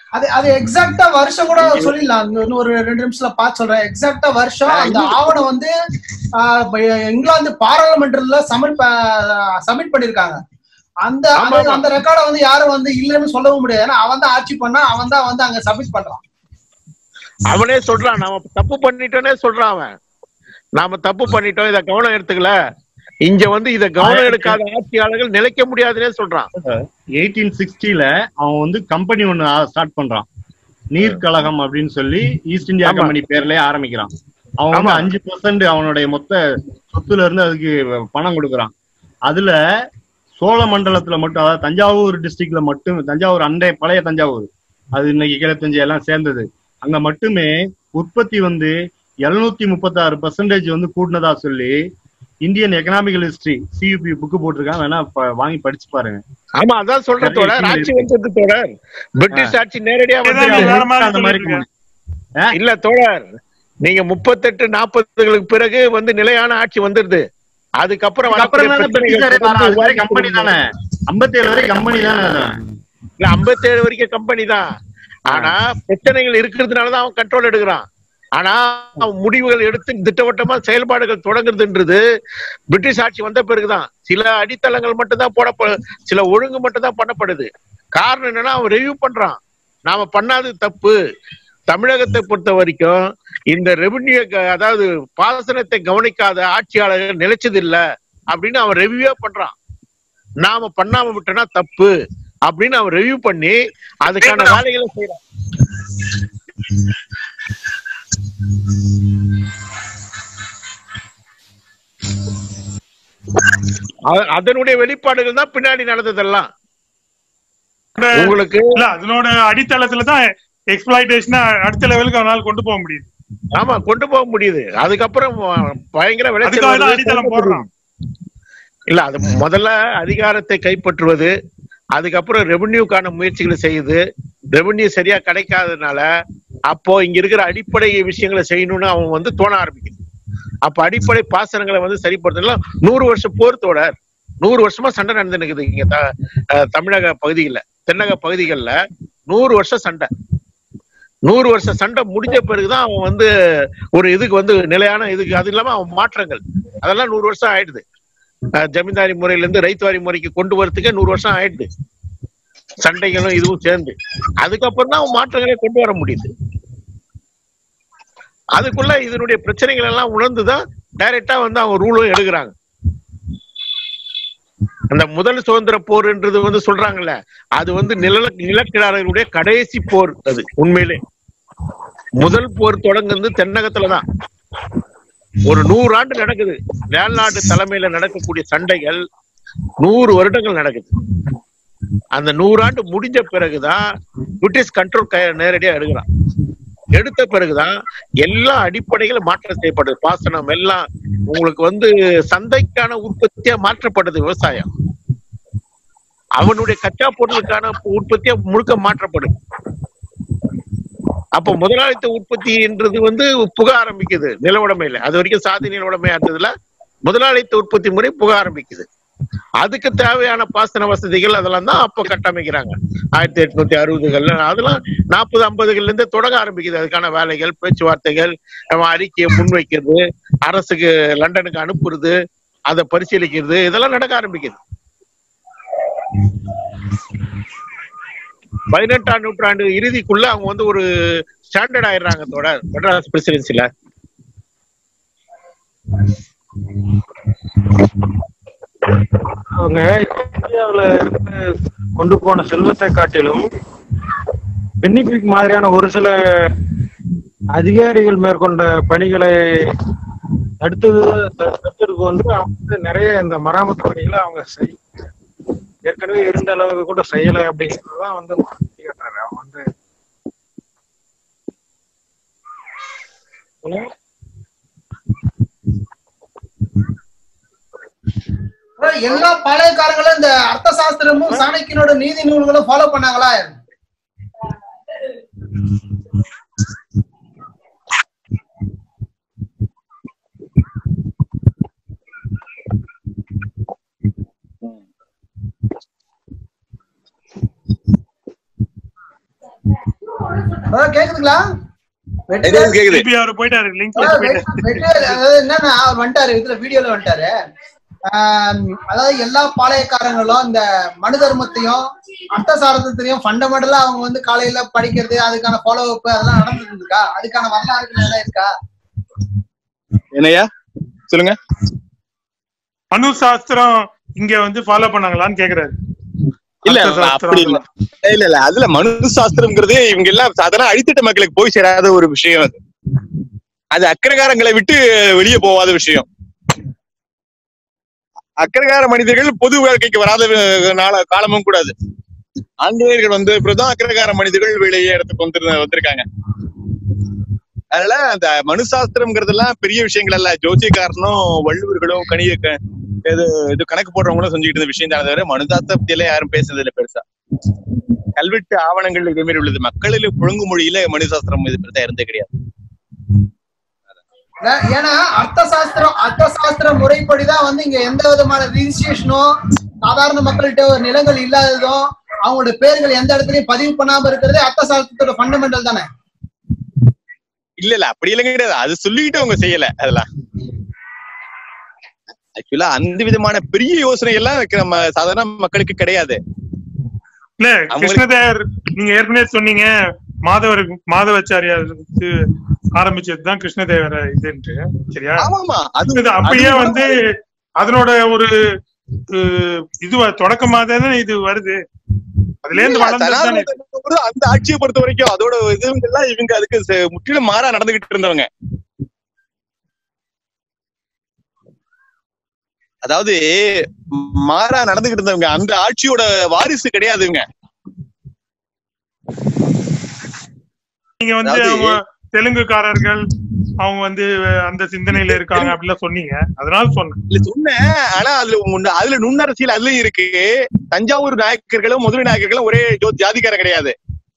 அது அது எக்ஸாக்டா வருஷம் கூட சொல்லிடலாம் இன்னும் இன்னும் ஒரு ரெண்டு நிமிஷத்துல பார்த்து சொல்றேன் எக்ஸாக்டா வருஷம் அந்த ஆவணம் வந்து ஆஹ், இப்ப இங்கிலாந்து பாராளுமன்றத்துல சப்மிட் சப்மிட் பண்ணிருக்காங்க அந்த ஆமா, அந்த- ஆமா. அந்த ரெக்கார்டை வந்து யாரும் வந்து இல்லைன்னு சொல்லவும் முடியாது ஏன்னா அவன் தான் ஆட்சி பண்ணா அவன் தான் வந்து அங்க சப்மிட் பண்றான் அவனே சொல்றான் நாம தப்பு பண்ணிட்டோன்னே சொல்றான் அவன் நாம தப்பு பண்ணிட்டோம் இத கவனம் எடுத்துக்கல இங்க வந்து இத கவனம் எடுக்காத ஆட்சியாளர்கள் நிலைக்க முடியாதுன்னே சொல்றான் எயிட்டீன் சிக்ஸ்டில அவன் வந்து கம்பெனி ஒண்ணு ஸ்டார்ட் பண்றான் நீர் கழகம் அப்படின்னு சொல்லி ஈஸ்ட் இந்தியா ஆமா. கம்பெனி பேர்லயே ஆரம்பிக்கிறான் அவன் வந்து ஆமா. அஞ்சு பர்சன்ட் அவனுடைய மொத்த சொத்துல இருந்து அதுக்கு பணம் கொடுக்குறான் அதுல சோழ மண்டலத்துல மட்டும் அதாவது தஞ்சாவூர் டிஸ்ட்ரிக்ட்ல மட்டும் தஞ்சாவூர் அண்டை பழைய தஞ்சாவூர் அது இன்னைக்கு கிழத்தஞ்சை எல்லாம் சேர்ந்தது அங்க மட்டுமே உற்பத்தி வந்து எழுநூத்தி முப்பத்தாறு பர்சன்டேஜ் வந்து கூட்டினதா சொல்லி Indian economical history CUP book போட்டிருக்கான் வேணா ப- வாங்கி படிச்சு பாருங்க ஆமா அதான் சொல்ற நிறைய தோழர் விஷயங்கள் ஆட்சி வந்தது தோழர் பிரிட்டிஷ் ஆட்சி நேரடியா ஏதாவது வந்து வேற மாதிரி அந்த மாதிரி சொல்லிட்டு இருக்கும். இல்ல தோழர் நீங்க முப்பத்தெட்டு நாற்பதுகளுக்கு பிறகு வந்து நிலையான ஆட்சி வந்துருது அதுக்கப்புறம் அதுக்கப்புறம் வரக்கூடிய தானே பிரிட்டிஷாரே பிரச்சனைகள் வரான். அது வரை தொடர்ந்து கம்பெனி தானே ஐம்பத்தேழு வரை கம்பெனி தானே அது. இல்ல ஐம்பத்தேழு வரைக்கும் கம்பெனி தான் ஆனா பிரச்சனைகள் இருக்கிறதுனாலதான் அவன் கண்ட்ரோல் எடுக்கிறான் ஆனா அவன் முடிவுகள் எடுத்து திட்டவட்டமா செயல்பாடுகள் தொடங்குறதுன்றது பிரிட்டிஷ் ஆட்சி வந்த பிறகுதான் சில அடித்தளங்கள் மட்டும்தான் போட சில ஒழுங்கு மட்டும்தான் பண்ணப்படுது காரணம் என்னன்னா அவன் ரிவ்யூ பண்றான் நாம பண்ணாதது தப்பு தமிழகத்தை பொறுத்த வரைக்கும் இந்த ரெவென்யூ அதாவது பாசனத்தை கவனிக்காத ஆட்சியாளர்கள் நிலைச்சது இல்ல அப்படின்னு அவன் ரெவ்யூவே பண்றான் நாம பண்ணாம விட்டோம்னா தப்பு அப்படின்னு அவன் ரிவ்யூ பண்ணி அதுக்கான வேலைகளை செய்யறான் அ- அதனுடைய வெளிப்பாடுகள் தான் பின்னாடி நடந்ததெல்லாம் உங்களுக்கு இல்ல அதனோட அடித்தளத்துல தான் எக்ஸ்பிளாய்டேஷன் அடுத்த லெவலுக்கு அவனால கொண்டு போக முடியுது ஆமா கொண்டு போக முடியுது அதுக்கப்புறம் பயங்கர விளைச்சல் அதுக்காக தான் வருது. அடித்தளம் போடுறான் இல்ல அது முதல்ல அதிகாரத்தை கைப்பற்றுவது அதுக்கப்புறம் ரெவென்யூக்கான முயற்சிகளை செய்யுது ரெவென்யூ சரியா கிடைக்காததுனால அப்போ இங்க இருக்கிற அடிப்படை விஷயங்களை செய்யணும்னு அவன் வந்து தோண ஆரம்பிக்குது அப்ப அடிப்படை பாசனங்களை வந்து சரிப்படுத்தலாம் நூறு வருஷம் போர் தொடர் நூறு வருஷமா சண்டை நடந்து நிக்குது இங்க த- அஹ் தமிழக பகுதிகளில் தென்னக பகுதிகளில் நூறு வருஷம் சண்டை நூறு வருஷம் சண்டை முடிஞ்ச பிறகுதான் அவன் வந்து ஒரு இதுக்கு வந்து நிலையான இதுக்கு அது இல்லாம அவன் மாற்றங்கள் அதெல்லாம் நூறு வருஷம் ஆயிடுது அஹ் ஜமீன்தாரி முறையில இருந்து ரைத்துவாரி முறைக்கு கொண்டு வரதுக்கே நூறு வருஷம் ஆயிடுது சண்டைகளும் இதுவும் சேர்ந்து அதுக்கப்புறம் தான் அவன் மாற்றங்களை கொண்டு வர முடியுது அதுக்குள்ள இதனுடைய பிரச்சனைகள் எல்லாம் உணர்ந்துதான் டைரக்டா வந்து அவங்க ரூலும் எடுக்கிறாங்க அந்த முதல் சுதந்திர போர்ன்றது வந்து சொல்றாங்கல்ல அது வந்து நில நிலக்கிழார்களுடைய கடைசி போர் அது உண்மையிலே முதல் போர் தொடங்குறது தென்னகத்துலதான் ஒரு நூறு ஆண்டு நடக்குது வேல்நாடு தலைமையில நடக்கக்கூடிய சண்டைகள் நூறு வருடங்கள் நடக்குது அந்த நூறாண்டு முடிஞ்ச பிறகுதான் பிரிட்டிஷ் கண்ட்ரோல் நேரடியா எடுக்கிறான் எடுத்த பிறகுதான் எல்லா அடிப்படைகளும் மாற்றம் செய்யப்படுது பாசனம் எல்லாம் உங்களுக்கு வந்து சந்தைக்கான உற்பத்தியா மாற்றப்படுது விவசாயம் அவனுடைய கச்சா பொருளுக்கான உற்பத்தியா முழுக்க மாற்றப்படுது அப்ப முதலாளித்த உற்பத்தின்றது வந்து புக ஆரம்பிக்குது நிலவுடைமையில அது வரைக்கும் சாதி நிலவுடைமையா இருந்ததுல முதலாளித்த உற்பத்தி முறை புக ஆரம்பிக்குது அதுக்கு தேவையான பாசன வசதிகள் அதெல்லாம் தான் அப்ப கட்டமைக்கிறாங்க ஆயிரத்தி எட்நூத்தி அறுபதுகள்ல அதெல்லாம் நாற்பது ஐம்பதுகள்ல இருந்து தொடங்க ஆரம்பிக்குது அதுக்கான வேலைகள் பேச்சுவார்த்தைகள் அவன் அறிக்கையை முன்வைக்கிறது அரசுக்கு லண்டனுக்கு அனுப்புறது அதை பரிசீலிக்கிறது இதெல்லாம் நடக்க ஆரம்பிக்குது பதினெட்டாம் நூற்றாண்டு இறுதிக்குள்ள அவங்க வந்து ஒரு ஸ்டாண்டர்ட் ஆயிடுறாங்க தொடர் மெட்ராஸ் பிரசிடென்சில அவங்க இந்தியாவுல இருந்து கொண்டு போன செல்வத்தை காட்டிலும் பென்னிக்விக் மாதிரியான ஒரு சில அதிகாரிகள் மேற்கொண்ட பணிகளை அடுத்தது தடுத்ததுக்கு வந்து அவங்க வந்து நிறைய இந்த மராமத்து பணிகளை அவங்க செய் ஏற்கனவே இருந்த அளவுக்கு கூட செய்யலை அப்படிங்கிறதுதான் வந்து சுட்டி காட்டுறாரு அவன் வந்து ஹலோ அப்புறம் எல்லா பாளையக்காரங்களும் இந்த அர்த்த சாஸ்திரமும் சாணக்கியனோட நீதி நூல்களும் ஃபாலோ பண்ணாங்களா அதாவது கேக்குதுங்களா கேக்குது, வெற்றிவேல் கேக்குது திருப்பி அவர் போயிட்டாரு லிங்க் அதாவது போயிட்டாரு வெற்றி- வெற்றிவேல் அதாவது என்னன்னா அவர் வந்துட்டாரு இதுல வீடியோல வந்துட்டாரு ஆம், அதாவது எல்லா பாளையக்காரங்களும் இந்த மனு தர்மத்தையும் அர்த்த சாரத்தையும் ஃபண்டமெண்டலா அவங்க வந்து காலையில படிக்கிறது அதுக்கான ஃபாலோ அப் அதெல்லாம் நடந்துட்டு இருக்கா அதுக்கான வரலாறுகள் எல்லாம் இருக்கா என்னையா சொல்லுங்க அணு சாஸ்திரம் இங்க வந்து ஃபாலோ பண்ணாங்களான்னு கேக்குறாரு இல்ல அர்த்த சாஸ்திரம் அப்படி இல்ல இல்ல இல்ல அதுல மனு சாஸ்திரம்ங்கிறது இவங்க எல்லாம் சாதாரண அடித்தட்ட மக்களுக்கு போய் சேராத ஒரு விஷயம் அது அது அக்கிரகாரங்களை விட்டு வெளியே போகாத விஷயம் அக்கிரகார மனிதர்கள் பொது வாழ்க்கைக்கு வராத அஹ், நாள காலமும் கூடாது ஆங்கிலேயர்கள் வந்து இப்படிதான் அக்கிரகார மனிதர்கள் வெளியே இடத்துக்கு வந்து வந்திருக்காங்க அதனால அந்த மனு சாஸ்திரம்ங்கிறதெல்லாம் பெரிய விஷயங்கள் அல்ல ஜோசியக்காரனும் வள்ளுவர்களும் கணித க- இது இது கணக்கு போடுறவங்களும் செஞ்சுக்கிட்டு இருந்த விஷயம் தான் தவிர மனு சாஸ்திர பத்தியில யாரும் பேசுனது இல்ல பெருசா கல்வெட்டு ஆவணங்கள் இதே மாதிரி உள்ளது மக்களில் புழுங்கு மொழியில மனு சாஸ்திரம் இது பெருசா இருந்தே கிடையாது ஏ- ஏன்னா அர்த்த சாஸ்திரம் அர்த்த சாஸ்திர முறைப்படிதான் வந்து இங்க எந்த விதமான ரிஜிஸ்ட்ரேஷனோ சாதாரண மக்கள்கிட்ட ஒரு நிலங்கள் இல்லாததும் அவங்களோட பேர்கள் எந்த இடத்துலயும் பதிவு பண்ணாம இருக்கிறதே அர்த்த சாஸ்திரத்தோட ஃபண்டமெண்டல் தானே இல்ல இல்ல அப்படி எல்லாம் கிடையாது அது சொல்லிக்கிட்டு அவங்க செய்யல அதெல்லாம் ஆக்சுவலா அந்த விதமான பெரிய யோசனை எல்லாம் நம்ம சாதாரண மக்களுக்கு கிடையாது இல்ல அவங்களுக்கு- கிருஷ்ணதேவர் நீங்க ஏற்கனவே சொன்னீங்க மாதவர் மாதவாச்சாரியார் வந்து ஆரம்பிச்சதுதான் கிருஷ்ணதேவர இதுன்ட்டு சரியா ஆமாமா அது இது அப்பயே அது வந்து அதனோட ஒரு அஹ், இதுவா தொடக்கமா தானே இது வருது அதுல இருந்து இல்ல, வளர்ந்தது தானே சனாதன ஒரு அந்த ஆட்சியை பொறுத்த வரைக்கும் அதோட இதுவங்க எல்லாம் இவங்க அதுக்கு ச- முற்றிலும் மாறா நடந்துகிட்டு இருந்தவங்க அதாவது மாறா நடந்துகிட்டு இருந்தவங்க அந்த ஆட்சியோட வாரிசு கிடையாது இவங்க நீங்க வந்து அதாவது- அவங்க தெலுங்குக்காரர்கள் அவங்க வந்து அந்த சிந்தனையில இருக்காங்க அப்படிலாம் சொன்னீங்க அதனால சொன்னேன் இல்ல சொன்னேன் ஆனா அதுல உண்டு- அதுல நுண்ணரசியல் அதுலயும் இருக்கு தஞ்சாவூர் நாயக்கர்களும் மதுரை நாயக்கர்களும் ஒரே ஜோ- ஜாதிக்காரர் கிடையாது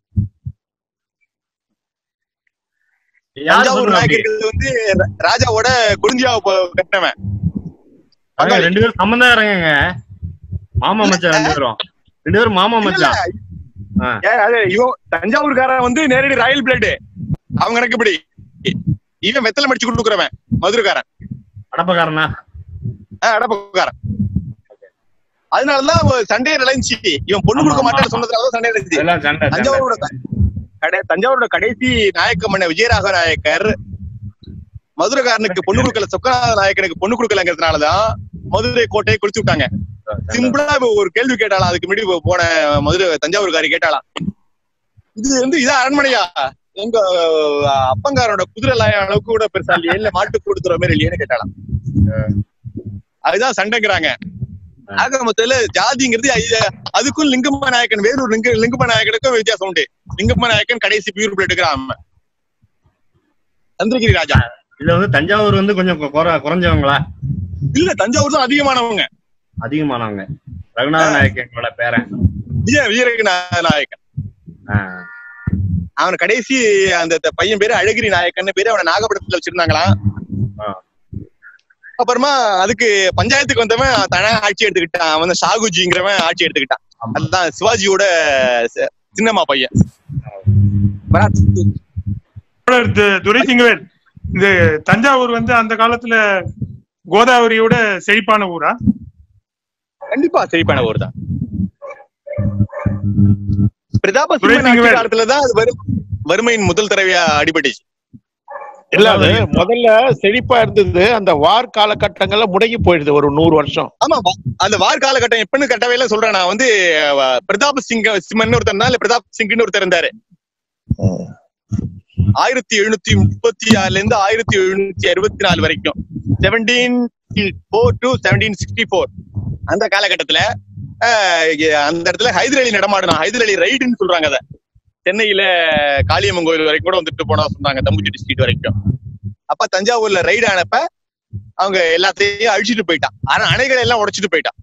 யார் தஞ்சாவூர் சொன்னா அப்படி? நாயக்கர்கள் வந்து ரா- ராஜாவோட குடிஞ்சியாவை கட்டினவன் அங்க ரெண்டு பேரும் சம்பந்தம் இறங்குங்க மாமா மச்சான் ரெண்டு பேரும் ரெண்டு பேரும் மாமா மச்சான் ஆ. ஏன் அது இவன் தஞ்சாவூர்காரன் வந்து நேரடி ராயல் பிளட் அவங்க கணக்குப்படி இவன் வெத்தலை மடிச்சு கொடுக்குறவன் மதுரைக்காரன் அடப்பக்காரனா ஆஹ் அடப்பக்காரன் அதனாலதான் அவன் சண்டையை நிலைஞ்சி இவன் பொண்ணு ஆமா, கொடுக்க ஆமா, மாட்டேன்னு சொன்னதுனால சண்டை நிலைஞ்சி அதெல்லாம் சண்டை சண்டை. தஞ்சாவூரோட க- கடை தஞ்சாவூரோட கடைசி நாயக்க மன்ன விஜயராக நாயக்கர் மதுரைக்காரனுக்கு பொண்ணு கொடுக்கல சொக்கநாத நாயக்கனுக்கு பொண்ணு கொடுக்கலங்கிறதுனாலதான் மதுரை கோட்டையை குளிச்சு விட்டாங்க சிம்பிளா இப்ப ஒரு கேள்வி கேட்டாலாம் அதுக்கு முன்னாடி போன மதுரை தஞ்சாவூர்காரி கேட்டாலாம் இது வந்து இதான் அரண்மனையா எங்க அஹ், அப்பங்காரோட குதிரை லாயம் அளவுக்கு கூட பெருசா இல்லையே இல்ல மாட்டு கொடுத்துற மாதிரி இல்லையேன்னு கேட்டாலாம் அதுதான் சண்டைங்கிறாங்க ஆக மொத்தத்துல ஜாதிங்கிறது ஐய- அதுக்கும் லிங்கம்ம நாயக்கன் வேறொரு லிங்க லிங்கம்ம நாயக்கனுக்கும் வித்தியாசம் உண்டு லிங்கம்ம நாயக்கன் கடைசி பியூர் பிளட் எடுக்கிறான் சந்திரகிரி ராஜா இதுல வந்து தஞ்சாவூர் வந்து கொஞ்சம் கொ- குற- குறைஞ்சவங்களா இல்ல தஞ்சாவூர் தான் அதிகமானவங்க அதிகமானவங்க ரகுநாத நாயக்கங்களோட பேரன் விஜய வீரக நாயக்கன் ஆ. அவன் கடைசி அந்த த- பையன் பேரு அழகிரி நாயக்கன் பேரு அவனை நாகப்பட்டினத்துல வச்சிருந்தாங்களாம் ஆ. அப்புறமா அதுக்கு பஞ்சாயத்துக்கு வந்தவன் தன ஆட்சி எடுத்துக்கிட்டான் அவன் வந்து ஷாகுஜிங்கிறவன் ஆட்சி எடுத்துக்கிட்டான் ஆமா. அதுதான் சிவாஜியோட ச- சின்னம்மா பையன் பராத். தோழர் து- துரைசிங்கவேல் இந்த தஞ்சாவூர் வந்து அந்த காலத்துல கோதாவரியோட செழிப்பான ஊரா கண்டிப்பா செழிப்பான ஊர் தான் பிரதாப துரை சிம்மன் ஆட்சி சிங்கவேல். காலத்துலதான் அது வறு- வறுமையின் முதல் தடவையா அடிபட்டுச்சு இல்ல அது முதல்ல செழிப்பா இருந்தது அந்த வார் காலகட்டங்கள்ல முடங்கி போயிடுது ஒரு நூறு வருஷம் ஆமா வா- அந்த வார் காலகட்டம் எப்பன்னு கட்டவே எல்லாம் சொல்றேன் நான் வந்து அஹ், பிரதாப் சிங் சிம்மன் ஒருத்தர் இருந்தா இல்ல பிரதாப் சிங்னு ஒருத்தர் இருந்தாரு ஆயிரத்தி எழுநூத்தி முப்பத்தி ஆறுல இருந்து ஆயிரத்தி எழுநூத்தி அறுபத்தி நாலு வரைக்கும் seventeen four to seventeen sixty four அந்த காலகட்டத்துல அஹ், இங்க அந்த இடத்துல ஹைதர் அலி நடமாடினான் ஹைதர் அலி ரைடுன்னு சொல்றாங்க அத சென்னையில காளியம்மன் கோயில் வரைக்கும் கூட வந்துட்டு போனா சொன்னாங்க தம்புச்செட்டி ஸ்ட்ரீட் வரைக்கும் அப்ப தஞ்சாவூர்ல ரைடு ஆனப்ப அவங்க எல்லாத்தையும் அழிச்சிட்டு போயிட்டான் ஆனா அணைகளை எல்லாம் உடைச்சிட்டு போயிட்டான்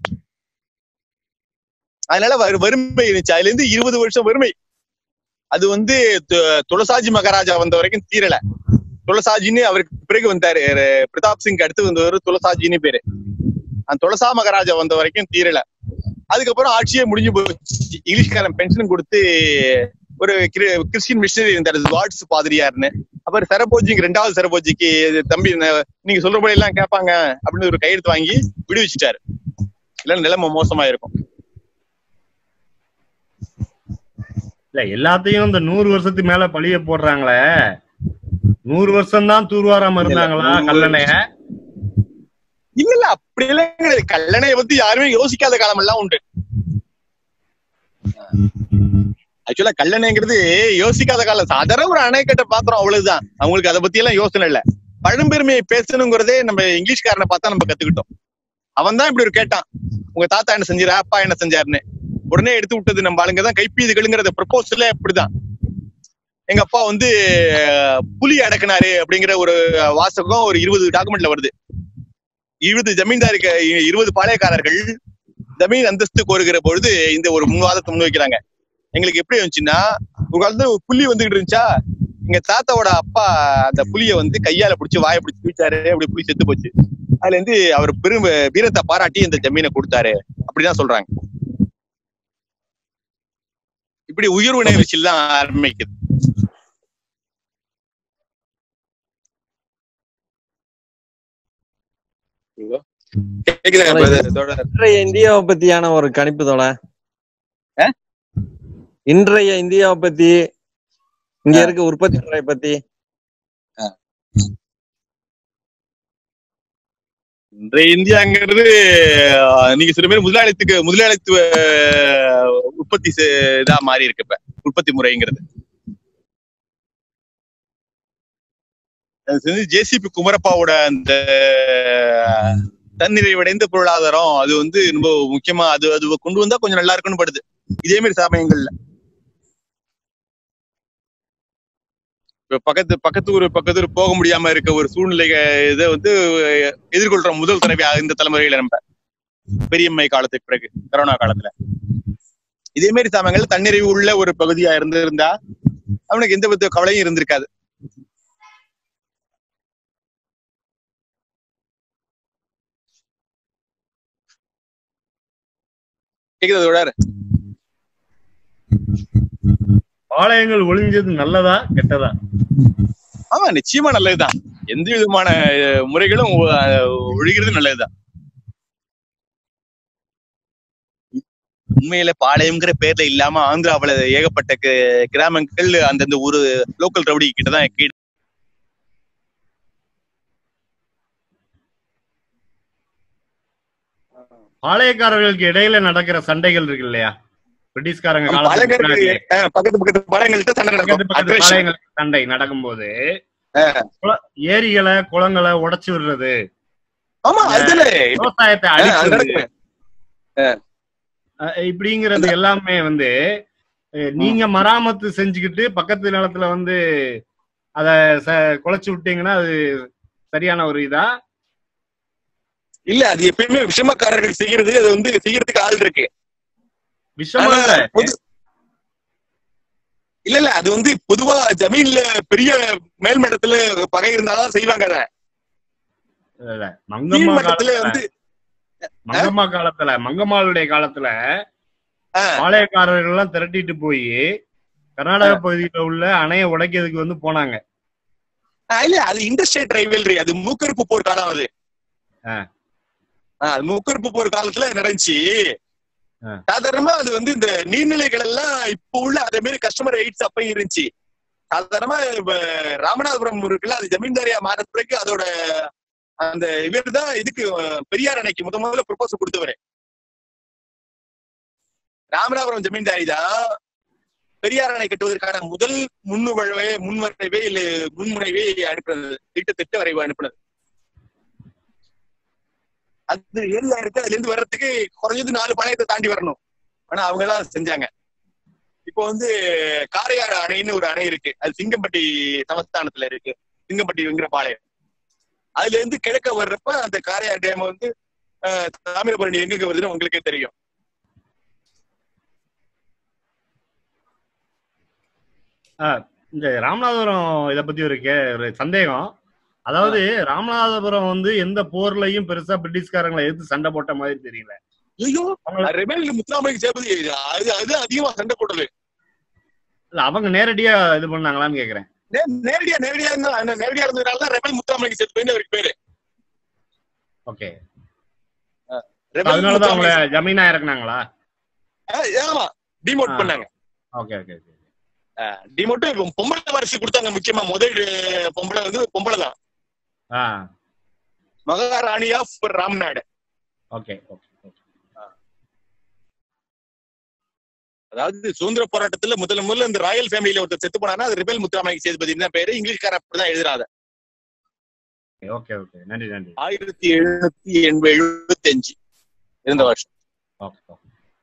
அதனால வறு- வறுமை இருந்துச்சு அதுல இருந்து இருபது வருஷம் வறுமை அது வந்து து- துளசாஜி மகாராஜா வந்த வரைக்கும் தீரல துளசாஜின்னு அவருக்கு பிறகு வந்தாரு அஹ் பிரதாப் சிங் அடுத்து வந்தவர் துளசாஜின்னு பேரு அந்த துளசா மகாராஜா வந்த வரைக்கும் தீரல அதுக்கப்புறம் ஆட்சியே முடிஞ்சு போச்சு இங்கிலீஷ்காரன் பென்ஷன் கொடுத்து ஒரு கிரி- கிறிஸ்டியன் மிஷினரி இருந்தார் வாட்ஸ் பாதிரியார்னு அப்புறம் சரபோஜிக்கு ரெண்டாவது சரபோஜிக்கு தம்பி ந- நீங்க சொல்றபடி எல்லாம் கேட்பாங்க அப்படின்னு ஒரு கையெழுத்து வாங்கி விடுவிச்சிட்டாரு இல்ல நிலைமை மோசமா இருக்கும் இல்ல எல்லாத்தையும் இந்த நூறு வருஷத்துக்கு மேல பழிய போடுறாங்களே நூறு வருஷம் தான் தூர்வாராம இருந்தாங்களா நூறு கல்லணைய இல்ல இல்ல அப்படி எல்லாம் கிடையாது கல்லணையை பத்தி யாருமே யோசிக்காத காலம் எல்லாம் உண்டு ஆக்சுவலா கல்லணைங்கிறது யோசிக்காத காலம் சாதாரண ஒரு அணைக்கட்டை பாத்திரம் அவ்வளவுதான் அவங்களுக்கு அதை பத்தி எல்லாம் யோசனை இல்ல பழம்பெருமையை பேசணுங்கிறதே நம்ம இங்கிலீஷ்காரனை பார்த்தா நம்ம கத்துக்கிட்டோம் அவன் தான் இப்படி ஒரு கேட்டான் உங்க தாத்தா என்ன செஞ்சாரு அப்பா என்ன செஞ்சாருன்னு உடனே எடுத்து விட்டது நம்ம ஆளுங்க தான் கைப்பீதுகளுங்கிறத ப்ரப்போசல்ல இப்படிதான் எங்க அப்பா வந்து அஹ், புலி அடக்குனாரு அப்படிங்கிற ஒரு வாசகம் ஒரு இருபது டாக்குமெண்ட்ல வருது இருபது ஜமீன்தாருக்கு இருபது பாளையக்காரர்கள் ஜமீன் அந்தஸ்து கோருகிற பொழுது இந்த ஒரு முன்வாதத்தை முன்வைக்கிறாங்க எங்களுக்கு எப்படி இருந்துச்சுன்னா ஒரு காலத்துல ஒரு புலி வந்துகிட்டு இருந்துச்சா எங்க தாத்தாவோட அப்பா அந்த புலிய வந்து கையால பிடிச்சு வாயை பிடிச்சு தூச்சாரு அப்படி புலி செத்து போச்சு அதுல இருந்து அவர் பெரும் வீரத்தை பாராட்டி இந்த ஜமீனை கொடுத்தாரு அப்படிதான் சொல்றாங்க இப்படி உயர்வு வச்சு தான் ஆரம்பிக்குது கேக்குதா brother? தொடர். இன்றைய இந்தியாவை பத்தியான ஒரு கணிப்பு தோழ ஆ? இன்றைய இந்தியாவை பத்தி இங்க ஆ. இருக்க உற்பத்தி துறை பத்தி இன்றைய இந்தியாங்கிறது அஹ், நீங்க சொல்ற மாதிரி முதலாளித்துக்கு முதலாளித்துவ அஹ், உற்பத்தி செ- இதா மாறி இருக்கு இப்ப உற்பத்தி முறைங்கிறது ஜேசிபி குமரப்பாவோட அந்த தன்னிறைவடைந்த பொருளாதாரம் அது வந்து ரொம்ப முக்கியமா அது அது கொண்டு வந்தா கொஞ்சம் நல்லா இருக்கும்னு படுது இதே மாதிரி சமயங்கள்ல இப்ப பக்கத்து பக்கத்து ஊர் பக்கத்து ஊர் போக முடியாம இருக்க ஒரு சூழ்நிலை இதை வந்து எதிர்கொள்ற முதல் தடவை இந்த தலைமுறையில நம்ம பெரியம்மை காலத்துக்கு பிறகு கரோனா காலத்துல இதே மாதிரி சமயங்கள்ல தன்னிறைவு உள்ள ஒரு பகுதியா இருந்திருந்தா அவனுக்கு எந்த வித கவலையும் இருந்திருக்காது கேக்குது அதோட பாளையங்கள் ஒளிஞ்சது நல்லதா கெட்டதா ஆமா நிச்சயமா நல்லதுதான் எந்த விதமான அஹ், முறைகளும் அஹ், ஒழிகிறது நல்லதுதான் உண்மையில பாளையம்ங்கிற பேர்ல இல்லாம ஆந்திராவுல ஏகப்பட்ட கி- கிராமங்கள் அந்தந்த ஊரு லோக்கல் ரவுடி கிட்ட தான் கீழ் பாளையக்காரர்களுக்கு இடையில நடக்கிற சண்டைகள் இருக்கு இல்லையா பிரிட்டிஷ்காரங்க காலத்துக்கு பாளையக்காரருக்கு முன்னாடி அஹ், பக்கத்து பக்கத்து பாளையங்கள்ட்ட சண்டை பக்கத்து நடக்கும் பக்கத்து Aggression. பாளையங்களுக்கு சண்டை நடக்கும்போது குள- ஏரிகளை குளங்களை உடைச்சு விடுறது ஆமா அதுல விவசாயத்தை அது அழிப்பது நடக்குமே அஹ் இப்படிங்கிறது எல்லாமே வந்து அஹ் நீங்க மராமத்து செஞ்சுக்கிட்டு பக்கத்து நிலத்துல வந்து அத ச- குலைச்சு விட்டீங்கன்னா அது சரியான ஒரு இதா இல்ல அது எப்பயுமே விஷமக்காரர்கள் செய்யறது அது வந்து செய்யறதுக்கு ஆள் இருக்கு விஷமா ஆனா, இல்ல பொது- இல்ல இல்ல அது வந்து பொதுவா ஜமீன்ல பெரிய மேல்மட்டத்துல பகை இருந்தாதான் செய்வாங்க அதை இல்ல, மங்கம்மா கீழ்மட்டத்துல காலத்துல வந்து மங்கம்மா காலத்துல மங்கம்மாளுடைய காலத்துல ஆ. பாளையக்காரர்கள் எல்லாம் திரட்டிட்டு போய் கர்நாடக பகுதியில உள்ள அணையை உடைக்கிறதுக்கு வந்து போனாங்க ஆ, இல்ல அது இண்டஸ்ட்ரியல் ரைவல்ரி அது மூக்கறுப்பு போர் காலம் அது ஆ. ஆ, அது மூக்கறுப்பு போர் காலத்துல நடந்துச்சு ஆ. சாதாரணமா அது வந்து இந்த நீர்நிலைகள் எல்லாம் இப்ப உள்ள அதே மாதிரி கஸ்டமர் எய்ட்ஸ் அப்பயும் இருந்துச்சு சாதாரணமா இப்ப ராமநாதபுரம் இருக்குல்ல அது ஜமீன்தாரியா மாற பிறகு அதோட அந்த இவர் தான் இதுக்கு அஹ், பெரியார் அணைக்கு முத முதல்ல ப்ரொபோசல் கொடுத்தவரு ராமநாதபுரம் ஜமீன்தாரி தான் பெரியார் அணை கட்டுவதற்கான முதல் முன்னுவழவே முன்வரைவே இல்ல முன்முனைவே அனுப்புனது திட்டத்திட்ட வரைவு அனுப்புனது அது ஏரியா இருக்கு அதுல இருந்து வர்றதுக்கு குறைஞ்சது நாலு பாளையத்தை தாண்டி வரணும் ஆனா அவங்க தான் செஞ்சாங்க இப்போ வந்து காரையாறு அணைன்னு ஒரு அணை இருக்கு அது சிங்கம்பட்டி சமஸ்தானத்துல இருக்கு சிங்கம்பட்டிங்கிற பாளையம் அதுல இருந்து கிழக்க வர்றப்ப அந்த காரையார் டேம் வந்து அஹ், தாமிரபரணி எங்க வருதுன்னு உங்களுக்கே தெரியும் இந்த ராமநாதபுரம் இத பத்தி ஒரு கே ஒரு சந்தேகம் அதாவது ராமநாதபுரம் வந்து எந்த போர்லயும் பெருசா பிரிட்டிஷ்காரங்களை எதிர்த்து சண்டை போட்ட மாதிரி தெரியல ஐயோ அவங்கள- ரெபேல் முத்துராமலிங்க சேபதி அது அது அதிகமா சண்டை போட்டது இல்ல அவங்க நேரடியா இது பண்ணாங்களான்னு கேக்குறேன் நே- நேரடியா நேரடியா இருந்தா அந்த நேரடியா இருந்ததுனால தான் ரெபல் முத்துராமலிங்க சேதுபதினு அவருக்கு பேரு ஓகே ரெபல் அதனாலதான் அவங்கள முத்துராமலிங்க ஜமீனா இறக்குனாங்களா ஆ, ஆமா டிமோட் ஆ. பண்ணாங்க ஓகே ஓகே ஓகே டிமோட் பொம்பளை வாரிசு கொடுத்தாங்க முக்கியமா முதல் அஹ், பொம்பளை வந்து பொம்பளை தான் ஆ Maharani of Ramnad okay okay okay அதாவது சுதந்திர போராட்டத்துல முதல்ல முதல்ல இந்த ராயல் ஃபேமிலியில ஒருத்தர் செத்து போனானா அது ரிபல் முத்துராமலிங்க சேதுபதி தான் பேரு இங்கிலீஷ்கார அப்படிதான் எழுதுறாங்க ஓகே ஓகே நன்றி நன்றி ஆயிரத்தி எழுநூத்தி எண்பது எழுபத்தி அஞ்சு இருந்த வருஷம் ஓகே ஓகே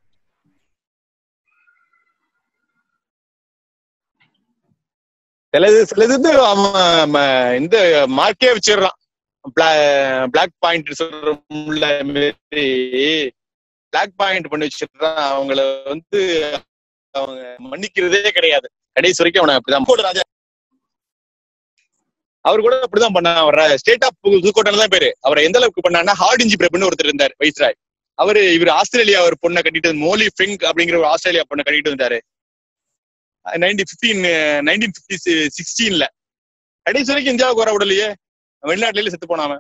சிலது சிலது வந்து அவன் ம, இந்த மார்க்கே வச்சிடுறான் பிளாக் பாயிண்ட் சொல்றோம்ல மாரி பிளாக் பாயிண்ட் பண்ணி வச்சிடுறான் அவங்கள வந்து அவங்க மன்னிக்கிறதே கிடையாது கடைசி வரைக்கும் அவனை அப்படிதான் புதுக்கோட்டை ராஜா அவர் கூட அப்படிதான் பண்ண அவர் ஸ்டேட் ஆஃப் புதுக்கோட்டையில தான் பேரு அவரை எந்த அளவுக்கு பண்ணான்னா ஹார்டிஞ்சி பிரபுன்னு ஒருத்தர் இருந்தார் வைஸ்ராய் அவரு இவர் ஆஸ்திரேலியா ஒரு பொண்ணை கட்டிட்டு மோலி ஃபிங்க் அப்படிங்கிற ஒரு ஆஸ்திரேலியா பொண்ணை கட்டிட்டு இருந்தாரு நைன்டீன் பிப்டீன் நைன்டீன் பிப்டி சிக்ஸ்டீன்ல கடைசி வரைக்கும் இந்தியாவுக்கு வர விடலையே வெளிநாட்டுல செத்து போனாம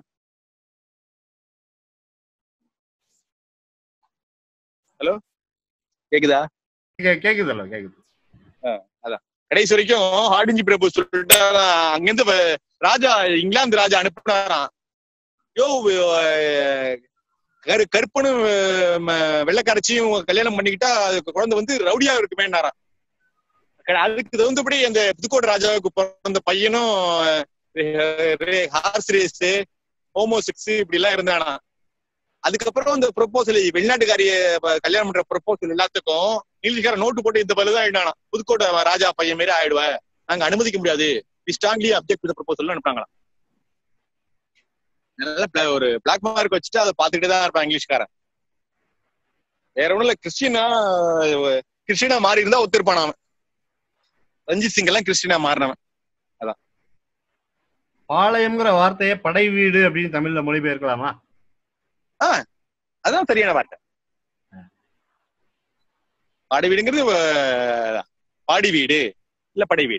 ஹலோ கேக்குதா கே- கேக்குதுல்ல கேக்குது கடைசி வரைக்கும் ஹார்டிஞ்சி பிரபு சொல்லிட்டு அங்கிருந்து வ- ராஜா இங்கிலாந்து ராஜா அனுப்புனாராம் யோ அஹ், கரு கருப்பனு ம- வெள்ளைக்காரச்சியும் கல்யாணம் பண்ணிக்கிட்டா அதுக்கு குழந்தை வந்து ரவுடியா இருக்குமேனாராம் அதுக்கு தகுந்தபடி அந்த புதுக்கோட்டை ராஜாவுக்கு பிறந்த பையனும் ஹார்ஸ் ரேஸ் ஹோமோசெக்ஸ் இப்படி எல்லாம் இருந்தானா அதுக்கப்புறம் இந்த ப்ரொபோசல் வெளிநாட்டுக்காரிய ப- கல்யாணம் பண்ற ப்ரொபோசல் எல்லாத்துக்கும் இங்கிலீஷ்கார நோட்டு போட்டு இந்த பதில் தான் எழுதினானா புதுக்கோட்டை ராஜா பையன் மாரி ஆயிடுவ நாங்க அனுமதிக்க முடியாது ஸ்ட்ராங்லி அப்ஜெக்ட் ப்ரொபோசல் அனுப்புனாங்களாம் நல்ல pla- ஒரு பிளாக் மார்க் வச்சுட்டு அதை பார்த்துக்கிட்டே தான் இருப்பான் இங்கிலீஷ்காரன் வேற ஒண்ணும் இல்ல கிறிஸ்டினா கிறிஸ்டினா மாறி இருந்தா ஒத்துருப்பான் அவன் ரஞ்சித் சிங் எல்லாம் கிறிஸ்டினா மாறினவன் பாளையம்ங்கிற வார்த்தையை படை வீடு அப்படின்னு தமிழ்ல மொழிபெயர்க்கலாமா அதான் சரியான வார்த்தை பாடி வீடுங்கிறது அஹ், பாடி வீடு இல்ல படை வீடு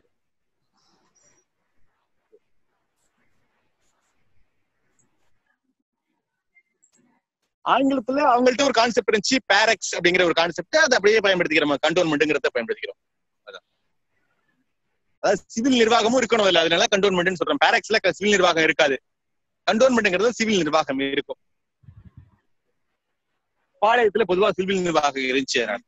ஆங்கிலத்துல அவங்கள்ட்ட ஒரு கான்செப்ட் இருந்துச்சு பேரக்ஸ் அப்படிங்கிற ஒரு கான்செப்ட் அதை அப்படியே பயன்படுத்திக்கிறோம் கண்டோன்மெண்ட்ங்கிறத பயன்படுத்திக்கிறோம் அதான் அதாவது சிவில் நிர்வாகமும் இருக்கணும் இல்ல அதனால கண்டோன்மெண்ட்னு சொல்றோம் பேரக்ஸ்ல சிவில் நிர்வாகம் இருக்காது கண்டோன்மெண்ட்ங்கிறது சிவில் நிர்வாகம் இருக்கும் பாளையத்துல பொதுவா சிவில் நிர்வாகம் இருந்துச்சு அதனால.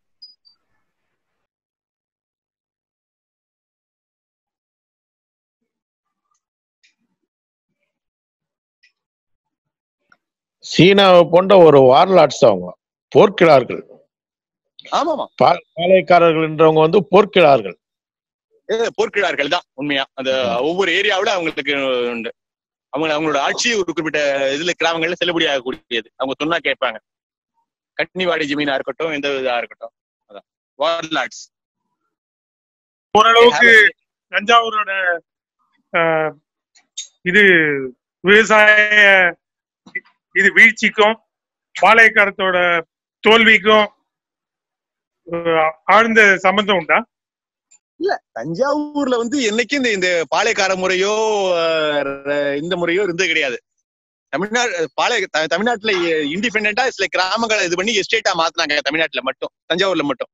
சீனாவை போன்ற ஒரு வார்லாட்ஸ் அவங்க போர்க்கிழார்கள் ஆமாமா பா- பாளையக்காரர்கள் என்றவங்க வந்து போர்க்கிழார்கள் ஏ, போர்க்கிழார்கள் தான் உண்மையா அந்த ஒவ்வொரு ஏரியாவுல அவங்களுக்கு உண்டு அவங்க அவங்களோட ஆட்சி ஒரு குறிப்பிட்ட இதுல கிராமங்கள்ல செல்லுபடியாகக்கூடியது அவங்க சொன்னா கேட்பாங்க கன்னிவாடி ஜமீனா இருக்கட்டும் எந்த இதா இருக்கட்டும் அதான் வார்லாட்ஸ் ஓரளவுக்கு தஞ்சாவூரோட ஆஹ், இது விவசாய இது வீழ்ச்சிக்கும் பாளையக்காரத்தோட தோல்விக்கும் ஆஹ், ஆழ்ந்த சம்பந்தம் உண்டா தஞ்சாவூர்ல வந்து என்னைக்கும் இந்த இந்த பாளையக்கார முறையோ அஹ், இந்த முறையோ இருந்தது கிடையாது தமிழ்நாடு பாளைய த- தமிழ்நாட்டுல இண்டிபெண்டா சில கிராமங்களை இது பண்ணி எஸ்டேட்டா மாத்தினாங்க தமிழ்நாட்டுல மட்டும் தஞ்சாவூர்ல மட்டும்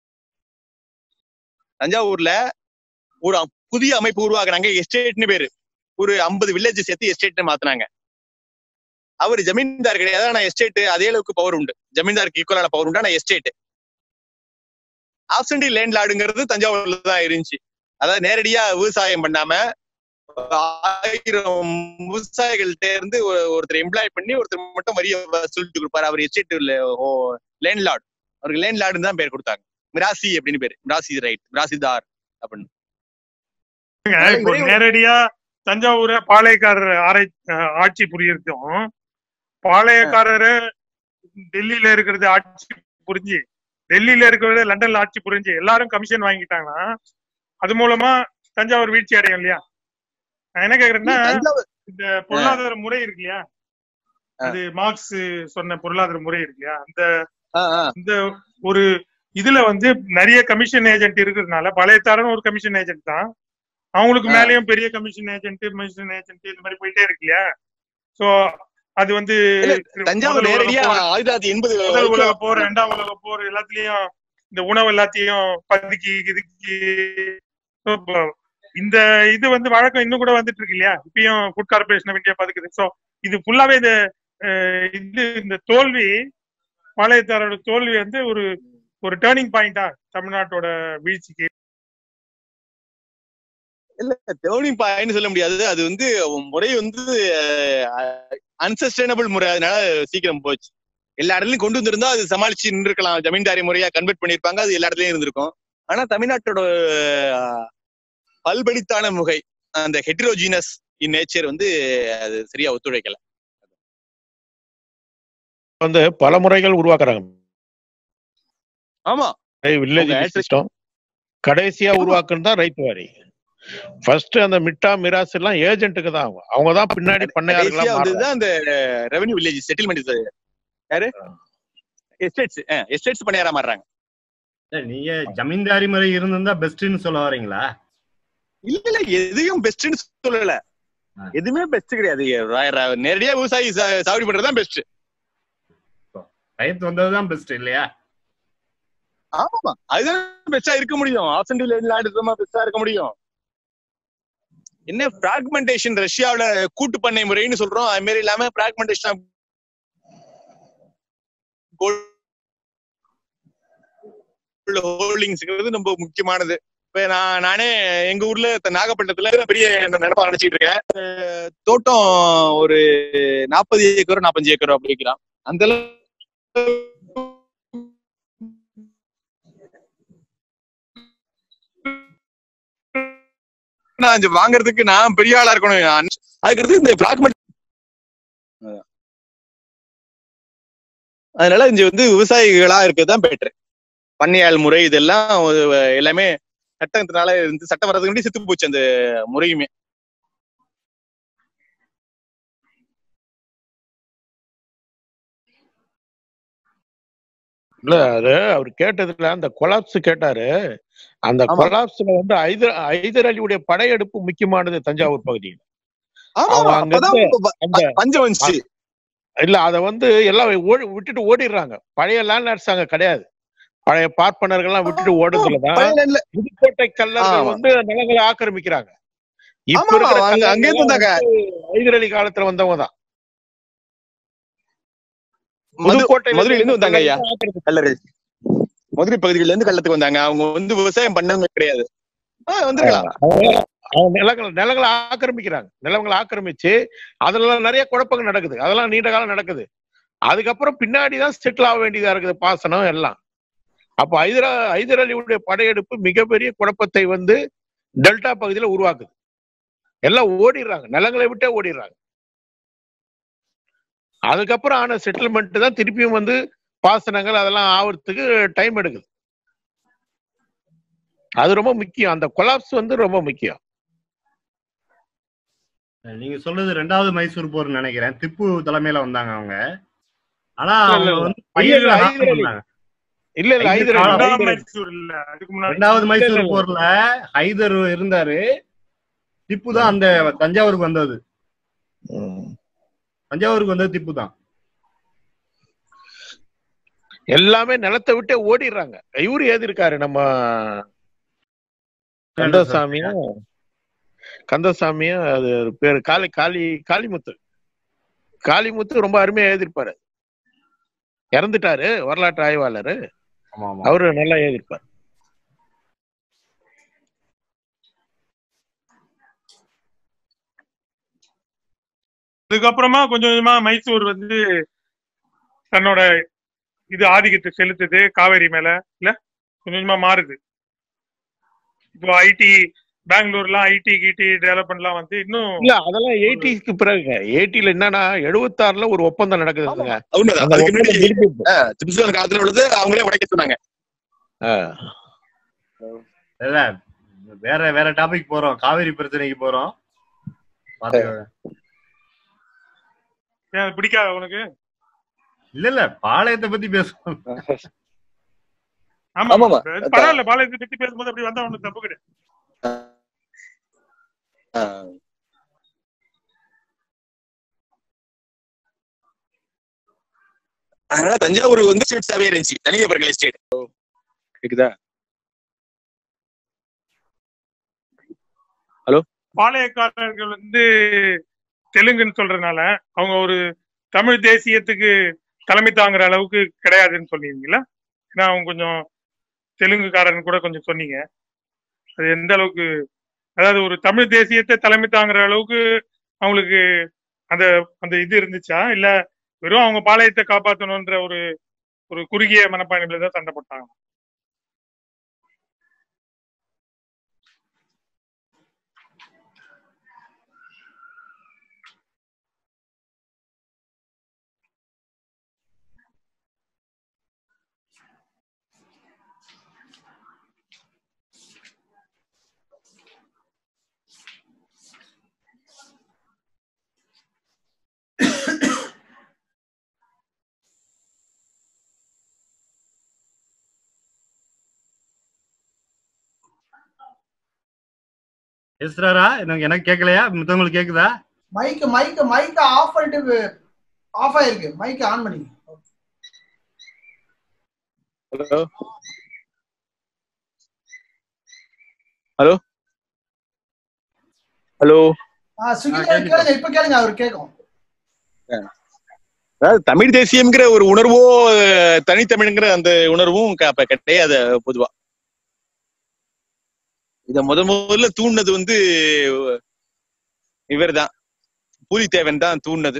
தஞ்சாவூர்ல ஒரு அ- புதிய அமைப்பு உருவாக்குனாங்க எஸ்டேட்னு பேரு ஒரு ஐம்பது வில்லேஜ் சேர்த்து எஸ்டேட்னு மாத்தினாங்க அவர் ஜமீன்தார் கிடையாது ஆனா எஸ்டேட் அதே அளவுக்கு பவர் உண்டு ஜமீன்தாருக்கு ஈக்குவலான பவர் உண்டு ஆனா எஸ்டேட் ஆப்சண்டி லேண்ட் லார்டுங்கிறது தஞ்சாவூர்ல தான் இருந்துச்சு அதாவது நேரடியா விவசாயம் பண்ணாம ஆயிரம் விவசாயிகள்ட்ட இருந்து ஒரு- ஒருத்தர் எம்ப்ளாய் பண்ணி ஒருத்தர் மட்டும் வரிய வசூலிட்டு கொடுப்பாரு அவர் எஸ்டேட் லேண்ட் லார்டு அவருக்கு லேண்ட் லார்டுன்னு தான் பேர் கொடுத்தாங்க மிராசி அப்படின்னு பேரு மிராசி ரைட் மிராசிதார் அப்படின்னு இப்போ நேரடியா தஞ்சாவூரை பாளையக்காரர் ஆரை ஆஹ், ஆட்சி புரியறதும் பாளையக்காரரு டெல்லியில இருக்கிறது ஆட்சி புரிஞ்சு டெல்லியில இருக்கிறது லண்டன்ல ஆட்சி புரிஞ்சு எல்லாரும் கமிஷன் வாங்கிட்டாங்கன்னா அது மூலமா தஞ்சாவூர் வீழ்ச்சி அடையும் இல்லையா நான் என்ன கேக்குறேன்னா தஞ்சாவூர் இந்த பொருளாதார முறை இருக்கு இல்லையா அது மார்க்ஸ் சொன்ன பொருளாதார முறை இருக்கு இல்லையா அந்த ஆ, ஆ. இந்த ஒரு இதுல வந்து நிறைய கமிஷன் ஏஜென்ட் இருக்கிறதுனால பழையத்தாரன் ஒரு கமிஷன் ஏஜென்ட் தான் அவங்களுக்கு ஆ. மேலயும் பெரிய கமிஷன் ஏஜென்ட் கமிஷன் ஏஜென்ட் இந்த மாதிரி போயிட்டே இருக்கு இல்லையா சோ அது வந்து இல்ல, தஞ்சாவூர் முதல் உலக நேரடியா போர், ஆயிரத்தி தொள்ளாயிரத்தி எண்பது முதல் உலக போர் இரண்டாம் உலக போர் எல்லாத்துலயும் இந்த உணவு எல்லாத்தையும் பதுக்கி இதுக்கி So, இப்போ இந்த இது வந்து வழக்கம் இன்னும் கூட வந்துட்டு இருக்கு இல்லையா இப்பயும் ஃபுட் கார்பரேஷன் ஆஃப் இந்தியா பதுக்குது ஸோ இது ஃபுல்லாவே இந்த அஹ், இது இந்த தோல்வி பாளையத்தாரோட தோல்வி வந்து ஒரு ஒரு டேர்னிங் பாயிண்டா தமிழ்நாட்டோட வீழ்ச்சிக்கு இல்ல டேர்னிங் பாயிண்ட் சொல்ல முடியாது அது வந்து முறை வந்து அன்சஸ்டைனபிள் முறை அதனால சீக்கிரம் போச்சு எல்லா இடத்துலயும் கொண்டு வந்திருந்தா அது சமாளிச்சு நின்றுக்கலாம் ஜமீன்தாரி முறையா கன்வெர்ட் பண்ணிருப்பாங்க அது எல்லா இடத்துலயும் இருந்திருக்கும் ஆனா தமிழ்நாட்டோட அஹ், பல்படித்தான முகை அந்த ஹெட்ரோஜீனஸ் இன் நேச்சர் வந்து அது சரியா ஒத்துழைக்கல வந்து பல முறைகள் உருவாக்குறாங்க ஆமா வில்லேஜ் அவங்க சிஸ்டம் கடைசியா ஆமா. உருவாக்குறது தான் ரைட் வாரி ஃபர்ஸ்ட் அந்த மிட்டா மிராஸ் எல்லாம் ஏஜென்ட்டுக்கு தான் அவங்க அவங்க தான் பின்னாடி கடைசியா பண்ணையாளர்களா மாறுறாங்க வந்ததுதான் அந்த ரெவென்யூ வில்லேஜ் செட்டில்மெண்ட் யாரு எஸ்டேட்ஸ் எஸ்டேட்ஸ் பண்ணியாரா மாறுறாங்க இல்ல, நீங்க ஜமீன்தாரி முறை இருந்திருந்தா பெஸ்ட்னு சொல்ல வரீங்களா இல்ல இல்ல எதையும் பெஸ்ட்னு சொல்லல ஆ. எதுவுமே பெஸ்ட் கிடையாது ர- ர- நேரடியா விவசாயி சா- சாகுபடி பண்றதுதான் பெஸ்ட் ரயத் வந்ததுதான் பெஸ்ட் இல்லையா ஆமாமா அதுதான் பெஸ்டா இருக்க முடியும் ஆப்ஷன் லேண்ட் பெஸ்டா இருக்க முடியும் என்ன பிராக்மெண்டேஷன் ரஷ்யாவுல கூட்டு பண்ணை முறைன்னு சொல்றோம் அது மாதிரி இல்லாம பிராக்மெண்டேஷன் ஹோல்டிங்ஸ்ங்கிறது ரொம்ப முக்கியமானது இப்ப நான் நானே எங்க ஊர்ல த- நாகப்பட்டினத்துல பெரிய நிலப்பா நினைச்சிட்டு இருக்கேன் அஹ் தோட்டம் ஒரு நாற்பது ஏக்கரோ நாற்பஞ்சு ஏக்கரோ அப்படி வைக்கலாம் அந்த அளவு நான் இது வாங்குறதுக்கு நான் பெரிய ஆளா இருக்கணும் நான் அதுக்கு இந்த பிராக்மெண்ட் அதனால இங்க வந்து விவசாயிகளா இருக்கிறதுதான் பெட்டர் பண்ணையாள் முறை இதெல்லாம் ஒரு எல்லாமே சட்டத்தினால இருந்து சட்டம் வர்றதுக்கு முன்னாடி செத்து போச்சு அந்த முறையுமே இல்ல அது அவர் கேட்டதுல அந்த கொலாப்ஸ் கேட்டாரு அந்த ஆமா. கொலாப்ஸ்ல வந்து ஐதர் ஐதர் அலியுடைய படையெடுப்பு முக்கியமானது தஞ்சாவூர் பகுதியில் ஆமா அவங்க ஆமா, அங்க அப்பதான் இருந்து ப- அந்த பஞ்சம் வந்துச்சு இல்ல அத வந்து எல்லாம் ஓடி விட்டுட்டு ஓடிடுறாங்க பழைய லேண்ட்லார்ட்ஸ் அங்க கிடையாது பழைய பார்ப்பனர்கள்லாம் விட்டுட்டு ஓடுறதுலதான் பழைய landல- புதுக்கோட்டை கல்லர்கள் ஆமா. வந்து நிலங்களை ஆக்கிரமிக்கிறாங்க இப்ப ஆமா, இருக்கிற அங்க- கல்லர்கள் அங்கேயே வந்தாங்க. ஹைதர் அலி காலத்துல வந்தவங்க தான் மது- புதுக்கோட்டையில மதுரையில இருந்து வந்தாங்க ஐயா ஆக்கிரமிச்சு- கல்லர்கள் மதுரை பகுதிகளில இருந்து கள்ளத்துக்கு வந்தாங்க அவங்க வந்து விவசாயம் பண்ணவங்க கிடையாது ஆஹ் வந்திருக்கலாம் அவங்க- அவங்க நிலங்களை நிலங்களை ஆக்கிரமிக்கிறாங்க நிலங்களை ஆக்கிரமிச்சு அதுல நிறைய குழப்பங்கள் நடக்குது அதெல்லாம் நீண்ட காலம் நடக்குது அதுக்கப்புறம் பின்னாடிதான் செட்டில் ஆக வேண்டியதா இருக்குது பாசனம் எல்லாம் அப்ப ஹைதரா ஹைதர் அலியுடைய படையெடுப்பு மிகப்பெரிய குழப்பத்தை வந்து டெல்டா பகுதியில உருவாக்குது எல்லாம் ஓடிடுறாங்க நிலங்களை விட்டே ஓடிடுறாங்க அதுக்கப்புறம் ஆன செட்டில்மெண்ட் தான் திருப்பியும் வந்து பாசனங்கள் அதெல்லாம் ஆவறதுக்கு டைம் எடுக்குது அது ரொம்ப முக்கியம் அந்த கொலாப்ஸ் வந்து ரொம்ப முக்கியம் நீங்க சொல்றது ரெண்டாவது மைசூர் போர்னு நினைக்கிறேன் திப்பு தலைமையில வந்தாங்க அவங்க ஆனா இல்ல, அவங்க இல்ல. வந்து பயிர்களை இல்ல, நாசம் ஹைதர் அலி. பண்ணாங்க. இல்ல இல்ல ஐந்து ஹைதர் அலி, காலம். ரெண்டாவது ஹைதர் அலி. மைசூர் இல்ல அதுக்கு முன்னாடி ரெண்டாவது இல்ல, மைசூர் இல்ல. போர்ல ஹைதர் இருந்தாரு திப்பு தான் அந்த தஞ்சாவூருக்கு வந்தது ம். தஞ்சாவூருக்கு வந்தது திப்பு தான் எல்லாமே நிலத்தை விட்டே ஓடிடுறாங்க இவரு ஏதி இருக்காரு நம்ம கந்தசாமியும் கந்தசாமியும் அது ஒரு பேரு காளி காளி காளிமுத்து காளிமுத்து ரொம்ப அருமையா எழுதியிருப்பாரு இறந்துட்டாரு வரலாற்று ஆய்வாளர் ஆமா ஆமா அவரு நல்லா எழுதியிருப்பாரு அதுக்கப்புறமா கொஞ்சம் கொஞ்சமா மைசூர் வந்து தன்னோட இது ஆதிக்கத்தை செலுத்துது காவேரி மேல இல்ல கொஞ்சம் கொஞ்சமா மாறுது இப்போ ஐடி பெங்களூர்லாம் ஐடி கிடி டெவலப்மெண்ட்லாம் வந்து இன்னும் இல்ல அதெல்லாம் எயிட்டிஸ்க்கு பிறகுங்க எயிட்டில என்னன்னா எழுபத்தாறுல ஒரு ஒப்பந்தம் நடக்குதுங்க உண்மைதான் அந்த அதுக்கு ஒப்பந்தம் முன்னாடி முடிஞ்சிருச்சு. ஆஹ், திப்பு சுல்தான் காலத்துல உள்ளது அவங்களே உடைக்க சொன்னாங்க ஆ. இல்ல வேற வேற டாபிக் போறோம் காவிரி பிரச்சனைக்கு போறோம் பாத்துக்கோங்க ஏன் அது பிடிக்காத உனக்கு இல்ல இல்ல பாளையத்தை பத்தி பேசுவோம் ஆமா ஆமாமா. அது பரவாயில்ல பாலாஜி பத்தி பேசும்போது அப்படி வந்தா ஒண்ணும் தப்பு கிடையாது ஆ. அதனால தஞ்சாவூர் வந்து ஸ்டேட்ஸாவே இருந்துச்சு தனிநபர்கள் எஸ்டேட் கேக்குதா பாளையக்காரர்கள் வந்து தெலுங்குன்னு சொல்றதுனால அவங்க ஒரு தமிழ் தேசியத்துக்கு தலைமை தாங்குற அளவுக்கு கிடையாதுன்னு சொன்னீங்களா ஏன்னா அவங்க கொஞ்சம் தெலுங்குக்காரன் கூட கொஞ்சம் சொன்னீங்க அது எந்த அளவுக்கு அதாவது ஒரு தமிழ் தேசியத்தை தலைமை தாங்குற அளவுக்கு அவங்களுக்கு அந்த அந்த இது இருந்துச்சா இல்ல வெறும் அவங்க பாளையத்தை காப்பாற்றணுன்ற ஒரு ஒரு குறுகிய மனப்பான்மையில தான் சண்டை போட்டாங்க பேசுறாரா எனக்கு எனக்கு கேட்கலையா மித்தவங்களுக்கு கேக்குதா மைக் மைக் மைக் ஆஃப் பண்ணிட்டு ஆஃப் ஆயிருக்கு மைக் ஆன் பண்ணி ஹலோ ஹலோ ஹலோ ஆ சுகிதா கேளுங்க இப்ப கேளுங்க அவர் கேட்கும் அதாவது தமிழ் தேசியம்ங்கிற ஒரு உணர்வோ அஹ், தனித்தமிழ்ங்கிற அந்த உணர்வும் க- அப்ப கிடையாது பொதுவா இத முத முதல்ல தூண்டினது வந்து இவர்தான் பூலித்தேவன் தான் தூண்டினது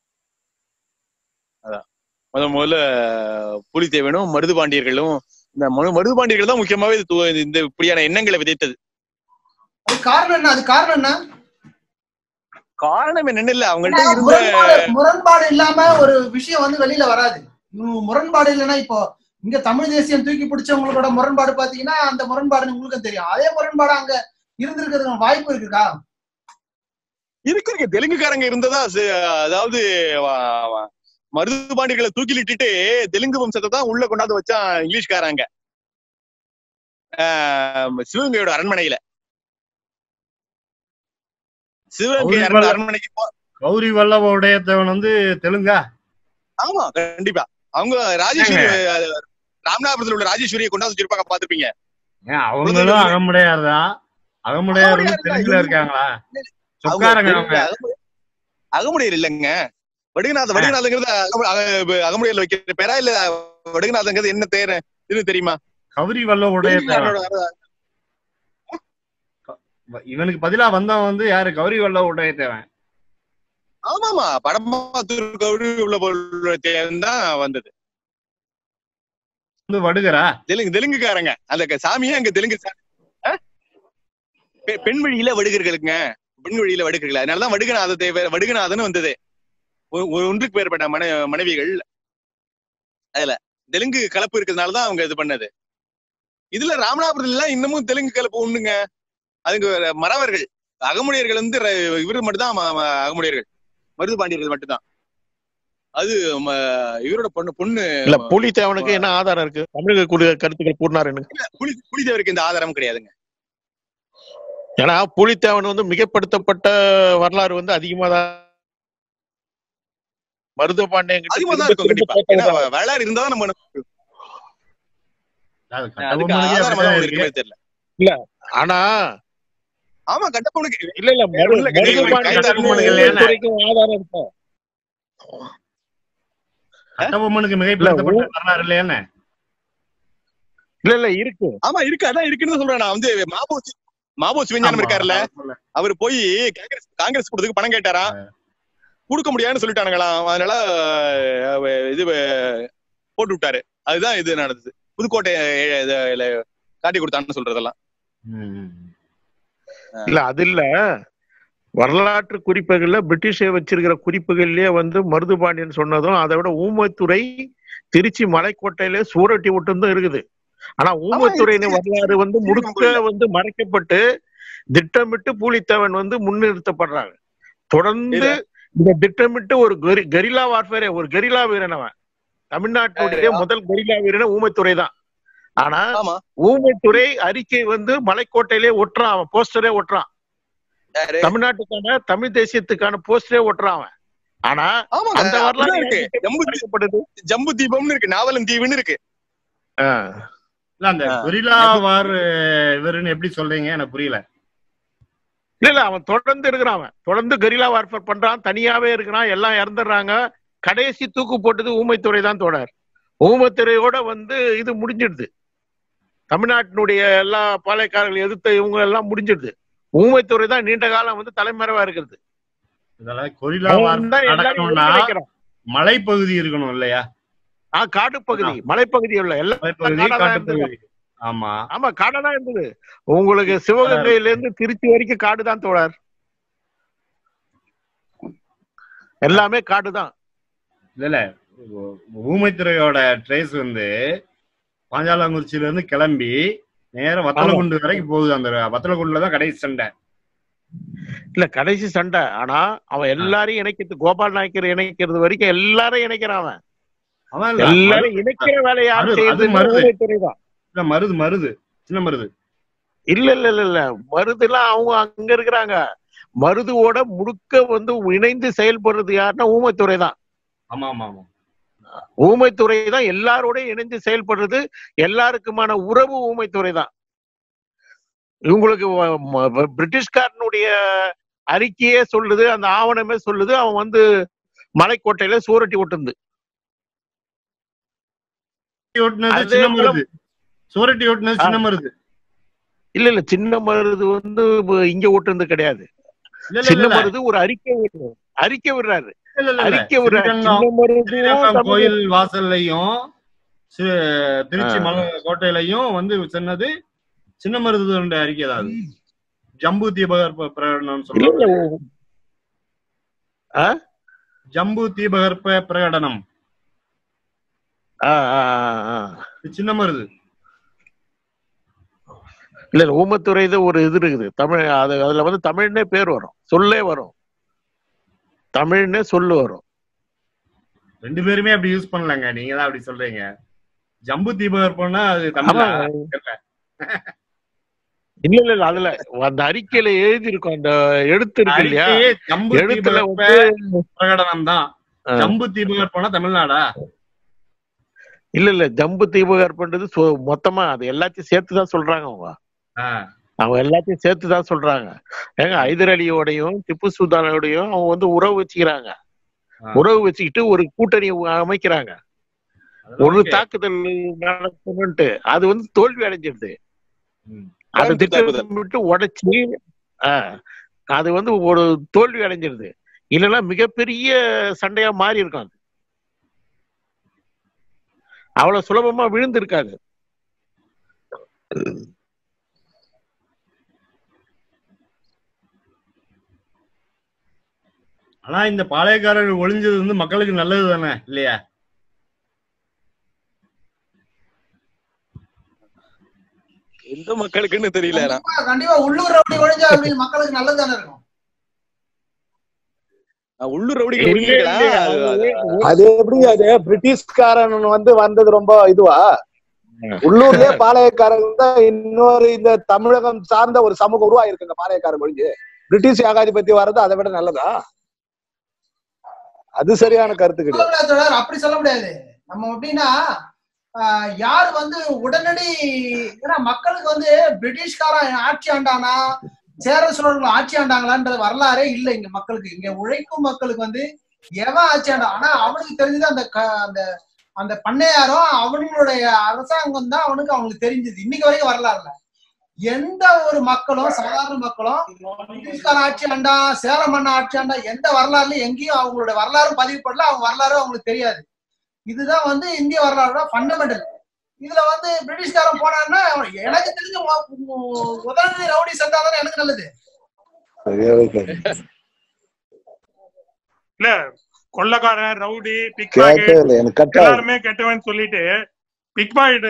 அதான் முத முதல்ல பூலித்தேவனும் மருதுபாண்டியர்களும் இந்த மரு- மருதுபாண்டியர்கள் தான் முக்கியமாவே இது து- இந்த இப்படியான எண்ணங்களை விதைத்தது அது காரணம் என்ன அது காரணம் என்ன காரணம் என்னன்னு இல்ல அவங்கள்ட்ட ஏன்னா, இருந்த முரண்பாடு முரண்பாடு இல்லாம ஒரு விஷயம் வந்து வெளியில வராது உம், முரண்பாடு இல்லைன்னா இப்போ இங்க தமிழ் தேசியம் தூக்கி பிடிச்சவங்களோட முரண்பாடு பாத்தீங்கன்னா அந்த முரண்பாடு உங்களுக்கும் தெரியும் அதே முரண்பாடு அங்க இருந்திருக்கிறதுக்கு வாய்ப்பு இருக்குக்கா இருக்கு இருக்கு தெலுங்குக்காரங்க இருந்ததா ச- அதாவது வ- வ- மருதுபாண்டியர்களை தூக்கிலிட்டுட்டு தெலுங்கு வம்சத்தை தான் உள்ள கொண்டாந்து வச்சான் இங்கிலீஷ்காரங்க ஆஹ் சிவகங்கையோட அரண்மனையில சிவகங்கை கௌரி அரண்மனை- வல்ல- அரண்மனைக்கு போ- கௌரி வல்லப உடையத்தவன் வந்து தெலுங்கா ஆமா கண்டிப்பா அவங்க ராஜேஸ்வரி அது ராமநாதபுரத்துல உள்ள ராஜேஸ்வரியை கொண்டாந்து வச்சிருப்பாங்க பாத்துருப்பீங்க ஏன் அவங்களும் அகமுடையார் தான் அகமுடையார் வந்து அகமுடையார் தான். தெலுங்குல இருக்காங்களா அவங்க சொக்காரங்க அவங்க அகமுடையார் அகமுடையர் இல்லைங்க வடுகநாத வடுகநாதங்கிறது அகமு- அக- அகமுடையர்ல வைக்கிற பேரா இல்ல வடுகநாதங்கிறது என்ன பேரு இது தெரியுமா கௌரி வல்ல உடையத்தவன் தெலுங்குக்காரனோட இவனுக்கு பதிலா வந்தவன் வந்து யாரு கௌரி வல்ல உடையத்தவன் ஆமாமா படமாத்தூர் கௌரி உள்ள பொருள் தான் வந்தது வந்து வடுகரா தெலுங்கு தெலுங்குக்காரங்க அந்த க- சாமியே அங்க தெலுங்கு சா- ஆ? பெ- பெண் வழியில வடுகர்களுங்க பெண் வழியில வடுகர்கள் அதனாலதான் வடுகநாத தேவ வடுகநாதன் வந்தது ஒ- ஒரு ஒன்றுக்கு மேற்பட்ட மன மனைவிகள் அதுல தெலுங்கு கலப்பு இருக்கிறதுனாலதான் அவங்க இது பண்ணது இதுல ராமநாதபுரத்துல எல்லாம் இன்னமும் தெலுங்கு கலப்பு உண்டுங்க அதுக்கு மறவர்கள் அகமுடையர்கள் வந்து ர- இவரு மட்டும்தான் ம- ம- அகமுடையர்கள் மருது பாண்டியர்கள் மட்டும்தான் அது ம- இவரோட பொண்ணு பொண்ணு இல்ல பூலித்தேவனுக்கு என்ன ஆதாரம் இருக்கு தமிழக குழு கருத்துக்கள் கூறினாருன்னு புலி புலிதேவருக்கு இந்த ஆதாரம் கிடையாதுங்க ஏன்னா பூலித்தேவன் வந்து மிகப்படுத்தப்பட்ட வரலாறு வந்து அதிகமா தான் மருது பாண்டியன் கிட்ட அதிகமா தான் திரும்ப இருக்கும் திரும்ப கண்டிப்பா ஏன்னா கேட்டதுதான். வரலாறு இருந்தா நம்ம அது அதுக்கு கட்டபொம்மனுக்கே ஆதாரம் அப்படிதான் அவங்களுக்கு இருக்கு இருக்குமே தெரியல ஆனா ஆமா கட்டப்பொண்ணுக்கு இல்ல இல்ல மரு- இல்ல, மருது நீங்க பாண்டியன் கைத்தறி கட்டபொம்மனுக்கு இல்லையா? துறைக்கும் ஆதாரம் இருக்கும் கட்டபொம்மனுக்கு மிகைப்படுத்தப்பட்ட வரலாறு இல்லையானே இல்ல இல்ல இருக்கு ஆமா இருக்கு அதான் இருக்குன்னு தான் சொல்றேன் நான் வந்து மாபோ சி- மாபோ சிவஞானம் ஆமா, இருக்காருல்ல அவர் சொல்ல. அவர் போய் காங்கிரஸ் காங்கிரஸ் கொடுத்துக்கு பணம் கேட்டாரா கொடுக்க முடியாதுன்னு சொல்லிட்டானுங்களாம் அதனால அஹ், இது அஹ், போட்டு விட்டாரு அதுதான் இது நடந்தது புதுக்கோட்டை அஹ், இதுல காட்டி கொடுத்தான்னு சொல்றதெல்லாம் ம். இல்ல அது இல்ல வரலாற்று குறிப்புகள்ல பிரிட்டிஷை வச்சிருக்கிற குறிப்புகள்லயே வந்து மருதுபாண்டியன் சொன்னதும் அதை விட ஊமத்துறை திருச்சி மலைக்கோட்டையில சூரட்டி விட்டு இருக்குது ஆனா ஊமத்துறையின் இருக்கு. வரலாறு வந்து இருக்கு, முழுக்க வந்து மறைக்கப்பட்டு திட்டமிட்டு பூலித்தேவன் வந்து முன்னிறுத்தப்படுறாங்க தொடர்ந்து இல்ல. இந்த திட்டமிட்டு ஒரு கரி- கெரில்லா வார்ஃபேரே ஒரு கெரில்லா வீரன் அவன் தமிழ்நாட்டுடைய ஆ. முதல் கெரில்லா வீரன் ஊமைத்துறை தான் ஆனா ஆமா ஊமைத்துறை அறிக்கை வந்து மலைக்கோட்டையிலே ஒட்டுறான் அவன் போஸ்டரே ஒட்டுறான் யாரு தமிழ்நாட்டுக்கான தமிழ் தேசியத்துக்கான போஸ்டரே ஒட்டுறான் அவன் ஆனா ஆமாங்க அந்த அப்படிதான் வரலாறு இருக்கு எங்க ஜம்பு மறைக்கப்படுது ஜம்பு தீபம்னு இருக்கு நாவலன் தீவுன்னு இருக்கு ஆ. இல்ல அந்த ஆ. கொரில்லா வார் இவருன்னு எப்படி சொல்றீங்க எனக்கு புரியல இல்ல இல்ல அவன் தொடர்ந்து இருக்கிறான் அவன் தொடர்ந்து கரிலா வார்ஃபேர் பண்றான் தனியாவே இருக்கிறான் எல்லாம் இறந்துடுறாங்க கடைசி தூக்கு போட்டது ஊமைத்துறை தான் தொடர் ஊமைத்துறையோட வந்து இது முடிஞ்சிடுது தமிழ்நாட்டினுடைய எல்லா பாளையக்காரர்கள் எதிர்த்த இவங்க எல்லாம் முடிஞ்சிடுது ஊமைத்துறை தான் நீண்ட காலம் வந்து தலைமறைவா இருக்கிறது இதெல்லாம் கொரில்லா வார் அவன் தான் எல்லாரையும் நடக்கணும்னா ஒருங்கிணைக்கிறான். மலைப்பகுதி இருக்கணும் இல்லையா ஆ காடு பகுதி மலைப்பகுதி உள்ள எல்லாம் மலைப்பகுதி காடா தான் காட்டுப்பகுதி ஆமா ஆமா காடா தான் இருந்தது உங்களுக்கு சிவகங்கையில இருந்து திருச்சி வரைக்கும் காடு தான் தோழர் எல்லாமே காடு தான் இல்ல இல்ல ஊ- ஊமைத்துறையோட ட்ரேஸ் வந்து பாஞ்சாலங்குறிச்சியில இருந்து கிளம்பி நேரா வத்தலகுண்டு வரைக்கும் போகுது அந்த வத்தலகுண்டுல தான் கடைசி சண்டை இல்ல கடைசி சண்டை ஆனா அவன் எல்லாரையும் இணைக்கிறது கோபால் நாயக்கர் இணைக்கிறது வரைக்கும் எல்லாரையும் இணைக்கிறான் அவன் அவன் இல்ல, எல்லாரும் இணைக்கிற வேலையை யார் அது- அது செய்யறது மருது. ஊமைத்துறை தான் இல்ல மருது மருது சின்ன மருது இல்ல இல்ல இல்ல இல்ல மருதுலாம் அவங்க அங்க இருக்கிறாங்க மருதுவோட முழுக்க வந்து இணைந்து செயல்படுறது யாருன்னா ஊமைத்துறை தான் ஆமா ஆமா ஆமா ஊமைத்துறை தான் எல்லாரோடையும் இணைந்து செயல்படுறது எல்லாருக்குமான உறவு ஊமைத்துறை தான் இவங்களுக்கு வ- ம- பிரிட்டிஷ்காரனுடைய அறிக்கையே சொல்லுது அந்த ஆவணமே சொல்லுது அவன் வந்து மலைக்கோட்டையில சூரட்டி ஒட்டுந்து ஓட்டுனது அதே சின்ன போல- மருது சூரட்டி ஓட்டுனது சின்ன மருது இல்ல இல்ல சின்ன மருது வந்து இப்ப இங்க ஒட்டுந்து கிடையாது இல்ல இல்ல சின்ன இல்ல மருது ஒரு அறிக்கை விடுறாரு அறிக்கை விடுறாரு இல்ல இல்ல இல்ல அறிக்கை விடுறாரு ஸ்ரீரங்கம் சின்ன மருதும் ஸ்ரீரங்கம் தமிழ் கோயில் வாசல்லையும் சி- திருச்சி ஆ. மலை கோட்டையிலையும் வந்து சொன்னது சின்ன மருதுடைய அறிக்கை தான் அது ஜம்பு தீபகற்ப பிரகடனம் இல்ல சொல்லுவாங்க இல்ல ஆ? ஜம்பு தீபகற்ப பிரகடனம் ஆ, ஆ, ஆ, ஆ. இது சின்ன மருது இல்ல இல்ல ஊமத்துறை இது ஒரு இது இருக்குது தமிழ் அது அதுல வந்து தமிழ்னே பேர் வரும் சொல்லே வரும் தமிழ்னே சொல்லு வரும் ரெண்டு பேருமே அப்படி யூஸ் பண்ணலங்க நீங்க தான் அப்படி சொல்றீங்க ஜம்பு தீபகற்பம்னா அது தமிழா ஆமா. இல்ல இல்ல இல்ல அதுல அந்த அறிக்கையில எழுதி இருக்கும் அந்த எழுத்து இருக்கு இல்லையா அறிக்கையே ஜம்பு எழுத்துல தீபகற்ப வந்து பிரகடனம் தான் ஆ. ஜம்பு தீபகற்பம்னா தமிழ்நாடா இல்ல இல்ல ஜம்பு தீபகற்பன்றது சொ- மொத்தமா அது எல்லாத்தையும் சேர்த்து தான் சொல்றாங்க அவங்க ஆ. அவங்க எல்லாத்தையும் சேர்த்து தான் சொல்றாங்க ஏங்க ஹைதர் அலியோடையும் திப்பு சுல்தானோடையும் அவங்க வந்து உறவு வச்சுக்கிறாங்க ஆ. உறவு வச்சுக்கிட்டு ஒரு கூட்டணி அமைக்கிறாங்க அதெல்லாம் ஒரு okay. தாக்குதல் நடக்கணும்ட்டு அது வந்து தோல்வி அடைஞ்சிருது ம். அதை கோயம்புத்தூர் தாக்குதல். திட்டமிட்டு உடைச்சி ஆஹ், அது வந்து ஒரு தோல்வி அடைஞ்சிருது இல்லைன்னா மிகப்பெரிய சண்டையா மாறி இருக்கும் அது அவ்வளவு சுலபமா விழுந்து இருக்காது ஆனா இந்த பாளையக்காரர்கள் ஒளிஞ்சது வந்து மக்களுக்கு நல்லது தானே இல்லையா எந்த மக்களுக்குன்னு தெரியல ஆனா. கண்டிப்பா கண்டிப்பா உள்ளூர் ரவுடி ஒழிஞ்சா அப்படி மக்களுக்கு நல்லது தானே இருக்கும் அஹ் உள்ளூர் ரவுடிகள் இல்ல, ஒழிஞ்சிருக்கலாம். இல்ல, அது- அது- அது- அது எப்படி அது பிரிட்டிஷ்காரன் வந்து வந்தது ரொம்ப இதுவா உள்ளூர்லயே பாளையக்காரங்க தான் இன்னொரு இந்த தமிழகம் சார்ந்த ஒரு சமூகம் உருவாயிருக்குங்க பாளையக்காரன் ஒழிஞ்சு பிரிட்டிஷ் ஏகாதிபத்தி வர்றது அதை விட நல்லதா அது சரியான கருத்து கிடையாது சொல்ல முடியாது தோழர், அப்படி சொல்ல முடியாது நம்ம எப்படின்னா ஆஹ், யார் வந்து உடனடி ஏன்னா மக்களுக்கு வந்து பிரிட்டிஷ்காரன் ஆட்சி ஆண்டானா சேர சோழர்கள் ஆட்சி ஆண்டாங்களான்ற வரலாறே இல்ல இங்க மக்களுக்கு இங்க உழைக்கும் மக்களுக்கு வந்து எவன் ஆட்சி ஆண்டா ஆனா அவனுக்கு தெரிஞ்சது அந்த க- அந்த அந்த பண்ணையாரும் அவனுடைய அரசாங்கம் தான் அவனுக்கு அவங்களுக்கு தெரிஞ்சது இன்னைக்கு வரைக்கும் வரலாறுல எந்த ஒரு மக்களும் சாதாரண மக்களும் பிரிட்டிஷ்காரன் ஆட்சி ஆண்டா சேர மன்ன ஆட்சி ஆண்டா எந்த வரலாறுலயும் எங்கேயும் அவங்களோட வரலாறு பதிவு பண்ணல அவங்க வரலாறு அவங்களுக்கு தெரியாது இதுதான் வந்து இந்திய வரலாறோட ஃபண்டமெண்டல் இதுல வந்து பிரிட்டிஷ்காரன் போனான்னா எனக்கு தெரிஞ்ச மொ- மொ- உதவி ரவுடி சென்றாதான் எனக்கு நல்லது சரியாவே கேட்கல. இல்ல கொள்ளக்காரன் ரவுடி பிக் பாக்கெட் கேட்கவே இல்லை எனக்கு கட் ஆகுது எல்லாருமே கெட்டவன் சொல்லிட்டு பிக் பாக்கெட்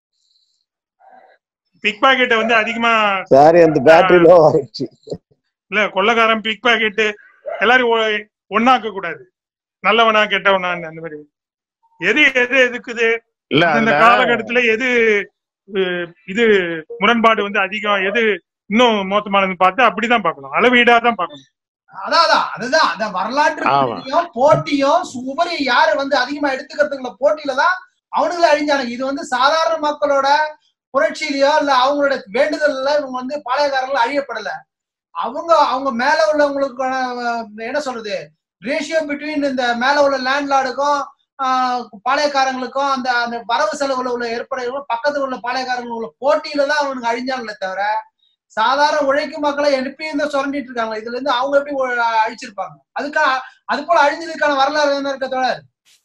பிக் பாக்கெட்டை வந்து அதிகமா சாரி அந்த பேட்டரி லோ ஆயிடுச்சு இல்ல கொள்ளக்காரன் பிக் பாக்கெட் எல்லாரும் ஒ- ஒண்ணாக்க கூடாது நல்லவனா கெட்டவனா அந்த மாதிரி எது எது எதுக்குது இல்ல இந்த அதுல காலகட்டத்துல எது அஹ், இது முரண்பாடு வந்து அதிகம் எது இன்னும் மோசமானதுன்னு பார்த்து அப்படிதான் பார்க்கணும் அளவீடா தான் பார்க்கணும் அதான் அதான் அதுதான் அந்த வரலாற்று ஆமா. போட்டியும் போட்டியும் உபரி யாரு வந்து அதிகமா எடுத்துக்கிறதுக்குள்ள போட்டியில தான் அவனுங்களே அழிஞ்சானுங்க இது வந்து சாதாரண மக்களோட புரட்சியிலயோ இல்ல அவங்களோட வேண்டுதல்ல இவங்க வந்து பாளையக்காரர்கள் அழியப்படல அவங்க அவங்க மேல உள்ளவங்களுக்கான அஹ், என்ன சொல்றது ரேஷியோ பிட்வீன் இந்த மேல உள்ள லேண்ட்லார்டுக்கும் பாளையக்காரங்களுக்கும் அந்த அந்த வரவு செலவுல உள்ள ஏற்பட பக்கத்துல உள்ள பாளையக்காரங்களுக்கு உள்ள போட்டியில தான் அவனுக்கு அழிஞ்சாங்களே தவிர சாதாரண உழைக்கும் மக்களை எப்பயும் தான் சுரண்டிட்டு இருக்காங்க இதுல இருந்து அவங்க எப்படி ஒ- அழிச்சிருப்பாங்க அதுக்கா அது போல அழிஞ்சதுக்கான வரலாறு என்ன இருக்க தோழர்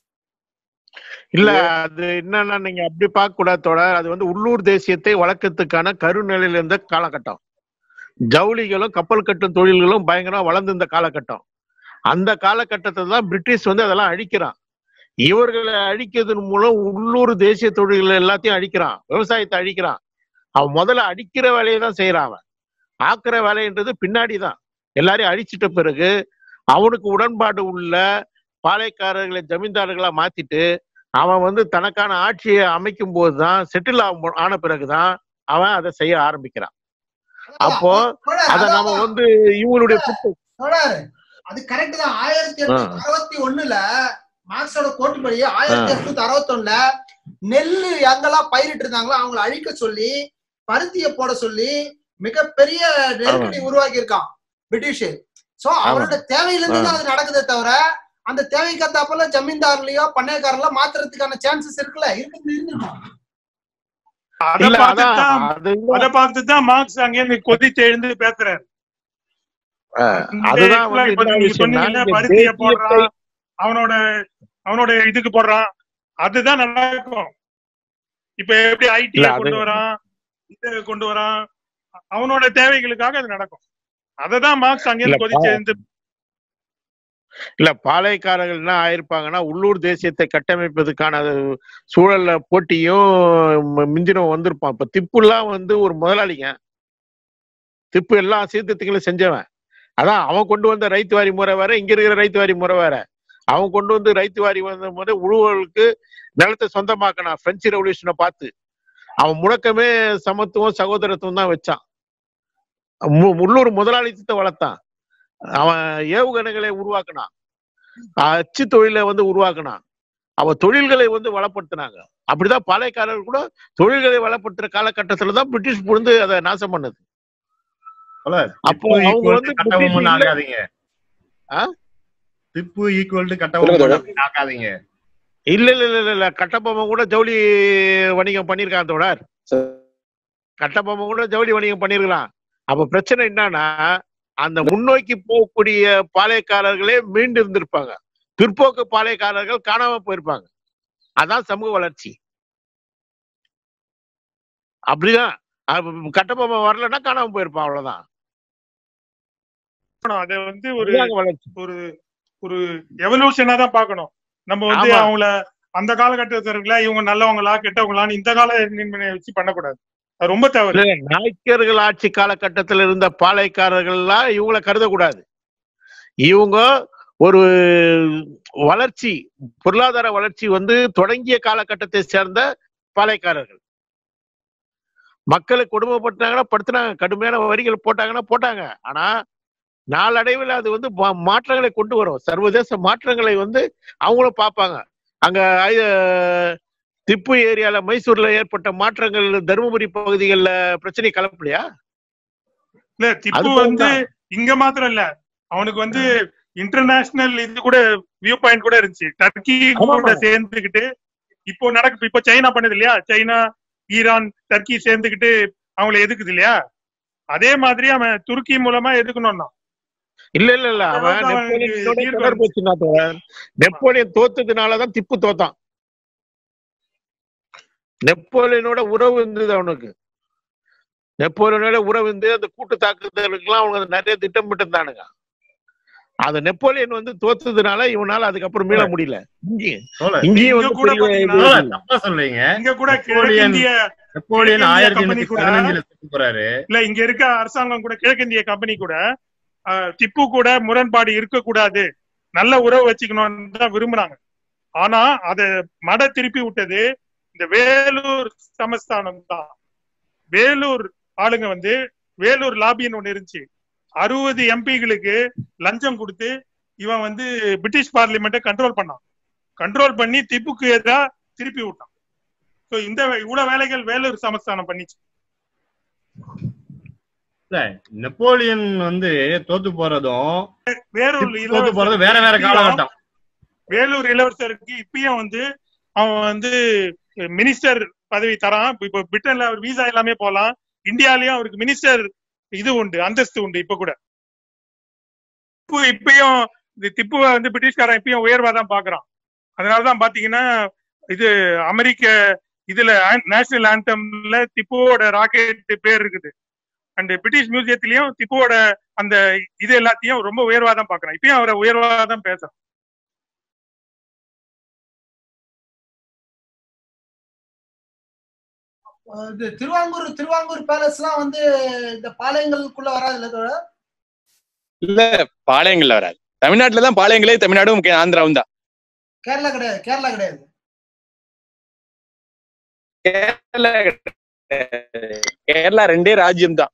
இல்ல அது என்னன்னா நீங்க அப்படி பார்க்க கூடாது தோழர் அது வந்து உள்ளூர் தேசியத்தை வழக்கத்துக்கான கருநிலையில இருந்த காலகட்டம் ஜவுளிகளும் கப்பல் கட்டும் தொழில்களும் பயங்கரமா வளர்ந்திருந்த காலகட்டம் அந்த காலகட்டத்தை தான் பிரிட்டிஷ் வந்து அதெல்லாம் அழிக்கிறான் இவர்களை அழிக்கிறதன் மூலம் உள்ளூர் தேசிய தொழில்கள் எல்லாத்தையும் அழிக்கிறான் விவசாயத்தை அழிக்கிறான் அவன் முதல்ல அடிக்கிற வேலையை தான் செய்யறான் அவன் ஆக்குற வேலைன்றது பின்னாடி தான் எல்லாரையும் அழிச்சிட்ட பிறகு அவனுக்கு உடன்பாடு உள்ள பாளையக்காரர்களை ஜமீன்தார்களா மாத்திட்டு அவன் வந்து தனக்கான ஆட்சியை அமைக்கும் போதுதான் செட்டில் ஆன பிறகுதான் அவன் அதை செய்ய ஆரம்பிக்கிறான் அப்போ தோழர், அத அதான் நாம வந்து இவங்களுடைய புத்து- தோழர் அது கரெக்ட் தான் ஆயிரத்தி எட்நூத்தி அறுபத்தி ஒண்ணுல மார்க்ஸோட கோட்டுப்படி ஆயிரத்தி எட்நூத்தி அறுபத்தி ஒண்ணுல நெல்லு எங்கெல்லாம் பயிரிட்டு இருந்தாங்களோ அவங்களை அழிக்க சொல்லி பருத்திய போட சொல்லி மிகப்பெரிய நெருக்கடி உருவாக்கி இருக்கான் பிரிட்டிஷ் சோ அவரோட தேவையில இருந்து தான் அது நடக்குதே தவிர அந்த தேவைக்கு ஏத்தாப்புல ஜமீன்தார்லயோ பண்ணையக்காரங்களோ மாத்துறதுக்கான சான்சஸ் இருக்குல்ல இருக்கு இருந்திருக்கும் அதை இல்ல பார்த்து அதான் தான் அது அதை பார்த்து தான் மார்க்ஸ் அங்கேருந்து கொதித்து எழுந்து பேசுறாரு இந்த அதுதான் இதுல வந்து இப்ப என்ன நீங்க விஷயம்னா சொன்னீங்கல்ல, இந்த பருத்திய தேசியத்தை போடுறான் அவனோட அவனோட இதுக்கு போடுறான் அதுதான் நடக்கும் இப்ப எப்படி இல்ல ஐடிஐ அது கொண்டு வரான் இதை கொண்டு வரான் அவனோட தேவைகளுக்காக அது நடக்கும் அததான் மார்க்ஸ் இல்ல அங்கேருந்து கொதிச்சு பா- எழுந்து இல்ல பாளையக்காரர்கள் என்ன ஆயிருப்பாங்கன்னா உள்ளூர் தேசியத்தை கட்டமைப்பதற்கான அது சூழல்ல போட்டியும் ம- மிஞ்சினம் வந்திருப்பான் இப்ப திப்புலாம் வந்து ஒரு முதலாளிங்க திப்பு எல்லா சீர்திருத்தங்களும் செஞ்சவன் அதான் அவன் கொண்டு வந்த ரைத்து வாரி முறை வேற இங்க இருக்கிற ரைத்து வாரி முறை வேற அவன் கொண்டு வந்து ரைத்து வாரி வந்த முறை உழுவர்களுக்கு நிலத்தை சொந்தமாக்கினான் பிரெஞ்சு ரெவல்யூஷனை பார்த்து அவன் முழக்கமே சமத்துவம் சகோதரத்துவம் தான் வச்சான் மு- உள்ளூர் முதலாளித்தத்தை வளர்த்தான் அவன் ஏவுகணைகளை உருவாக்குனான் அச்சு தொழிலை வந்து உருவாக்குனான் அவன் தொழில்களை வந்து வளப்படுத்தினாங்க அப்படிதான் பாளையக்காரர்கள் கூட தொழில்களை வளப்படுத்துற காலகட்டத்துல தான் பிரிட்டிஷ் புரிந்து அதை நாசம் பண்ணது அப்போ திப்பு அவங்க ஈக்குவல் வந்து டு கட்டபொம்மன் பிரிட்டிஷ் இல்ல- ஆகாதீங்க ஆ? திப்பு ஈக்குவல் டு கட்டபொம்மன் அப்படின்னு ஆக்காதீங்க இல்ல இல்ல இல்ல இல்ல, இல்ல கட்டபொம்மன் கூட ஜவுளி வணிகம் பண்ணிருக்கான் தோழர் கட்டபொம்மன் கூட ஜவுளி வணிகம் பண்ணிருக்கலாம் அப்ப பிரச்சனை என்னன்னா அந்த முன்னோக்கி போகக்கூடிய பாளையக்காரர்களே மீண்டு இருந்திருப்பாங்க பிற்போக்கு பாளையக்காரர்கள் காணாம போயிருப்பாங்க அதான் சமூக வளர்ச்சி அப்படிதான் அப்ப கட்டபொம்மன் வரலன்னா காணாம போயிருப்பான் அவ்வளவுதான் அதை வந்து ஒரு அதுதாங்க வளர்ச்சி ஒரு ஒரு எவல்யூஷனா தான் பார்க்கணும் நம்ம வந்து ஆமா. அவங்கள அந்த காலகட்டத்துல இவங்க நல்லவங்களா கெட்டவங்களான்னு இந்த கால நிர்ணயம் வச்சு பண்ணக்கூடாது அது ரொம்ப தவறு இல்ல, நாயக்கர்கள் ஆட்சி காலகட்டத்தில் இருந்த பாளையக்காரர்கள்லாம் இவங்களை கருதக்கூடாது இவங்க ஒரு வளர்ச்சி பொருளாதார வளர்ச்சி வந்து தொடங்கிய காலகட்டத்தை சேர்ந்த பாளையக்காரர்கள் மக்களுக்கு கொடுமைப்பட்டாங்கன்னா படுத்துனாங்க கடுமையான வரிகள் போட்டாங்கன்னா போட்டாங்க ஆனா நாளடைவில் அது வந்து மா- மாற்றங்களை கொண்டு வரும் சர்வதேச மாற்றங்களை வந்து அவங்களும் பார்ப்பாங்க அங்க ஐ- திப்பு ஏரியால மைசூர்ல ஏற்பட்ட மாற்றங்கள் தருமபுரி பகுதிகளில் பிரச்சனை கலப்பலையா இல்ல திப்பு அது வந்து போலதான். இங்க மாத்திரம் இல்ல அவனுக்கு வந்து இன்டர்நேஷனல் இது கூட வியூ பாயிண்ட் கூட இருந்துச்சு டர்க்கி ஆமா, கூட ஆமா. சேர்ந்துகிட்டு இப்போ நடக்கு இப்போ சைனா பண்ணது இல்லையா சைனா ஈரான் டர்க்கி சேர்ந்துகிட்டு அவங்கள எதுக்குது இல்லையா அதே மாதிரி அவன் துருக்கி மூலமா எதுக்கணும்னா இல்ல இல்ல இல்ல அவன் அதாவது அவனுக்கு நெப்போலியனோட ஈர்ப்பு தொடர்பு வச்சிருந்தான் தோழர். நெப்போலியன் தோத்ததுனாலதான் திப்பு தோத்தான் நெப்போலியனோட உறவு இருந்தது அவனுக்கு நெப்போலியனோட உறவு இருந்து அந்த கூட்டு தாக்குதலுக்கெல்லாம் அவங்க நிறைய திட்டமிட்டு இருந்தானுங்க அது நெப்போலியன் வந்து தோத்ததுனால இவனால அதுக்கப்புறம் மீள முடியல இங்கே தோழர், இங்கேயும் இங்க வந்து கூட பெரிய இது பாத்தீங்கன்னா தோழர், இல்லை. தப்பா சொல்றீங்க இங்க கூட நெப்போலியன் கிழக்கிந்திய நெப்போலியன் கிழக்கிந்திய ஆயிரத்தி கம்பெனி எண்ணூத்தி கூட பதினஞ்சுல செத்து போறாரு இல்ல இங்க இருக்க அரசாங்கம் கூட கிழக்கிந்திய கம்பெனி கூட ஆஹ், திப்பு கூட முரண்பாடு இருக்கக்கூடாது நல்ல உறவு வச்சுக்கணும்னு தான் விரும்புறாங்க ஆனா அத மட திருப்பி விட்டது இந்த வேலூர் சமஸ்தானம் தான் வேலூர் ஆளுங்க வந்து வேலூர் லாபின்னு ஒண்ணு இருந்துச்சு அறுபது எம்பிகளுக்கு லஞ்சம் கொடுத்து இவன் வந்து பிரிட்டிஷ் பார்லிமெண்ட்டை கண்ட்ரோல் பண்ணான் கண்ட்ரோல் பண்ணி திப்புக்கு எதிராக திருப்பி விட்டான் சோ இந்த இவ்வளவு வேலைகள் வேலூர் சமஸ்தானம் பண்ணிச்சு இல்ல நெப்போலியன் வந்து தோத்து போறதும் வேலூர் தோத்து போறதும் வேற வேற காலகட்டம் வேலூர் இளவரசருக்கு இப்பயும் வந்து அவன் வந்து மினிஸ்டர் பதவி தரான் இப்ப பிரிட்டன்ல அவர் வீசா எல்லாமே போலாம் இந்தியாலயும் அவருக்கு மினிஸ்டர் இது உண்டு அந்தஸ்து உண்டு இப்ப கூட இப்போ இப்பயும் இந்த திப்புவை வந்து பிரிட்டிஷ்காரன் இப்பயும் உயர்வா தான் பாக்குறான் அதனாலதான் பாத்தீங்கன்னா இது அமெரிக்க இதுல நேஷனல் ஆந்தம்ல திப்புவோட ராக்கெட் பேர் இருக்குது அண்ட் பிரிட்டிஷ் மியூசியத்திலயும் திப்புவோட அந்த இது எல்லாத்தையும் ரொம்ப உயர்வா தான் பாக்குறான் இப்பயும் அவரை உயர்வா தான் பேசுறான் இது திருவாங்கூர் திருவாங்கூர் பேலஸ்லாம் வந்து இந்த பாளையங்களுக்குள்ள வராதுல்ல தோழர் இல்ல பாளையங்கள்ல வராது தமிழ்நாட்டுல தான் பாளையங்களே தமிழ்நாடும் கே- ஆந்திராவும் தான் கேரளா கிடையாது கேரளா கிடையாது கேரளா கேரளா ரெண்டே ராஜ்யம் தான்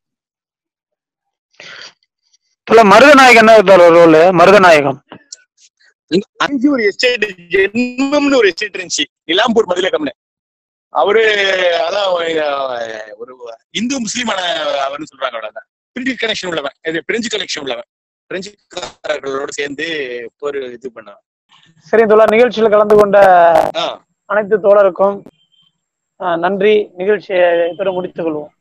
இல்ல மருதநாயகம் என்ன ரோல் மருதநாயகம் அஞ்சு ஒரு எஸ்டேட் ஜென்மம்னு ஒரு எஸ்டேட் இருந்துச்சு நிலாம்பூர் மதுலகம்னு அவரு அதான் அஹ், ஒரு இந்து முஸ்லீமான அவர்னு சொல்றாங்க அவ்வளவுதான் பிரிட்டிஷ் கனெக்ஷன் உள்ளவன் இது பிரெஞ்சு கனெக்ஷன் உள்ளவன் பிரெஞ்சுக்காரர்களோட சேர்ந்து ஒரு இது பண்ணான் சரி தோழர் நிகழ்ச்சியில் கலந்து கொண்ட ஆ அனைத்து தோழருக்கும் ஆஹ், நன்றி நிகழ்ச்சியை இதோட முடித்துக் கொள்வோம்